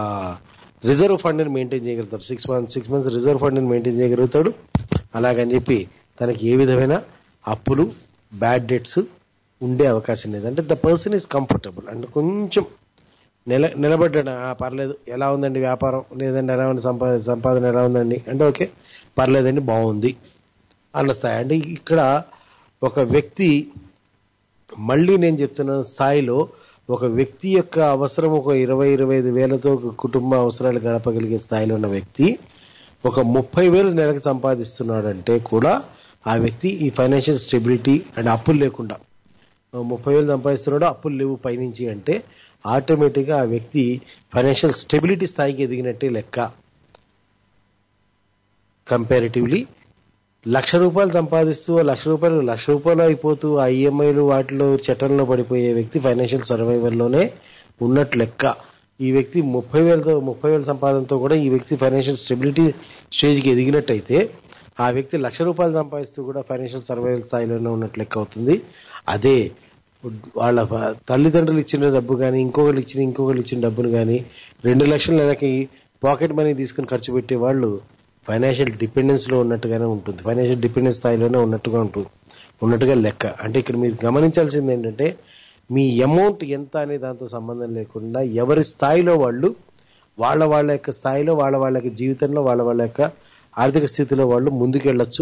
రిజర్వ్ ఫండ్ ని మెయింటైన్ చేయగలుగుతాడు six months six months reserve fund ని మెయింటైన్ చేయగలుగుతాడు అలాగని చెప్పి తనకి ఏ విధమైన అప్పులు బ్యాడ్ డెట్స్ ఉండే అవకాశం లేదు అంటే ద పర్సన్ ఈజ్ కంఫర్టబుల్ అంటే కొంచెం నిల నిలబడ్డాడు "ఆ, పర్లేదు ఎలా ఉందండి వ్యాపారం లేదండి ఎలా ఉంది సంపాదన సంపాదన ఎలా ఉందండి అంటే ఓకే పర్లేదండి బాగుంది అన్న స్థాయి అంటే ఇక్కడ ఒక వ్యక్తి మళ్ళీ నేను చెప్తున్న స్థాయిలో ఒక వ్యక్తి యొక్క అవసరం ఒక ఇరవై ఇరవై ఐదు వేలతో ఒక కుటుంబ అవసరాలు గడపగలిగే స్థాయిలో ఉన్న వ్యక్తి ఒక ముప్పై వేలు నెలకు సంపాదిస్తున్నాడంటే కూడా ఆ వ్యక్తి ఈ ఫైనాన్షియల్ స్టెబిలిటీ అండ్ అప్పులు లేకుండా ముప్పై వేలు సంపాదిస్తున్నాడు అప్పులు లేవు పైనుంచి అంటే ఆటోమేటిక్గా ఆ వ్యక్తి ఫైనాన్షియల్ స్టెబిలిటీ స్థాయికి ఎదిగినట్టే లెక్క కంపారిటివ్లీ లక్ష రూపాయలు సంపాదిస్తూ ఆ లక్ష రూపాయలు లక్ష రూపాయలు అయిపోతూ ఆ ఈఎంఐలు వాటిలో చట్టంలో పడిపోయే వ్యక్తి ఫైనాన్షియల్ సర్వైవల్లోనే ఉన్నట్లు లెక్క ఈ వ్యక్తి ముప్పై వేలతో ముప్పై వేల సంపాదనతో కూడా ఈ వ్యక్తి ఫైనాన్షియల్ స్టెబిలిటీ స్టేజ్కి ఎదిగినట్టయితే ఆ వ్యక్తి లక్ష రూపాయలు సంపాదిస్తూ కూడా ఫైనాన్షియల్ సర్వైవల్ స్థాయిలోనే ఉన్నట్లు లెక్క అవుతుంది అదే వాళ్ళ ఫ- తల్లిదండ్రులు ఇచ్చిన డబ్బు కానీ ఇంకొకరు ఇచ్చిన ఇంకొకరు ఇచ్చిన డబ్బును కానీ రెండు లక్షల నెలకి పాకెట్ మనీ తీసుకుని ఖర్చు పెట్టే వాళ్ళు ఫైనాన్షియల్ డిపెండెన్స్ లో ఉన్నట్టుగానే ఉంటుంది ఫైనాన్షియల్ డిపెండెన్స్ స్థాయిలోనే ఉన్నట్టుగా ఉంటుంది ఉన్నట్టుగా లెక్క అంటే ఇక్కడ మీరు గమనించాల్సింది ఏంటంటే మీ అమౌంట్ ఎంత అనే దాంతో సంబంధం లేకుండా ఎవరి స్థాయిలో వాళ్ళు వాళ్ళ వాళ్ళ యొక్క స్థాయిలో వాళ్ళ వాళ్ళ యొక్క జీవితంలో వాళ్ళ వాళ్ళ యొక్క ఆర్థిక స్థితిలో వాళ్ళు ముందుకెళ్ళొచ్చు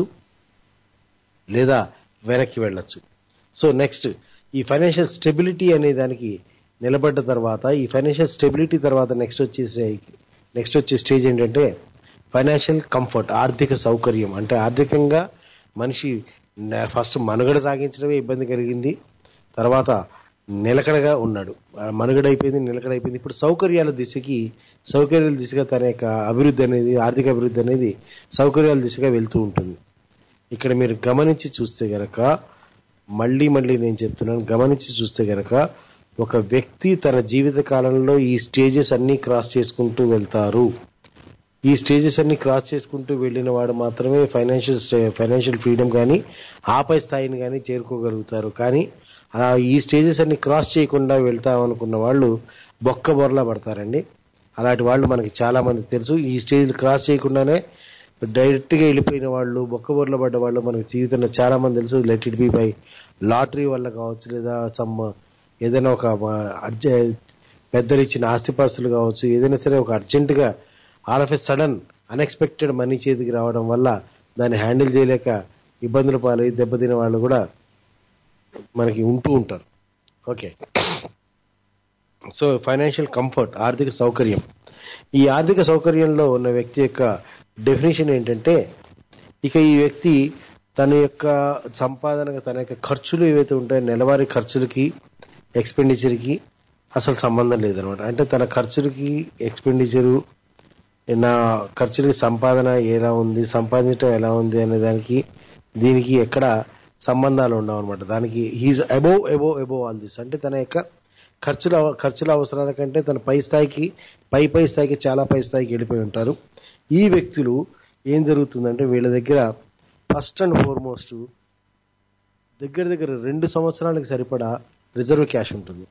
లేదా వెనక్కి వెళ్ళొచ్చు సో నెక్స్ట్ ఈ ఫైనాన్షియల్ స్టెబిలిటీ అనే దానికి నిలబడ్డ తర్వాత ఈ ఫైనాన్షియల్ స్టెబిలిటీ తర్వాత నెక్స్ట్ వచ్చే నెక్స్ట్ వచ్చే స్టేజ్ ఏంటంటే ఫైనాన్షియల్ కంఫర్ట్ ఆర్థిక సౌకర్యం అంటే ఆర్థికంగా మనిషి ఫస్ట్ మనుగడ సాగించడమే ఇబ్బంది కలిగింది తర్వాత నిలకడగా ఉన్నాడు ఆ మనుగడ అయిపోయింది నిలకడ అయిపోయింది ఇప్పుడు సౌకర్యాల దిశకి సౌకర్యాల దిశగా తన యొక్క అభివృద్ధి అనేది ఆర్థిక అభివృద్ధి అనేది సౌకర్యాల దిశగా వెళ్తూ ఉంటుంది ఇక్కడ మీరు గమనించి చూస్తే గనక మళ్ళీ మళ్ళీ నేను చెప్తున్నాను గమనించి చూస్తే గనక ఒక వ్యక్తి తన జీవిత కాలంలో ఈ స్టేజెస్ అన్ని క్రాస్ చేసుకుంటూ వెళ్తారు ఈ స్టేజెస్ అన్ని క్రాస్ చేసుకుంటూ వెళ్ళిన వాడు మాత్రమే ఫైనాన్షియల్ ఫైనాన్షియల్ ఫ్రీడమ్ కానీ ఆపై స్థాయిని కానీ చేరుకోగలుగుతారు కానీ అలా ఈ స్టేజెస్ అన్ని క్రాస్ చేయకుండా వెళ్తామనుకున్న వాళ్ళు బొక్క బొరలా పడతారండి అలాంటి వాళ్ళు మనకి చాలా మంది తెలుసు ఈ స్టేజ్ క్రాస్ చేయకుండానే డైరెక్ట్ గా వెళ్ళిపోయిన వాళ్ళు బొక్క బొరల పడ్డ వాళ్ళు మనకి జీవితంలో చాలా మంది తెలుసు let it be by lottery వల్ల కావచ్చు లేదా సమ్ ఏదైనా ఒక అర్జ పెద్దలు ఇచ్చిన ఆస్తిపాస్తులు కావచ్చు ఏదైనా సరే ఒక అర్జెంట్ గా all of a sudden unexpected money చేతికి రావడం వల్ల దాన్ని హ్యాండిల్ చేయలేక ఇబ్బందుల పాలై దెబ్బతిన వాళ్ళు కూడా మనకి ఉంటూ ఉంటారు ఓకే సో ఫైనాన్షియల్ కంఫర్ట్ ఆర్థిక సౌకర్యం ఈ ఆర్థిక సౌకర్యంలో ఉన్న వ్యక్తి యొక్క డెఫినేషన్ ఏంటంటే ఇక ఈ వ్యక్తి తన యొక్క సంపాదన తన యొక్క ఖర్చులు ఏవైతే ఉంటాయో నెలవారీ ఖర్చులకి ఎక్స్పెండిచర్కి అసలు సంబంధం లేదనమాట అంటే తన ఖర్చులకి ఎక్స్పెండిచరు నా ఖర్చులకి సంపాదన ఎలా ఉంది సంపాదించడం ఎలా ఉంది అనే దానికి దీనికి ఎక్కడ సంబంధాలు ఉండవు అనమాట దానికి he's above above above all this అంటే తన యొక్క ఖర్చుల ఖర్చుల అవసరాల కంటే తన పై స్థాయికి పై పై స్థాయికి చాలా పై స్థాయికి వెళ్ళిపోయి ఉంటారు ఈ వ్యక్తులు ఏం జరుగుతుందంటే వీళ్ళ దగ్గర ఫస్ట్ అండ్ ఫార్మోస్ట్ దగ్గర దగ్గర రెండు సంవత్సరాలకు సరిపడా రిజర్వ్ క్యాష్ ఉంటుంది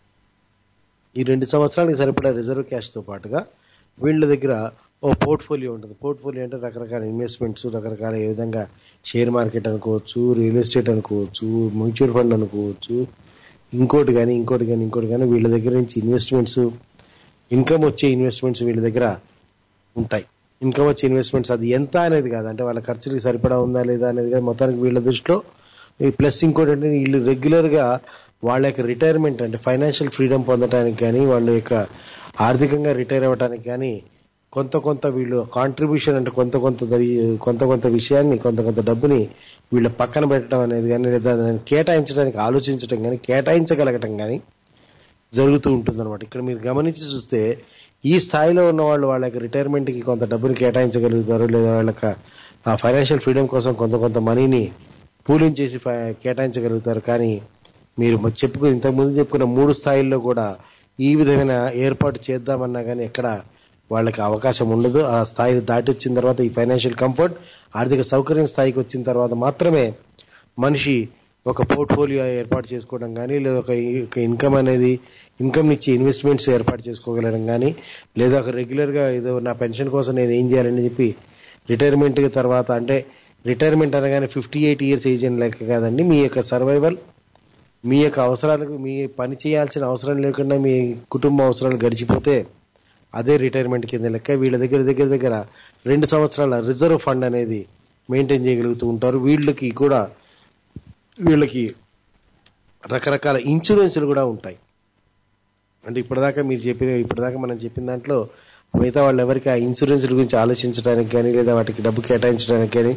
ఈ రెండు సంవత్సరాలకు సరిపడా రిజర్వ్ క్యాష్ తో పాటుగా వీళ్ళ దగ్గర ఓ పోర్ట్ఫోలియో ఉంటుంది పోర్ట్ఫోలియో అంటే రకరకాల ఇన్వెస్ట్మెంట్స్ రకరకాల ఏ విధంగా షేర్ మార్కెట్ అనుకోవచ్చు రియల్ ఎస్టేట్ అనుకోవచ్చు మ్యూచువల్ ఫండ్ అనుకోవచ్చు ఇంకోటి కానీ ఇంకోటి కానీ ఇంకోటి కానీ వీళ్ళ దగ్గర నుంచి ఇన్వెస్ట్మెంట్స్ ఇన్కమ్ వచ్చే ఇన్వెస్ట్మెంట్స్ వీళ్ళ దగ్గర ఉంటాయి ఇన్కమ్ వచ్చే ఇన్వెస్ట్మెంట్స్ అది ఎంత అనేది కాదు అంటే వాళ్ళ ఖర్చులకి సరిపడా ఉందా లేదా అనేది కాదు మొత్తానికి వీళ్ళ దృష్టిలో ప్లస్ ఇంకోటి అంటే వీళ్ళు రెగ్యులర్ గా వాళ్ళ యొక్క రిటైర్మెంట్ అంటే ఫైనాన్షియల్ ఫ్రీడమ్ పొందడానికి కానీ వాళ్ళ యొక్క ఆర్థికంగా రిటైర్ అవ్వడానికి కానీ కొంత కొంత వీళ్ళు కాంట్రిబ్యూషన్ అంటే కొంత కొంత దరి- కొంత కొంత విషయాన్ని కొంత కొంత డబ్బుని వీళ్ళ పక్కన పెట్టడం అనేది కానీ లేదా దాన్ని కేటాయించడానికి ఆలోచించడం కానీ కేటాయించగలగటం కానీ జరుగుతూ ఉంటుంది ఇక్కడ మీరు గమనించి చూస్తే ఈ స్థాయిలో ఉన్న వాళ్ళు వాళ్ళ యొక్క రిటైర్మెంట్ కి కొంత డబ్బుని కేటాయించగలుగుతారు లేదా వాళ్ళ యొక్క ఫైనాన్షియల్ ఫ్రీడమ్ కోసం కొంత కొంత మనీని పూలింగ్ చేసి ఫై- కేటాయించగలుగుతారు కానీ మీరు మ- చెప్పుకు ఇంతకు ముందు చెప్పుకున్న మూడు స్థాయిల్లో కూడా ఈ విధమైన ఏర్పాటు చేద్దామన్నా కానీ ఎక్కడ వాళ్ళకి అవకాశం ఉండదు ఆ స్థాయి దాటి వచ్చిన తర్వాత ఈ ఫైనాన్షియల్ కంఫర్ట్ ఆర్థిక సౌకర్యం స్థాయికి వచ్చిన తర్వాత మాత్రమే మనిషి ఒక పోర్ట్ఫోలియో ఏర్పాటు చేసుకోవడం కానీ లేదా ఒక ఒక ఇన్కమ్ అనేది ఇన్కమ్ ఇచ్చి ఇన్వెస్ట్మెంట్స్ ఏర్పాటు చేసుకోగలడం కానీ లేదా ఒక రెగ్యులర్ గా ఏదో నా పెన్షన్ కోసం నేను ఏం చేయాలని చెప్పి రిటైర్మెంట్ తర్వాత అంటే రిటైర్మెంట్ అనగానే ఫిఫ్టీ ఎయిట్ ఇయర్స్ ఏజ్ అని లెక్క కాదండి మీ యొక్క సర్వైవల్ మీ యొక్క అవసరాలకు మీ పని చేయాల్సిన అవసరం లేకుండా మీ కుటుంబ అవసరాలు గడిచిపోతే అదే రిటైర్మెంట్ కింద లెక్క వీళ్ళ దగ్గర దగ్గర దగ్గర రెండు సంవత్సరాల రిజర్వ్ ఫండ్ అనేది మెయింటైన్ చేయగలుగుతూ ఉంటారు వీళ్ళకి కూడా వీళ్ళకి రకరకాల ఇన్సూరెన్స్లు కూడా ఉంటాయి అంటే ఇప్పటిదాకా మీరు చెప్పిన ఇప్పటిదాకా మనం చెప్పిన దాంట్లో మిగతా వాళ్ళు ఎవరికి ఆ ఇన్సూరెన్స్ గురించి ఆలోచించడానికి కానీ లేదా వాటికి డబ్బు కేటాయించడానికి కానీ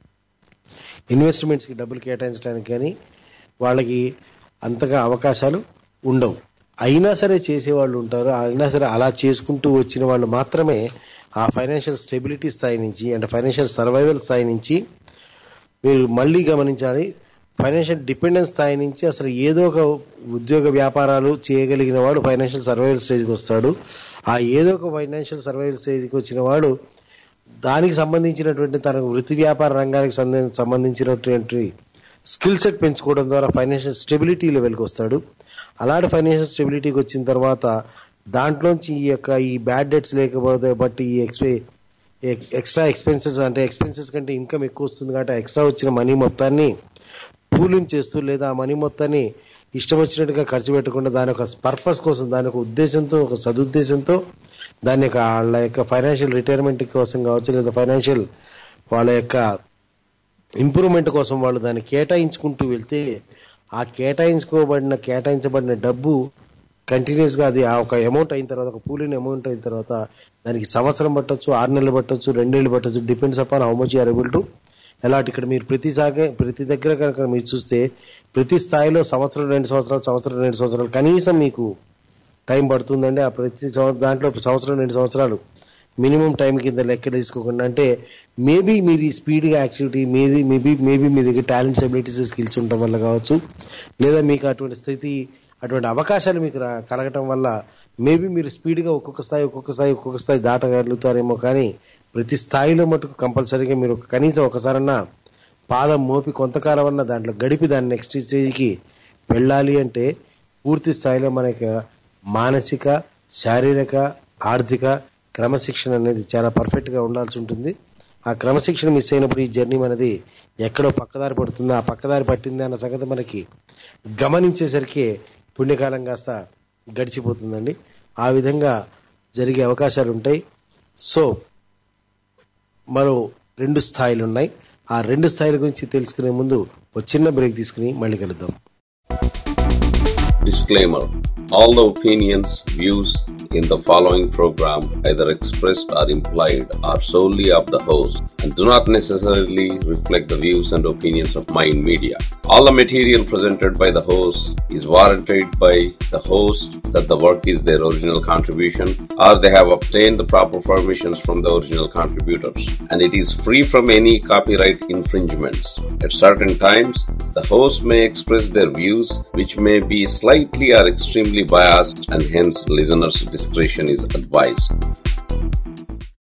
ఇన్వెస్ట్మెంట్స్కి డబ్బులు కేటాయించడానికి కానీ వాళ్ళకి అంతగా అవకాశాలు ఉండవు అయినా సరే చేసేవాళ్ళు ఉంటారు అయినా సరే అలా చేసుకుంటూ వచ్చిన వాళ్ళు మాత్రమే ఆ ఫైనాన్షియల్ స్టెబిలిటీ స్థాయి నుంచి అంటే ఫైనాన్షియల్ సర్వైవల్ స్థాయి నుంచి మీరు మళ్ళీ గమనించాలి ఫైనాన్షియల్ డిపెండెన్స్ స్థాయి నుంచి అసలు ఏదో ఒక ఉద్యోగ వ్యాపారాలు చేయగలిగిన వాడు ఫైనాన్షియల్ సర్వైవల్ స్టేజ్కి వస్తాడు ఆ ఏదో ఒక ఫైనాన్షియల్ సర్వైవల్ స్టేజ్కి వచ్చిన వాడు దానికి సంబంధించినటువంటి తన వృత్తి వ్యాపార రంగానికి సంబంధ- సంబంధించినటువంటి స్కిల్ సెట్ పెంచుకోవడం ద్వారా ఫైనాన్షియల్ స్టెబిలిటీ లెవెల్కి వస్తాడు అలాంటి ఫైనాన్షియల్ స్టెబిలిటీకి వచ్చిన తర్వాత దాంట్లోంచి ఈ యొక్క ఈ బ్యాడ్ డెట్స్ లేకపోతే బట్ ఈ ఎక్స్పే ఎక్స్ట్రా ఎక్స్పెన్సెస్ అంటే ఎక్స్పెన్సెస్ కంటే ఇన్కమ్ ఎక్కువ వస్తుంది కాబట్టి ఎక్స్ట్రా వచ్చిన మనీ మొత్తాన్ని పూలింగ్ చేస్తూ లేదా ఆ మనీ మొత్తాన్ని ఇష్టం వచ్చినట్టుగా ఖర్చు పెట్టకుండా దాని ఒక పర్పస్ కోసం దాని ఒక ఉద్దేశంతో ఒక సదుద్దేశంతో దాని యొక్క వాళ్ళ యొక్క ఫైనాన్షియల్ రిటైర్మెంట్ కోసం కావచ్చు లేదా ఫైనాన్షియల్ వాళ్ళ యొక్క ఇంప్రూవ్మెంట్ కోసం వాళ్ళు దాన్ని కేటాయించుకుంటూ వెళ్తే ఆ కేటాయించుకోబడిన కేటాయించబడిన డబ్బు కంటిన్యూస్ గా అది ఆ ఒక అమౌంట్ అయిన తర్వాత ఒక పూలిన అమౌంట్ అయిన తర్వాత దానికి సంవత్సరం పట్టొచ్చు ఆరు నెలలు పట్టొచ్చు రెండు నెలలు పట్టొచ్చు depends upon how much are able to ఎలాంటి ఇక్కడ మీరు ప్రతి సాగే ప్రతి దగ్గర కనుక మీరు చూస్తే ప్రతి స్థాయిలో సంవత్సరం రెండు సంవత్సరాలు సంవత్సరం రెండు సంవత్సరాలు కనీసం మీకు టైం పడుతుందండి ఆ ప్రతి సంవ- దాంట్లో సంవత్సరం రెండు సంవత్సరాలు మినిమం టైం కింద లెక్క తీసుకోకుండా అంటే మేబీ మీరు ఈ స్పీడ్గా యాక్టివిటీ మేబీ మేబీ మేబీ మీ దగ్గర టాలెంట్స్ అబిలిటీస్ స్కిల్స్ ఉండటం వల్ల కావచ్చు లేదా మీకు అటువంటి స్థితి అటువంటి అవకాశాలు మీకు రా- కలగటం వల్ల మేబీ మీరు స్పీడ్గా ఒక్కొక్క స్థాయి ఒక్కొక్క స్థాయి ఒక్కొక్క స్థాయి దాటగలుగుతారేమో కానీ ప్రతి స్థాయిలో మటుకు కంపల్సరీగా మీరు ఒక- కనీసం ఒకసారన్నా పాదం మోపి కొంతకాలం అన్న దాంట్లో గడిపి దాన్ని నెక్స్ట్ స్టేజ్కి వెళ్ళాలి అంటే పూర్తి స్థాయిలో మనకి మానసిక శారీరక ఆర్థిక క్రమశిక్షణ అనేది చాలా పర్ఫెక్ట్ గా ఉండాల్సి ఉంటుంది ఆ క్రమశిక్షణ మిస్ అయినప్పుడు ఈ జర్నీ మనది ఎక్కడో పక్కదారి పడుతుంది ఆ పక్కదారి పట్టింది అన్న సంగతి మనకి గమనించేసరికి పుణ్యకాలం కాస్త గడిచిపోతుందండి ఆ విధంగా జరిగే అవకాశాలు ఉంటాయి సో మరో రెండు స్థాయిలు ఉన్నాయి ఆ రెండు స్థాయిల గురించి తెలుసుకునే ముందు ఒక చిన్న బ్రేక్ తీసుకుని మళ్ళీ కలుద్దాం Disclaimer All the opinions, views in the following program, either expressed or implied, are solely of the host and do not necessarily reflect the views and opinions of Mind Media. All the material presented by the host is warranted by the host that the work is their original contribution or they have obtained the proper permissions from the original contributors and it is free from any copyright infringements. At certain times, the host may express their views which may be slightly or extremely biased and hence listeners' discretion is advised.